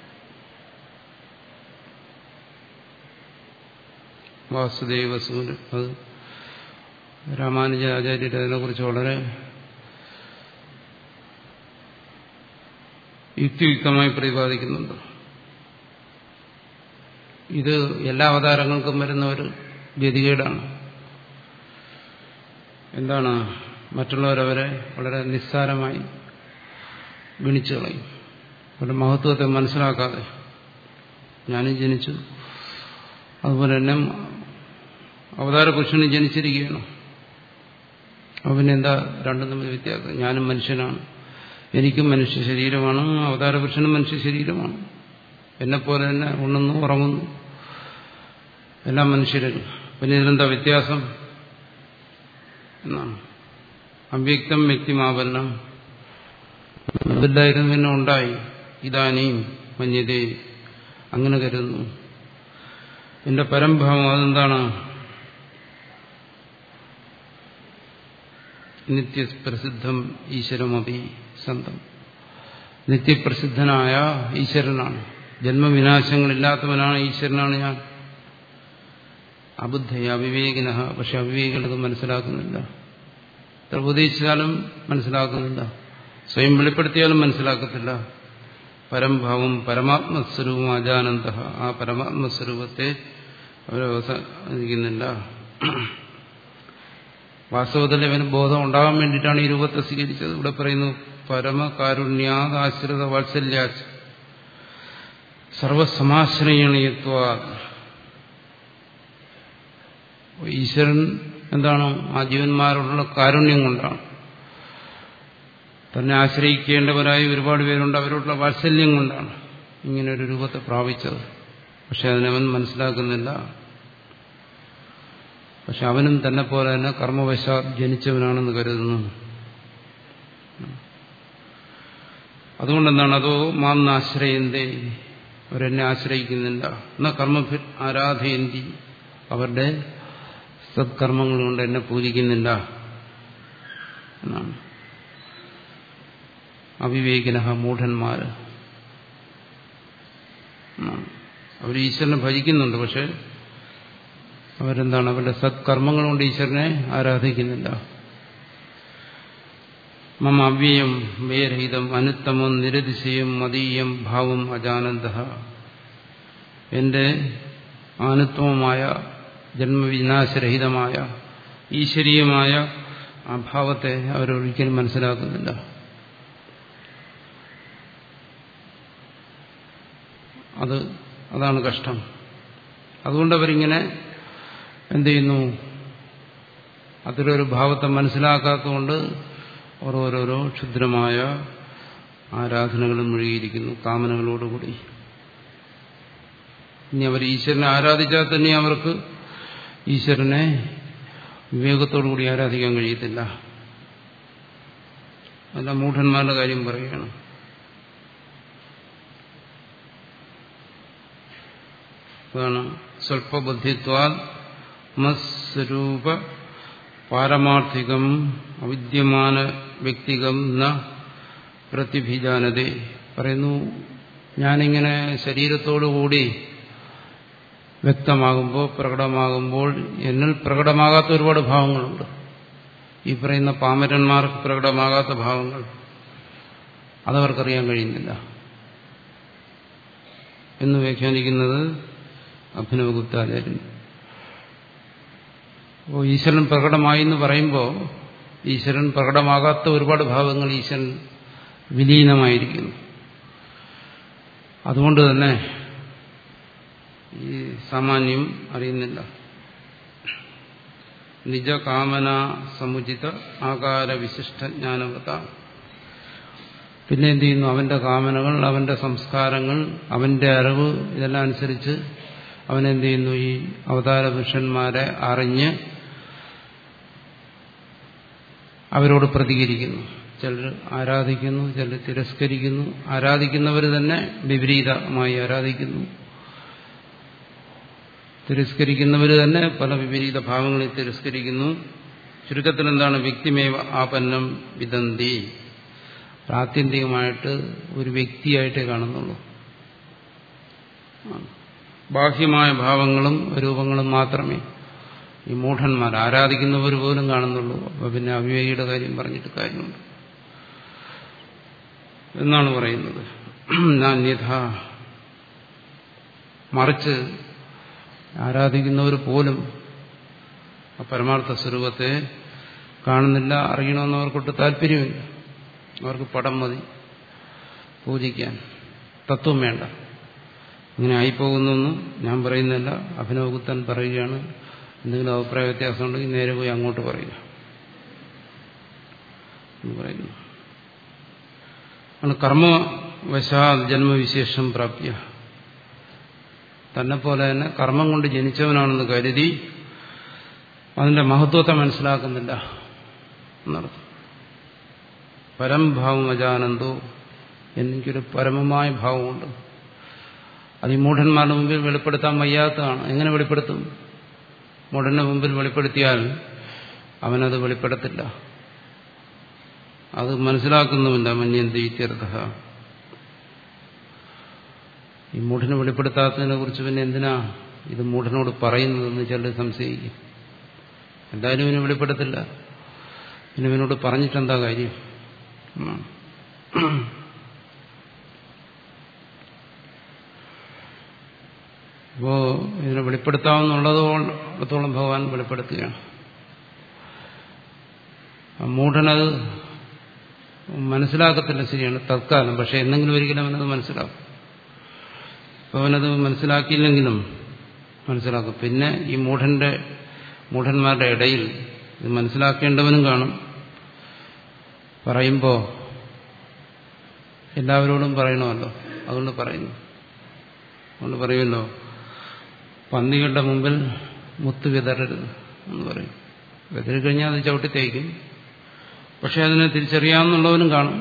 [SPEAKER 1] വാസുദേവ സൂര്യ അത് രാമാനുജാചാര്യർ അതിനെക്കുറിച്ച് വളരെ യുക്തിയുക്തമായി പ്രതിപാദിക്കുന്നുണ്ട് ഇത് എല്ലാ അവതാരങ്ങൾക്കും വരുന്ന ഒരു ഗതികേടാണ് എന്താണ് മറ്റുള്ളവരവരെ വളരെ നിസ്സാരമായി ഗണിച്ചു കളയും അവരുടെ മഹത്വത്തെ മനസ്സിലാക്കാതെ ഞാനും ജനിച്ചു അതുപോലെ തന്നെ അവതാര പുരുഷനും ജനിച്ചിരിക്കുകയാണ് അവനെന്താ രണ്ടും തമ്മിൽ വ്യത്യാസം ഞാനും മനുഷ്യനാണ് എനിക്കും മനുഷ്യ ശരീരമാണ് അവതാര പുരുഷനും മനുഷ്യ ശരീരമാണ് എന്നെപ്പോലെ തന്നെ ഉണ്ണുന്നു ഉറങ്ങുന്നു എല്ലാം മനുഷ്യരും പിന്നെ ഇതിലെന്താ വ്യത്യാസം എന്നാണ് അവ്യക്തം വ്യക്തിമാപന്നം അതില്ലായിരുന്നു പിന്നെ ഉണ്ടായി ഇതാനീം മഞ്ഞതേ അങ്ങനെ കരുതുന്നു എന്റെ പരംഭാവം അതെന്താണ് നിത്യപ്രസിദ്ധം ഈശ്വരമപി സന്തം നിത്യപ്രസിദ്ധനായ ഈശ്വരനാണ് ജന്മവിനാശങ്ങളില്ലാത്തവനാണ് ഈശ്വരനാണ് ഞാൻ അബുദ്ധയ അവിവേകിന പക്ഷെ അവിവേകികളത് മനസ്സിലാക്കുന്നില്ല എത്ര ഉപദേശിച്ചാലും മനസ്സിലാക്കുന്നില്ല സ്വയം വെളിപ്പെടുത്തിയാലും മനസ്സിലാക്കത്തില്ല പരംഭാവം പരമാത്മസ്വരൂപം അജാനന്ദ ആ പരമാത്മസ്വരൂപത്തെ അവരവസാനിക്കുന്നില്ല വാസ്തവത്തിൽ ഇവന് ബോധം ഉണ്ടാകാൻ വേണ്ടിയിട്ടാണ് ഈ രൂപത്തെ സ്വീകരിച്ചത് ഇവിടെ പറയുന്നു പരമകാരുണ്യാദാശ്രിത വാത്സല്യാച്ച് സർവസമാശ്രയണീയത്വ ഈശ്വരൻ എന്താണ് ആ ജീവന്മാരോടുള്ള കാരുണ്യം കൊണ്ടാണ് തന്നെ ആശ്രയിക്കേണ്ടവരായി ഒരുപാട് പേരുണ്ട് അവരോടുള്ള വാത്സല്യം കൊണ്ടാണ് ഇങ്ങനെ ഒരു രൂപത്തെ പ്രാപിച്ചത് പക്ഷെ അതിനവൻ മനസ്സിലാക്കുന്നില്ല പക്ഷെ അവനും തന്നെ പോലെ തന്നെ കർമ്മവശാൽ ജനിച്ചവനാണെന്ന് കരുതുന്നു അതുകൊണ്ടെന്താണ് അതോ മാം ആശ്രയന്തേ അവരെന്നെ ആശ്രയിക്കുന്നില്ല എന്നാ കർമ്മഭി ആരാധയന്തി അവരുടെ സത്കർമ്മങ്ങൾ കൊണ്ട് എന്നെ പൂജിക്കുന്നില്ല എന്നാണ് അവിവേകിന മൂഢന്മാര് അവർ ഈശ്വരനെ ഭജിക്കുന്നുണ്ട് പക്ഷെ അവരെന്താണ് അവരുടെ സത്കർമ്മങ്ങൾ കൊണ്ട് ഈശ്വരനെ ആരാധിക്കുന്നില്ല മമ അവ്യയം വ്യയരഹിതം അനുത്തമം നിരതിശയം മതീയം ഭാവം അജാനന്ദ എന്റെ ആനുത്തമമായ ജന്മവിനാശരഹിതമായ ഈശ്വരീയമായ ആ ഭാവത്തെ അവരൊരിക്കലും മനസ്സിലാക്കുന്നില്ല അത് അതാണ് കഷ്ടം അതുകൊണ്ട് അവരിങ്ങനെ എന്ത് ചെയ്യുന്നു അതിലൊരു ഭാവത്തെ മനസ്സിലാക്കാത്തതുകൊണ്ട് അവർ ഓരോരോ ക്ഷുദ്രമായ ആരാധനകളും മുഴുകിയിരിക്കുന്നു കാമനകളോടുകൂടി ഇനി അവർ ഈശ്വരനെ ആരാധിച്ചാൽ തന്നെ അവർക്ക് ഈശ്വരനെ വിവേകത്തോടുകൂടി ആരാധിക്കാൻ കഴിയത്തില്ല അല്ല മൂഢന്മാരുടെ കാര്യം പറയുകയാണ് അതാണ് സ്വൽപ്പബുദ്ധിത്വാ മസ്വരൂപ പാരമാർത്ഥികം അവിദ്യമാന വ്യക്തികം ന പ്രതിഭിജാനതേ പറയുന്നു ഞാനിങ്ങനെ ശരീരത്തോടുകൂടി വ്യക്തമാകുമ്പോൾ പ്രകടമാകുമ്പോൾ എന്നിൽ പ്രകടമാകാത്ത ഒരുപാട് ഭാവങ്ങളുണ്ട് ഈ പറയുന്ന പാമരന്മാർക്ക് പ്രകടമാകാത്ത ഭാവങ്ങൾ അതവർക്കറിയാൻ കഴിയുന്നില്ല എന്ന് വ്യാഖ്യാനിക്കുന്നത് അഭിനവഗുപ്താചാര്യൻ അപ്പോൾ ഈശ്വരൻ പ്രകടമായി എന്ന് പറയുമ്പോൾ ഈശ്വരൻ പ്രകടമാകാത്ത ഒരുപാട് ഭാവങ്ങൾ ഈശ്വരൻ വിലീനമായിരിക്കുന്നു അതുകൊണ്ട് തന്നെ ഈ സാമാന്യം അറിയുന്നില്ല നിജകാമന സമുചിത ആകാര വിശിഷ്ട ജ്ഞാനവത പിന്നെ എന്ത് ചെയ്യുന്നു അവന്റെ കാമനകൾ അവന്റെ സംസ്കാരങ്ങൾ അവന്റെ അറിവ് ഇതെല്ലാം അനുസരിച്ച് അവനെന്ത് ചെയ്യുന്നു ഈ അവതാര പുരുഷന്മാരെ അറിഞ്ഞ് അവരോട് പ്രതികരിക്കുന്നു ചിലർ ആരാധിക്കുന്നു ചിലർ തിരസ്കരിക്കുന്നു ആരാധിക്കുന്നവർ തന്നെ വിപരീതമായി ആരാധിക്കുന്നു തിരസ്കരിക്കുന്നവർ തന്നെ പല വിപരീത ഭാവങ്ങളിൽ തിരസ്കരിക്കുന്നു ചുരുക്കത്തിൽ എന്താണ് വ്യക്തിമേവ ആപന്നം വിദന്തി ആത്യന്തികമായിട്ട് ഒരു വ്യക്തിയായിട്ടേ കാണുന്നുള്ളൂ ബാഹ്യമായ ഭാവങ്ങളും രൂപങ്ങളും മാത്രമേ ഈ മൂഢന്മാർ ആരാധിക്കുന്നവർ പോലും കാണുന്നുള്ളൂ അപ്പൊ പിന്നെ അവിവേകിയുടെ കാര്യം പറഞ്ഞിട്ട് കാര്യമുണ്ട് എന്നാണ് പറയുന്നത് ഞാൻ യഥ മറിച്ച് ആരാധിക്കുന്നവർ പോലും ആ പരമാർത്ഥ സ്വരൂപത്തെ കാണുന്നില്ല അറിയണമെന്ന് അവർക്കൊട്ട് താല്പര്യമില്ല അവർക്ക് പടം മതി പൂജിക്കാൻ തത്വം വേണ്ട ഇങ്ങനെ ആയിപ്പോകുന്നൊന്നും ഞാൻ പറയുന്നില്ല അഭിനവഗുപ്തൻ പറയുകയാണ് എന്തെങ്കിലും അഭിപ്രായ വ്യത്യാസം ഉണ്ടെങ്കിൽ നേരെ പോയി അങ്ങോട്ട് പറയുക എന്ന് പറയുന്നു കർമ്മവശാ ജന്മവിശേഷം പ്രാപ്യ തന്നെ പോലെ തന്നെ കർമ്മം കൊണ്ട് ജനിച്ചവനാണെന്ന് കരുതി അതിന്റെ മഹത്വത്തെ മനസ്സിലാക്കുന്നില്ല എന്നർത്ഥം പരംഭാവം അജാനന്ദോ എനിക്കൊരു പരമമായ ഭാവമുണ്ട് അത് ഈ മൂഢന്മാരുടെ മുമ്പിൽ വെളിപ്പെടുത്താൻ വയ്യാത്തതാണ് എങ്ങനെ വെളിപ്പെടുത്തും മൂഢന്റെ മുമ്പിൽ വെളിപ്പെടുത്തിയാൽ അവനത് വെളിപ്പെടുത്തില്ല അത് മനസ്സിലാക്കുന്നുമില്ല മന്യന്തി തീർത്ഥ ഈ മൂഢനെ വെളിപ്പെടുത്താത്തതിനെ കുറിച്ച് പിന്നെ എന്തിനാ ഇത് മൂഢനോട് പറയുന്നതെന്ന് ചിലർ സംശയിക്കും എന്തായാലും ഇവന് വെളിപ്പെടുത്തില്ല പിന്നെ ഇവനോട് പറഞ്ഞിട്ടെന്താ കാര്യം അപ്പോ ഇതിനെ വെളിപ്പെടുത്താവുന്നുള്ളതോളത്തോളം ഭഗവാൻ വെളിപ്പെടുത്തുകയാണ് മൂഢനത് മനസ്സിലാക്കത്തില്ല ശരിയാണ് തൽക്കാലം പക്ഷെ എന്തെങ്കിലും ഒരിക്കലും അവനത് മനസ്സിലാക്കും അപ്പോൾ അവനത് മനസ്സിലാക്കിയില്ലെങ്കിലും മനസ്സിലാക്കും പിന്നെ ഈ മൂഢന്റെ മൂഢന്മാരുടെ ഇടയിൽ ഇത് മനസ്സിലാക്കേണ്ടവനും കാണും പറയുമ്പോൾ എല്ലാവരോടും പറയണമല്ലോ അതുകൊണ്ട് പറയുന്നു അതുകൊണ്ട് പറയുമല്ലോ പന്നികളുടെ മുമ്പിൽ മുത്ത് വിതറരുത് എന്ന് പറയും വെതിരി കഴിഞ്ഞാൽ അത് ചവിട്ടി തേക്കും പക്ഷെ അതിനെ തിരിച്ചറിയാമെന്നുള്ളവനും കാണും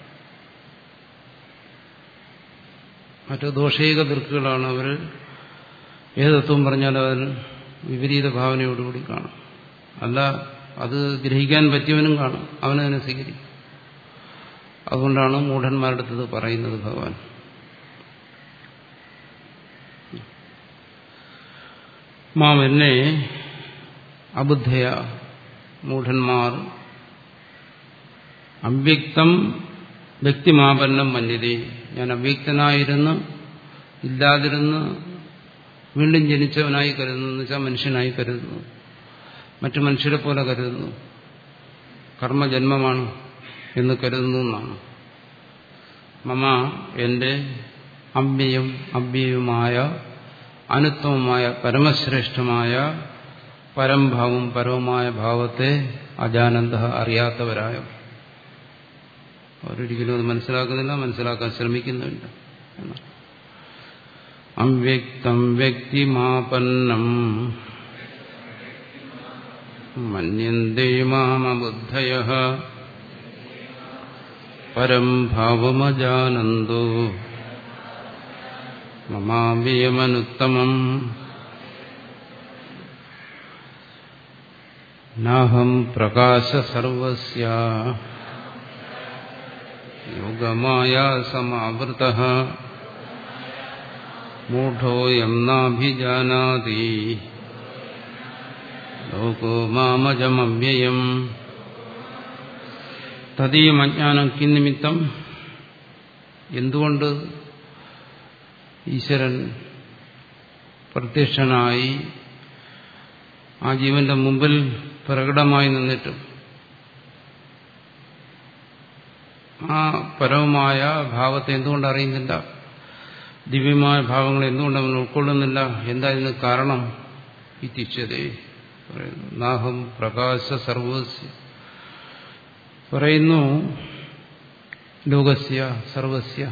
[SPEAKER 1] മറ്റു ദോഷൈക ദൃക്കുകളാണ് അവർ ഏത് തത്വം പറഞ്ഞാലും അവർ വിപരീത ഭാവനയോടുകൂടി കാണും അല്ല അത് ഗ്രഹിക്കാൻ പറ്റിയവനും കാണും അവനതിനെ സ്വീകരിക്കും അതുകൊണ്ടാണ് മൂഢന്മാരുടെ അടുത്തത് പറയുന്നത് ഭഗവാൻ മാം എന്നെ അബുദ്ധയ മൂഢന്മാർ അവ്യക്തം വ്യക്തിമാപന്നം മന്യതേ ഞാൻ അവ്യക്തനായിരുന്ന് ഇല്ലാതിരുന്ന് വീണ്ടും ജനിച്ചവനായി കരുതുന്നു എന്ന് വെച്ചാൽ മനുഷ്യനായി കരുതുന്നു മറ്റു മനുഷ്യരെ പോലെ കരുതുന്നു കർമ്മജന്മമാണ് എന്ന് കരുതുന്നു എന്നാണ് മമ എന്റെ അമ്യയും അമ്യയുമായ അനുത്തമമായ പരമശ്രേഷ്ഠമായ പരംഭാവം പരവുമായ ഭാവത്തെ അജാനന്ദ അറിയാത്തവരായ അവരൊരിക്കലും അത് മനസ്സിലാക്കുന്നില്ല മനസ്സിലാക്കാൻ ശ്രമിക്കുന്നുമില്ല എന്നാണ് അവ്യക്തം വ്യക്തിമാപന്നം മന്യന്തേ മാമബുദ്ധയ പരം ഭാവമജാനന്ദോ മമാവിയമനുത്തമം നാഹം പ്രകാശ സർവസ്യ യോഗമായ സമാവൃത മൂഢോയം നാഭിജാനാതി ലോകോ മാമജമവ്യയം തദീയം അജ്ഞാനം കിന്നിമിത്തം എന്തുകൊണ്ട് ഈശ്വരൻ പ്രത്യക്ഷനായി ആ ജീവന്റെ മുമ്പിൽ പ്രകടമായി നിന്നിട്ടും ആ പരവുമായ ഭാവത്തെ എന്തുകൊണ്ട് അറിയുന്നില്ല ദിവ്യമായ ഭാവങ്ങൾ എന്തുകൊണ്ട് അവൻ ഉൾക്കൊള്ളുന്നില്ല എന്താ ഇതിന് കാരണം ഈ തിച്ചതേ പറയുന്നു നാഹം പ്രകാശ സർവസ്യ പറയുന്നു ലോകസ്യ സർവസ്യ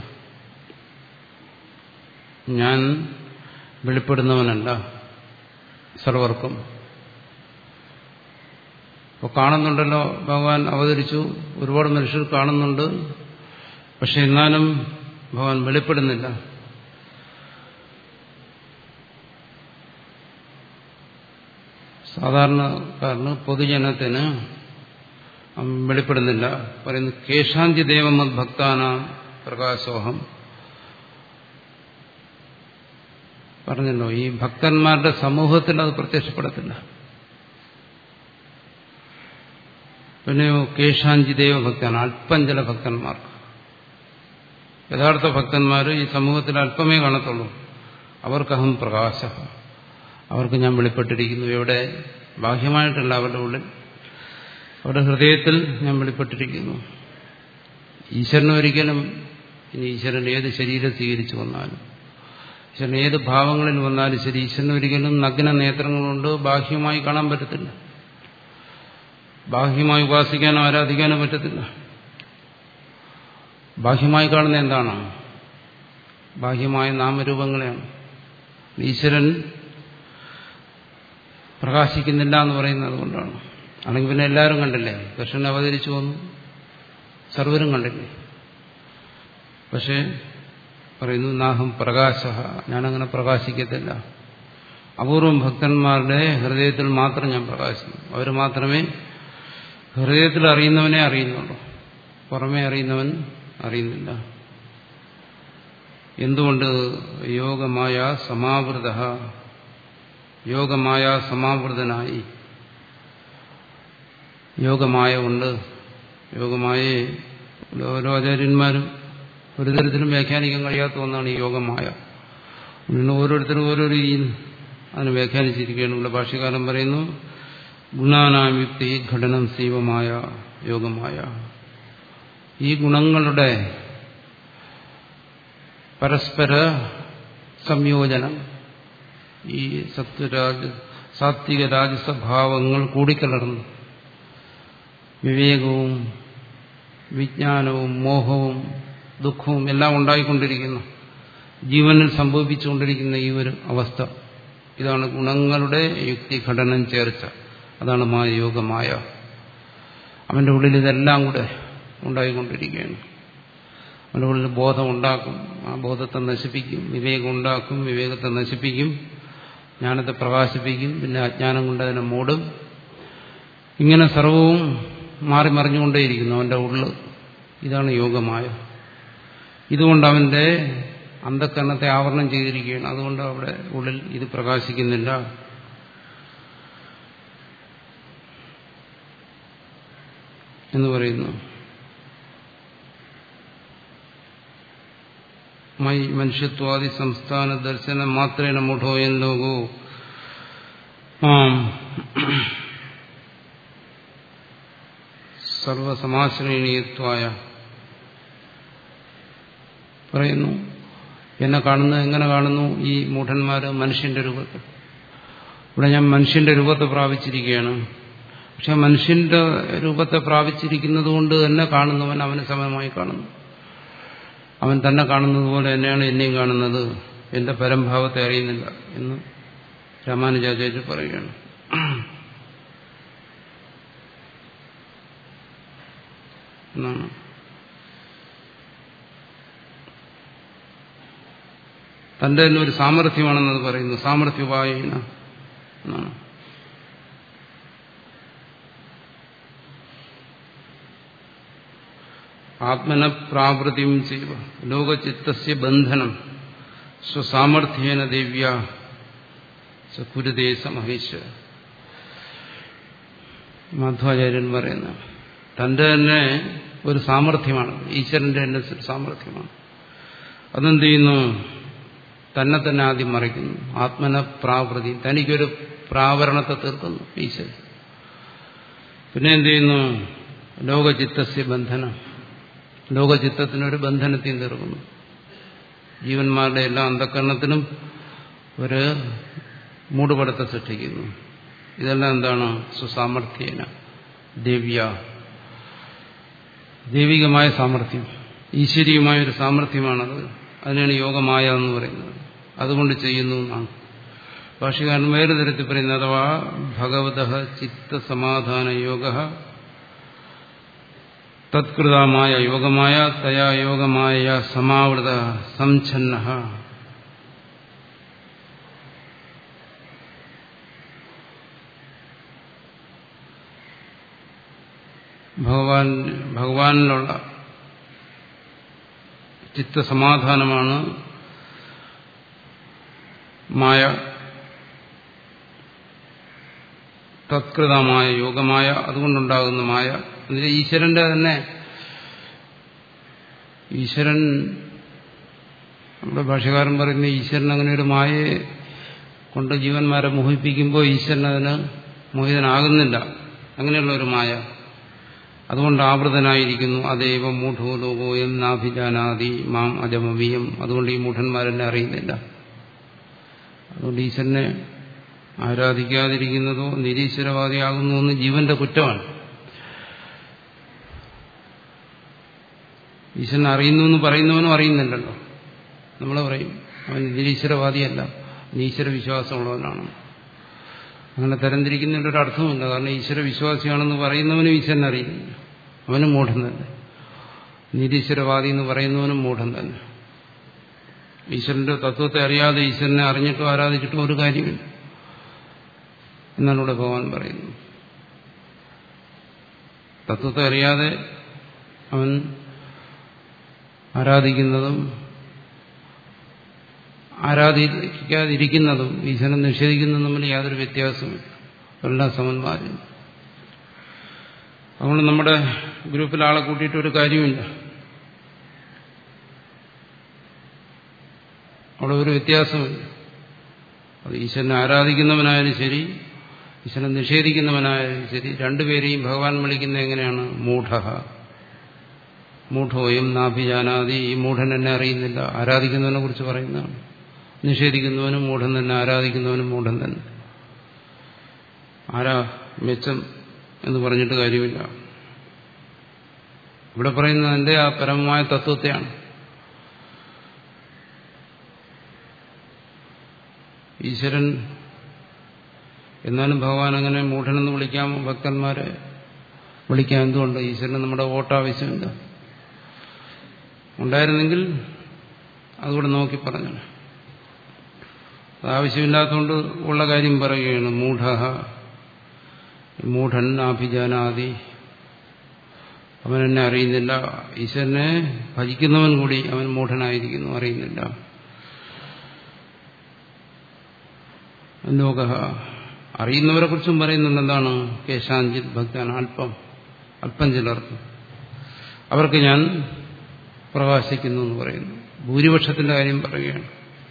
[SPEAKER 1] ഞാൻ വെളിപ്പെടുന്നവനല്ല സർവർക്കും അപ്പോൾ കാണുന്നുണ്ടല്ലോ ഭഗവാൻ അവതരിച്ചു ഒരുപാട് മനുഷ്യർ കാണുന്നുണ്ട് പക്ഷെ എന്നാലും ഭഗവാൻ വെളിപ്പെടുന്നില്ല സാധാരണക്കാരന് പൊതുജനത്തിന് വെളിപ്പെടുന്നില്ല പറയുന്നു കേശാന്തി ദേവമത് ഭക്താന പ്രകാശോഹം പറഞ്ഞല്ലോ ഈ ഭക്തന്മാരുടെ സമൂഹത്തിൽ അത് പ്രത്യക്ഷപ്പെടത്തില്ല പിന്നെയോ കേശാഞ്ചിദേവ ഭക്തൻ അല്പം ചില ഭക്തന്മാർക്ക് യഥാർത്ഥ ഭക്തന്മാർ ഈ സമൂഹത്തിൽ അല്പമേ കാണത്തുള്ളൂ അവർക്കഹം പ്രകാശ അവർക്ക് ഞാൻ വെളിപ്പെട്ടിരിക്കുന്നു ഇവിടെ ബാഹ്യമായിട്ടല്ല അവരുടെ ഉള്ളിൽ അവരുടെ ഹൃദയത്തിൽ ഞാൻ വെളിപ്പെട്ടിരിക്കുന്നു ഈശ്വരന് ഒരിക്കലും ഇനി ഈശ്വരൻ ഏത് ശരീരം സ്വീകരിച്ചു വന്നാലും ഈശ്വരൻ ഏത് ഭാവങ്ങളിൽ വന്നാലും ശരി ഈശ്വരന് ഒരിക്കലും നഗ്ന നേത്രങ്ങളുണ്ട് ബാഹ്യമായി കാണാൻ പറ്റത്തില്ല ബാഹ്യമായി ഉപാസിക്കാനോ ആരാധിക്കാനോ പറ്റത്തില്ല ബാഹ്യമായി കാണുന്ന എന്താണ് ബാഹ്യമായ നാമരൂപങ്ങളെയാണ് ഈശ്വരൻ പ്രകാശിക്കുന്നില്ല എന്ന് പറയുന്നത് കൊണ്ടാണ് അല്ലെങ്കിൽ പിന്നെ എല്ലാവരും കണ്ടില്ലേ കൃഷ്ണൻ അവതരിച്ചു വന്നു സർവരും കണ്ടില്ലേ പക്ഷേ പറയുന്നു നാഹം പ്രകാശ ഞാനങ്ങനെ പ്രകാശിക്കത്തില്ല അപൂർവം ഭക്തന്മാരുടെ ഹൃദയത്തിൽ മാത്രം ഞാൻ പ്രകാശിക്കും അവർ മാത്രമേ ഹൃദയത്തിൽ അറിയുന്നവനെ അറിയുന്നുള്ളൂ പുറമേ അറിയുന്നവൻ അറിയുന്നില്ല എന്തുകൊണ്ട് യോഗമായ സമാവൃത യോഗമായ സമാവൃതനായി യോഗമായ ഉണ്ട് യോഗമായേ ഓരോ ആചാര്യന്മാരും ഒരു തരത്തിലും വ്യാഖ്യാനിക്കാൻ കഴിയാത്ത ഒന്നാണ് ഈ യോഗമായ ഇന്ന് ഓരോരുത്തരും ഓരോ രീതിയിൽ അതിന് വ്യാഖ്യാനിച്ചിരിക്കുകയാണ് ഇവിടെ ഭാഷ്യകാലം പറയുന്നു ഗുണാനാം യുക്തി ഘടനം സീവമായ യോഗമായ ഈ ഗുണങ്ങളുടെ പരസ്പര സംയോജനം ഈ സത്വരാജ സാത്വിക രാജസ്വഭാവങ്ങൾ കൂടിക്കലർന്നു വിവേകവും വിജ്ഞാനവും മോഹവും ദുഃഖവും എല്ലാം ഉണ്ടായിക്കൊണ്ടിരിക്കുന്നു ജീവനിൽ സംഭവിച്ചുകൊണ്ടിരിക്കുന്ന ഈ ഒരു അവസ്ഥ ഇതാണ് ഗുണങ്ങളുടെ യുക്തിഘടനം ചേർച്ച അതാണ് മായ യോഗമായ അവന്റെ ഉള്ളിൽ ഇതെല്ലാം കൂടെ ഉണ്ടായിക്കൊണ്ടിരിക്കുകയാണ് അവന്റെ ഉള്ളിൽ ബോധം ഉണ്ടാക്കും ആ ബോധത്തെ നശിപ്പിക്കും വിവേകം ഉണ്ടാക്കും വിവേകത്തെ നശിപ്പിക്കും ജ്ഞാനത്തെ പ്രകാശിപ്പിക്കും പിന്നെ അജ്ഞാനം കൊണ്ട് അതിനെ മൂടും ഇങ്ങനെ സർവവും മാറി മറിഞ്ഞുകൊണ്ടേയിരിക്കുന്നു അവന്റെ ഉള്ള് ഇതാണ് യോഗമായ ഇതുകൊണ്ട് അവന്റെ അന്ധക്കരണത്തെ ആവരണം ചെയ്തിരിക്കുകയാണ് അതുകൊണ്ട് അവിടെ ഉള്ളിൽ ഇത് പ്രകാശിക്കുന്നില്ല എന്ന് പറയുന്നു മൈ മനുഷ്യത്വാദി സംസ്ഥാന ദർശനം മാത്രേന മുഠോയൻ ലോകോ സർവസമാശ്രയണീയത്വായ പറയുന്നു എന്നെ കാണുന്നത് എങ്ങനെ കാണുന്നു ഈ മൂഢന്മാര് മനുഷ്യന്റെ രൂപത്തിൽ ഇവിടെ ഞാൻ മനുഷ്യന്റെ രൂപത്തെ പ്രാപിച്ചിരിക്കുകയാണ് പക്ഷെ മനുഷ്യന്റെ രൂപത്തെ പ്രാപിച്ചിരിക്കുന്നത് കൊണ്ട് തന്നെ കാണുന്നവൻ അവന് സമയമായി കാണുന്നു അവൻ തന്നെ കാണുന്നത് പോലെ തന്നെയാണ് എന്നെയും കാണുന്നത് എന്റെ പരംഭാവത്തെ അറിയുന്നില്ല എന്ന് രാമാനുജാചാര്യ പറയുകയാണ് എന്നാണ് തന്റെ തന്നെ ഒരു സാമർഥ്യമാണെന്നത് പറയുന്നു സാമർഥ്യവായന എന്നാണ് ആത്മന പ്രാവൃത്തിയും ചെയ്യുക ലോകചിത്തസ്യ ബന്ധനം സ്വസാമർഥ്യേന ദേവ്യ കുരുതേ സമഹേശ്വര മാധ്വാചാര്യൻ പറയുന്ന തന്റെ തന്നെ ഒരു സാമർഥ്യമാണ് ഈശ്വരന്റെ തന്നെ ഒരു സാമർഥ്യമാണ് അതെന്ത് ചെയ്യുന്നു തന്നെ തന്നെ ആദ്യം മറിക്കുന്നു ആത്മന പ്രാവൃതി തനിക്കൊരു പ്രാവരണത്തെ തീർക്കുന്നു ഈശ്വരൻ പിന്നെ എന്ത് ചെയ്യുന്നു ലോകചിത്തസ്യ ബന്ധനം ലോകചിത്തത്തിനൊരു ബന്ധനത്തെയും തീർക്കുന്നു ജീവന്മാരുടെ എല്ലാ അന്ധക്കരണത്തിനും ഒരു മൂടുപടത്തെ സൃഷ്ടിക്കുന്നു ഇതെല്ലാം എന്താണ് സുസാമർഥ്യേന ദിവ്യ ദൈവികമായ സാമർഥ്യം ഈശ്വരീയമായ ഒരു സാമർഥ്യമാണത് അതിനാണ് യോഗമായ എന്ന് പറയുന്നത് അതുകൊണ്ട് ചെയ്യുന്നു എന്നാണ് ഭാഷകാരൻ വേറെ തരത്തിൽ പറയുന്നത് അഥവാ ഭഗവത ചിത്തസമാധാന യോഗ തത്കൃതമായ യോഗമായ തയാ യോഗമായ സമാവൃത സംഛന്ന ഭഗവാൻ ഭഗവാനിലുള്ള ചിത്തസമാധാനമാണ് മായ തത്കൃതമായ യോഗമായ അതുകൊണ്ടുണ്ടാകുന്ന മായ അതിന് ഈശ്വരന്റെ തന്നെ ഈശ്വരൻ നമ്മുടെ ഭാഷകാരൻ പറയുന്ന ഈശ്വരൻ അങ്ങനെ ഒരു മായയെ കൊണ്ട് ജീവന്മാരെ മോഹിപ്പിക്കുമ്പോൾ ഈശ്വരൻ അതിന് മോഹിതനാകുന്നില്ല അങ്ങനെയുള്ള ഒരു മായ അതുകൊണ്ട് ആവൃതനായിരിക്കുന്നു അതേവ മൂഢോ ലോകോ എം നാഭിജാനാദി മാം അജമവിയം അതുകൊണ്ട് ഈ മൂഢന്മാരെന്നെ അറിയുന്നില്ല അതുകൊണ്ട് ഈശ്വരനെ ആരാധിക്കാതിരിക്കുന്നതോ നിരീശ്വരവാദിയാകുന്നു എന്ന് ജീവന്റെ കുറ്റമാണ് ഈശ്വരൻ അറിയുന്നു എന്ന് പറയുന്നവനും അറിയുന്നില്ലല്ലോ നമ്മൾ പറയും അവൻ നിരീശ്വരവാദിയല്ല ഈശ്വര വിശ്വാസമുള്ളവനാണ് അങ്ങനെ തരംതിരിക്കുന്നതിൻ്റെ ഒരു അർത്ഥമില്ല കാരണം ഈശ്വര വിശ്വാസിയാണെന്ന് പറയുന്നവനും ഈശ്വരൻ അറിയുന്നില്ല അവനും മൂഢൻ തന്നെ നിരീശ്വരവാദി എന്ന് പറയുന്നവനും മൂഢൻ തന്നെ ഈശ്വരന്റെ തത്വത്തെ അറിയാതെ ഈശ്വരനെ അറിഞ്ഞിട്ടോ ആരാധിച്ചിട്ടോ ഒരു കാര്യമില്ല എന്നാണ് ഇവിടെ ഭഗവാൻ പറയുന്നത് തത്വത്തെ അറിയാതെ അവൻ ആരാധിക്കുന്നതും ആരാധിക്കാതിരിക്കുന്നതും ഈശ്വരൻ നിഷേധിക്കുന്നതും തമ്മിൽ യാതൊരു വ്യത്യാസമില്ല എല്ലാം സമന്മാരും അതുകൊണ്ട് നമ്മുടെ ഗ്രൂപ്പിൽ ആളെ കൂട്ടിയിട്ട് ഒരു കാര്യമില്ല അവിടെ ഒരു വ്യത്യാസമില്ല അത് ഈശ്വരനെ ആരാധിക്കുന്നവനായാലും ശരി ഈശ്വരൻ നിഷേധിക്കുന്നവനായാലും ശരി രണ്ടുപേരെയും ഭഗവാൻ വിളിക്കുന്ന എങ്ങനെയാണ് മൂഢ മൂഢോയും നാഭിജാനാദി ഈ മൂഢൻ എന്നെ അറിയുന്നില്ല ആരാധിക്കുന്നവനെ കുറിച്ച് പറയുന്നതാണ് നിഷേധിക്കുന്നവനും മൂഢൻ തന്നെ ആരാധിക്കുന്നവനും മൂഢൻ തന്നെ ആരാ മെച്ചം എന്ന് പറഞ്ഞിട്ട് കാര്യമില്ല ഇവിടെ പറയുന്നതിന്റെ ആ പരമമായ തത്വത്തെയാണ് ഈശ്വരൻ എന്നാലും ഭഗവാൻ അങ്ങനെ മൂഢനെന്ന് വിളിക്കാൻ ഭക്തന്മാരെ വിളിക്കാൻ എന്തുകൊണ്ട് ഈശ്വരന് നമ്മുടെ വോട്ടാവശ്യമില്ല ഉണ്ടായിരുന്നെങ്കിൽ അതുകൂടെ നോക്കി പറഞ്ഞു ആവശ്യമില്ലാത്തതുകൊണ്ട് ഉള്ള കാര്യം പറയുകയാണ് മൂഢ മൂഢൻ അഭിജാനാദി അവൻ എന്നെ അറിയുന്നില്ല ഈശ്വരനെ ഭജിക്കുന്നവൻ കൂടി അവൻ മൂഢനായിരിക്കുന്നു അറിയുന്നില്ല ലോക അറിയുന്നവരെ കുറിച്ചും പറയുന്നുണ്ട് എന്താണ് കേശാഞ്ചിത് ഭക്താൻ അല്പം അല്പം ചിലർക്ക് അവർക്ക് ഞാൻ പ്രകാശിക്കുന്നു എന്ന് പറയുന്നു ഭൂരിപക്ഷത്തിന്റെ കാര്യം പറയുകയാണ്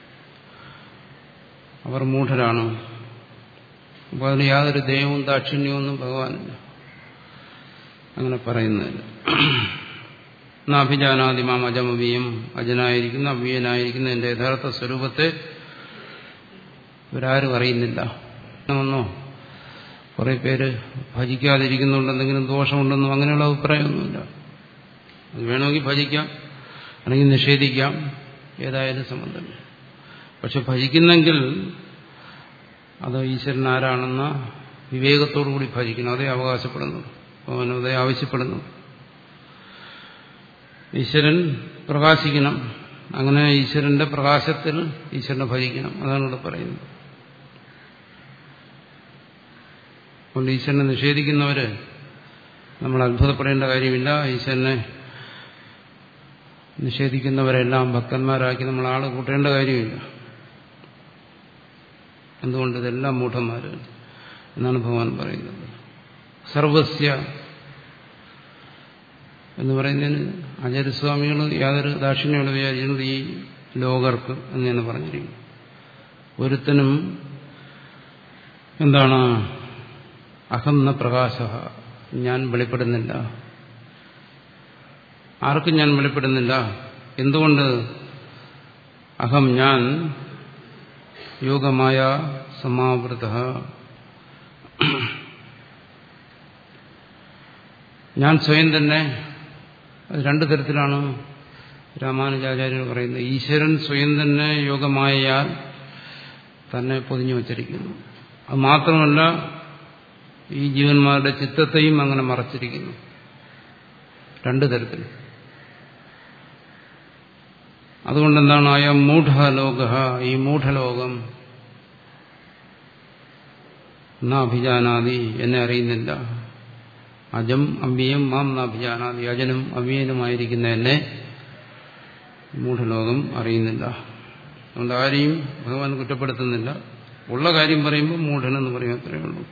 [SPEAKER 1] അവർ മൂഢരാണ് അപ്പോൾ അതിന് യാതൊരു ദൈവവും ദാക്ഷിണ്യവും ഒന്നും ഭഗവാനില്ല അങ്ങനെ പറയുന്നതിന് നാഭിജാനാദി മാം അജമവീയം അജനായിരിക്കുന്ന അവ്യനായിരിക്കുന്ന എന്റെ യഥാർത്ഥ സ്വരൂപത്തെ ഇവരാരും അറിയുന്നില്ല ഒന്നോ കുറെ പേര് ഭജിക്കാതിരിക്കുന്നുണ്ട് എന്തെങ്കിലും ദോഷമുണ്ടെന്നും അങ്ങനെയുള്ള അഭിപ്രായമൊന്നുമില്ല അത് വേണമെങ്കിൽ ഭജിക്കാം അല്ലെങ്കിൽ നിഷേധിക്കാം ഏതായാലും സംബന്ധമില്ല പക്ഷെ ഭജിക്കുന്നെങ്കിൽ അത് ഈശ്വരൻ ആരാണെന്ന വിവേകത്തോടുകൂടി ഭജിക്കണം അതേ അവകാശപ്പെടുന്നു അവനതേ ആവശ്യപ്പെടുന്നു ഈശ്വരൻ പ്രകാശിക്കണം അങ്ങനെ ഈശ്വരന്റെ പ്രകാശത്തിൽ ഈശ്വരനെ ഭജിക്കണം അതാണ് ഇവിടെ പറയുന്നത് അതുകൊണ്ട് ഈശ്വരനെ നിഷേധിക്കുന്നവര് നമ്മൾ അത്ഭുതപ്പെടേണ്ട കാര്യമില്ല ഈശ്വരനെ നിഷേധിക്കുന്നവരെല്ലാം ഭക്തന്മാരാക്കി നമ്മൾ ആള് കൂട്ടേണ്ട കാര്യമില്ല എന്തുകൊണ്ട് ഇതെല്ലാം മൂഢന്മാര് എന്നാണ് ഭഗവാൻ പറയുന്നത് സർവസ്യ എന്ന് പറയുന്നതിന് ആചാര്യസ്വാമികൾ യാതൊരു ദാക്ഷിണ്യമുള്ള വിചാരിക്കുന്നത് ഈ ലോകർക്ക് എന്ന് തന്നെ പറഞ്ഞിരിക്കും ഒരുത്തനും എന്താണ് അഹം ന പ്രകാശ ഞാൻ വെളിപ്പെടുന്നില്ല ആർക്കും ഞാൻ വെളിപ്പെടുന്നില്ല എന്തുകൊണ്ട് അഹം ഞാൻ യോഗമായ സമാവൃത ഞാൻ സ്വയം തന്നെ അത് രണ്ടു തരത്തിലാണ് രാമാനുജാചാര്യർ പറയുന്നത് ഈശ്വരൻ സ്വയം തന്നെ യോഗമായാൽ തന്നെ പൊതിഞ്ഞു വച്ചിരിക്കുന്നു അത് മാത്രമല്ല ഈ ജീവന്മാരുടെ ചിത്തത്തെയും അങ്ങനെ മറച്ചിരിക്കുന്നു രണ്ടു തരത്തിൽ അതുകൊണ്ടെന്താണ് ആയ മൂഢലോക ഈ മൂഢലോകം നാഭിജാനാദി എന്നെ അറിയുന്നില്ല അജം അമ്പിയം മാം നാഭിജാനാദി അജനും അവ്യനുമായിരിക്കുന്ന എന്നെ മൂഢലോകം അറിയുന്നില്ല അതുകൊണ്ട് ആരെയും ഭഗവാൻ കുറ്റപ്പെടുത്തുന്നില്ല ഉള്ള കാര്യം പറയുമ്പോൾ മൂഢനെന്ന് പറയും അത്രയേ ഉള്ളൂ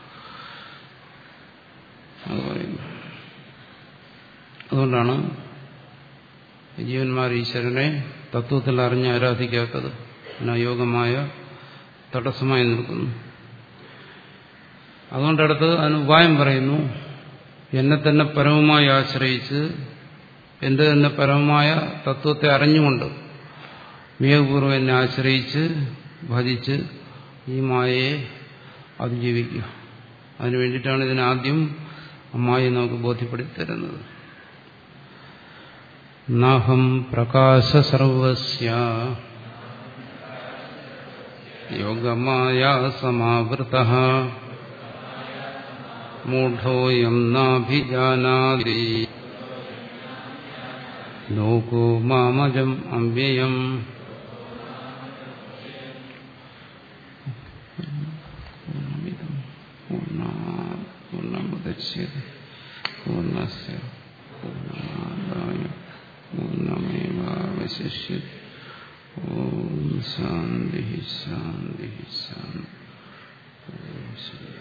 [SPEAKER 1] അത് പറയുന്നു അതുകൊണ്ടാണ് ജീവന്മാർ ഈശ്വരനെ തത്വത്തിൽ അറിഞ്ഞ് ആരാധിക്കാത്തത് അനായോഗമായ തടസ്സമായി നിൽക്കുന്നു അതുകൊണ്ടടുത്ത് അതിന് ഉപായം പറയുന്നു എന്നെ തന്നെ പരമമായി ആശ്രയിച്ച് എന്റെ തന്നെ പരമമായ തത്വത്തെ അറിഞ്ഞുകൊണ്ട് വിവേകപൂർവ്വം എന്നെ ആശ്രയിച്ച് ഭജിച്ച് ഈ മായയെ അതിജീവിക്കുക അതിനു വേണ്ടിയിട്ടാണ് ഇതിനാദ്യം അമ്മായി നമുക്ക് ബോധ്യപ്പെടുത്തി തരുന്നത് നാഹം പ്രകാശ സർവസ്യ യോഗമായ സമാവൃത മൂഢോയം നാഭിജാനാതി ലോകോ മാമജം അമ്പ്യയം പൂർണ്ണമുദച്യത പൂർണ്ണസ്യ പൂർണ്ണമാദായ പൂർണ്ണമേവാവശിഷ്യത് ഓം ശാന്തി ശാന്തി ശാന്തി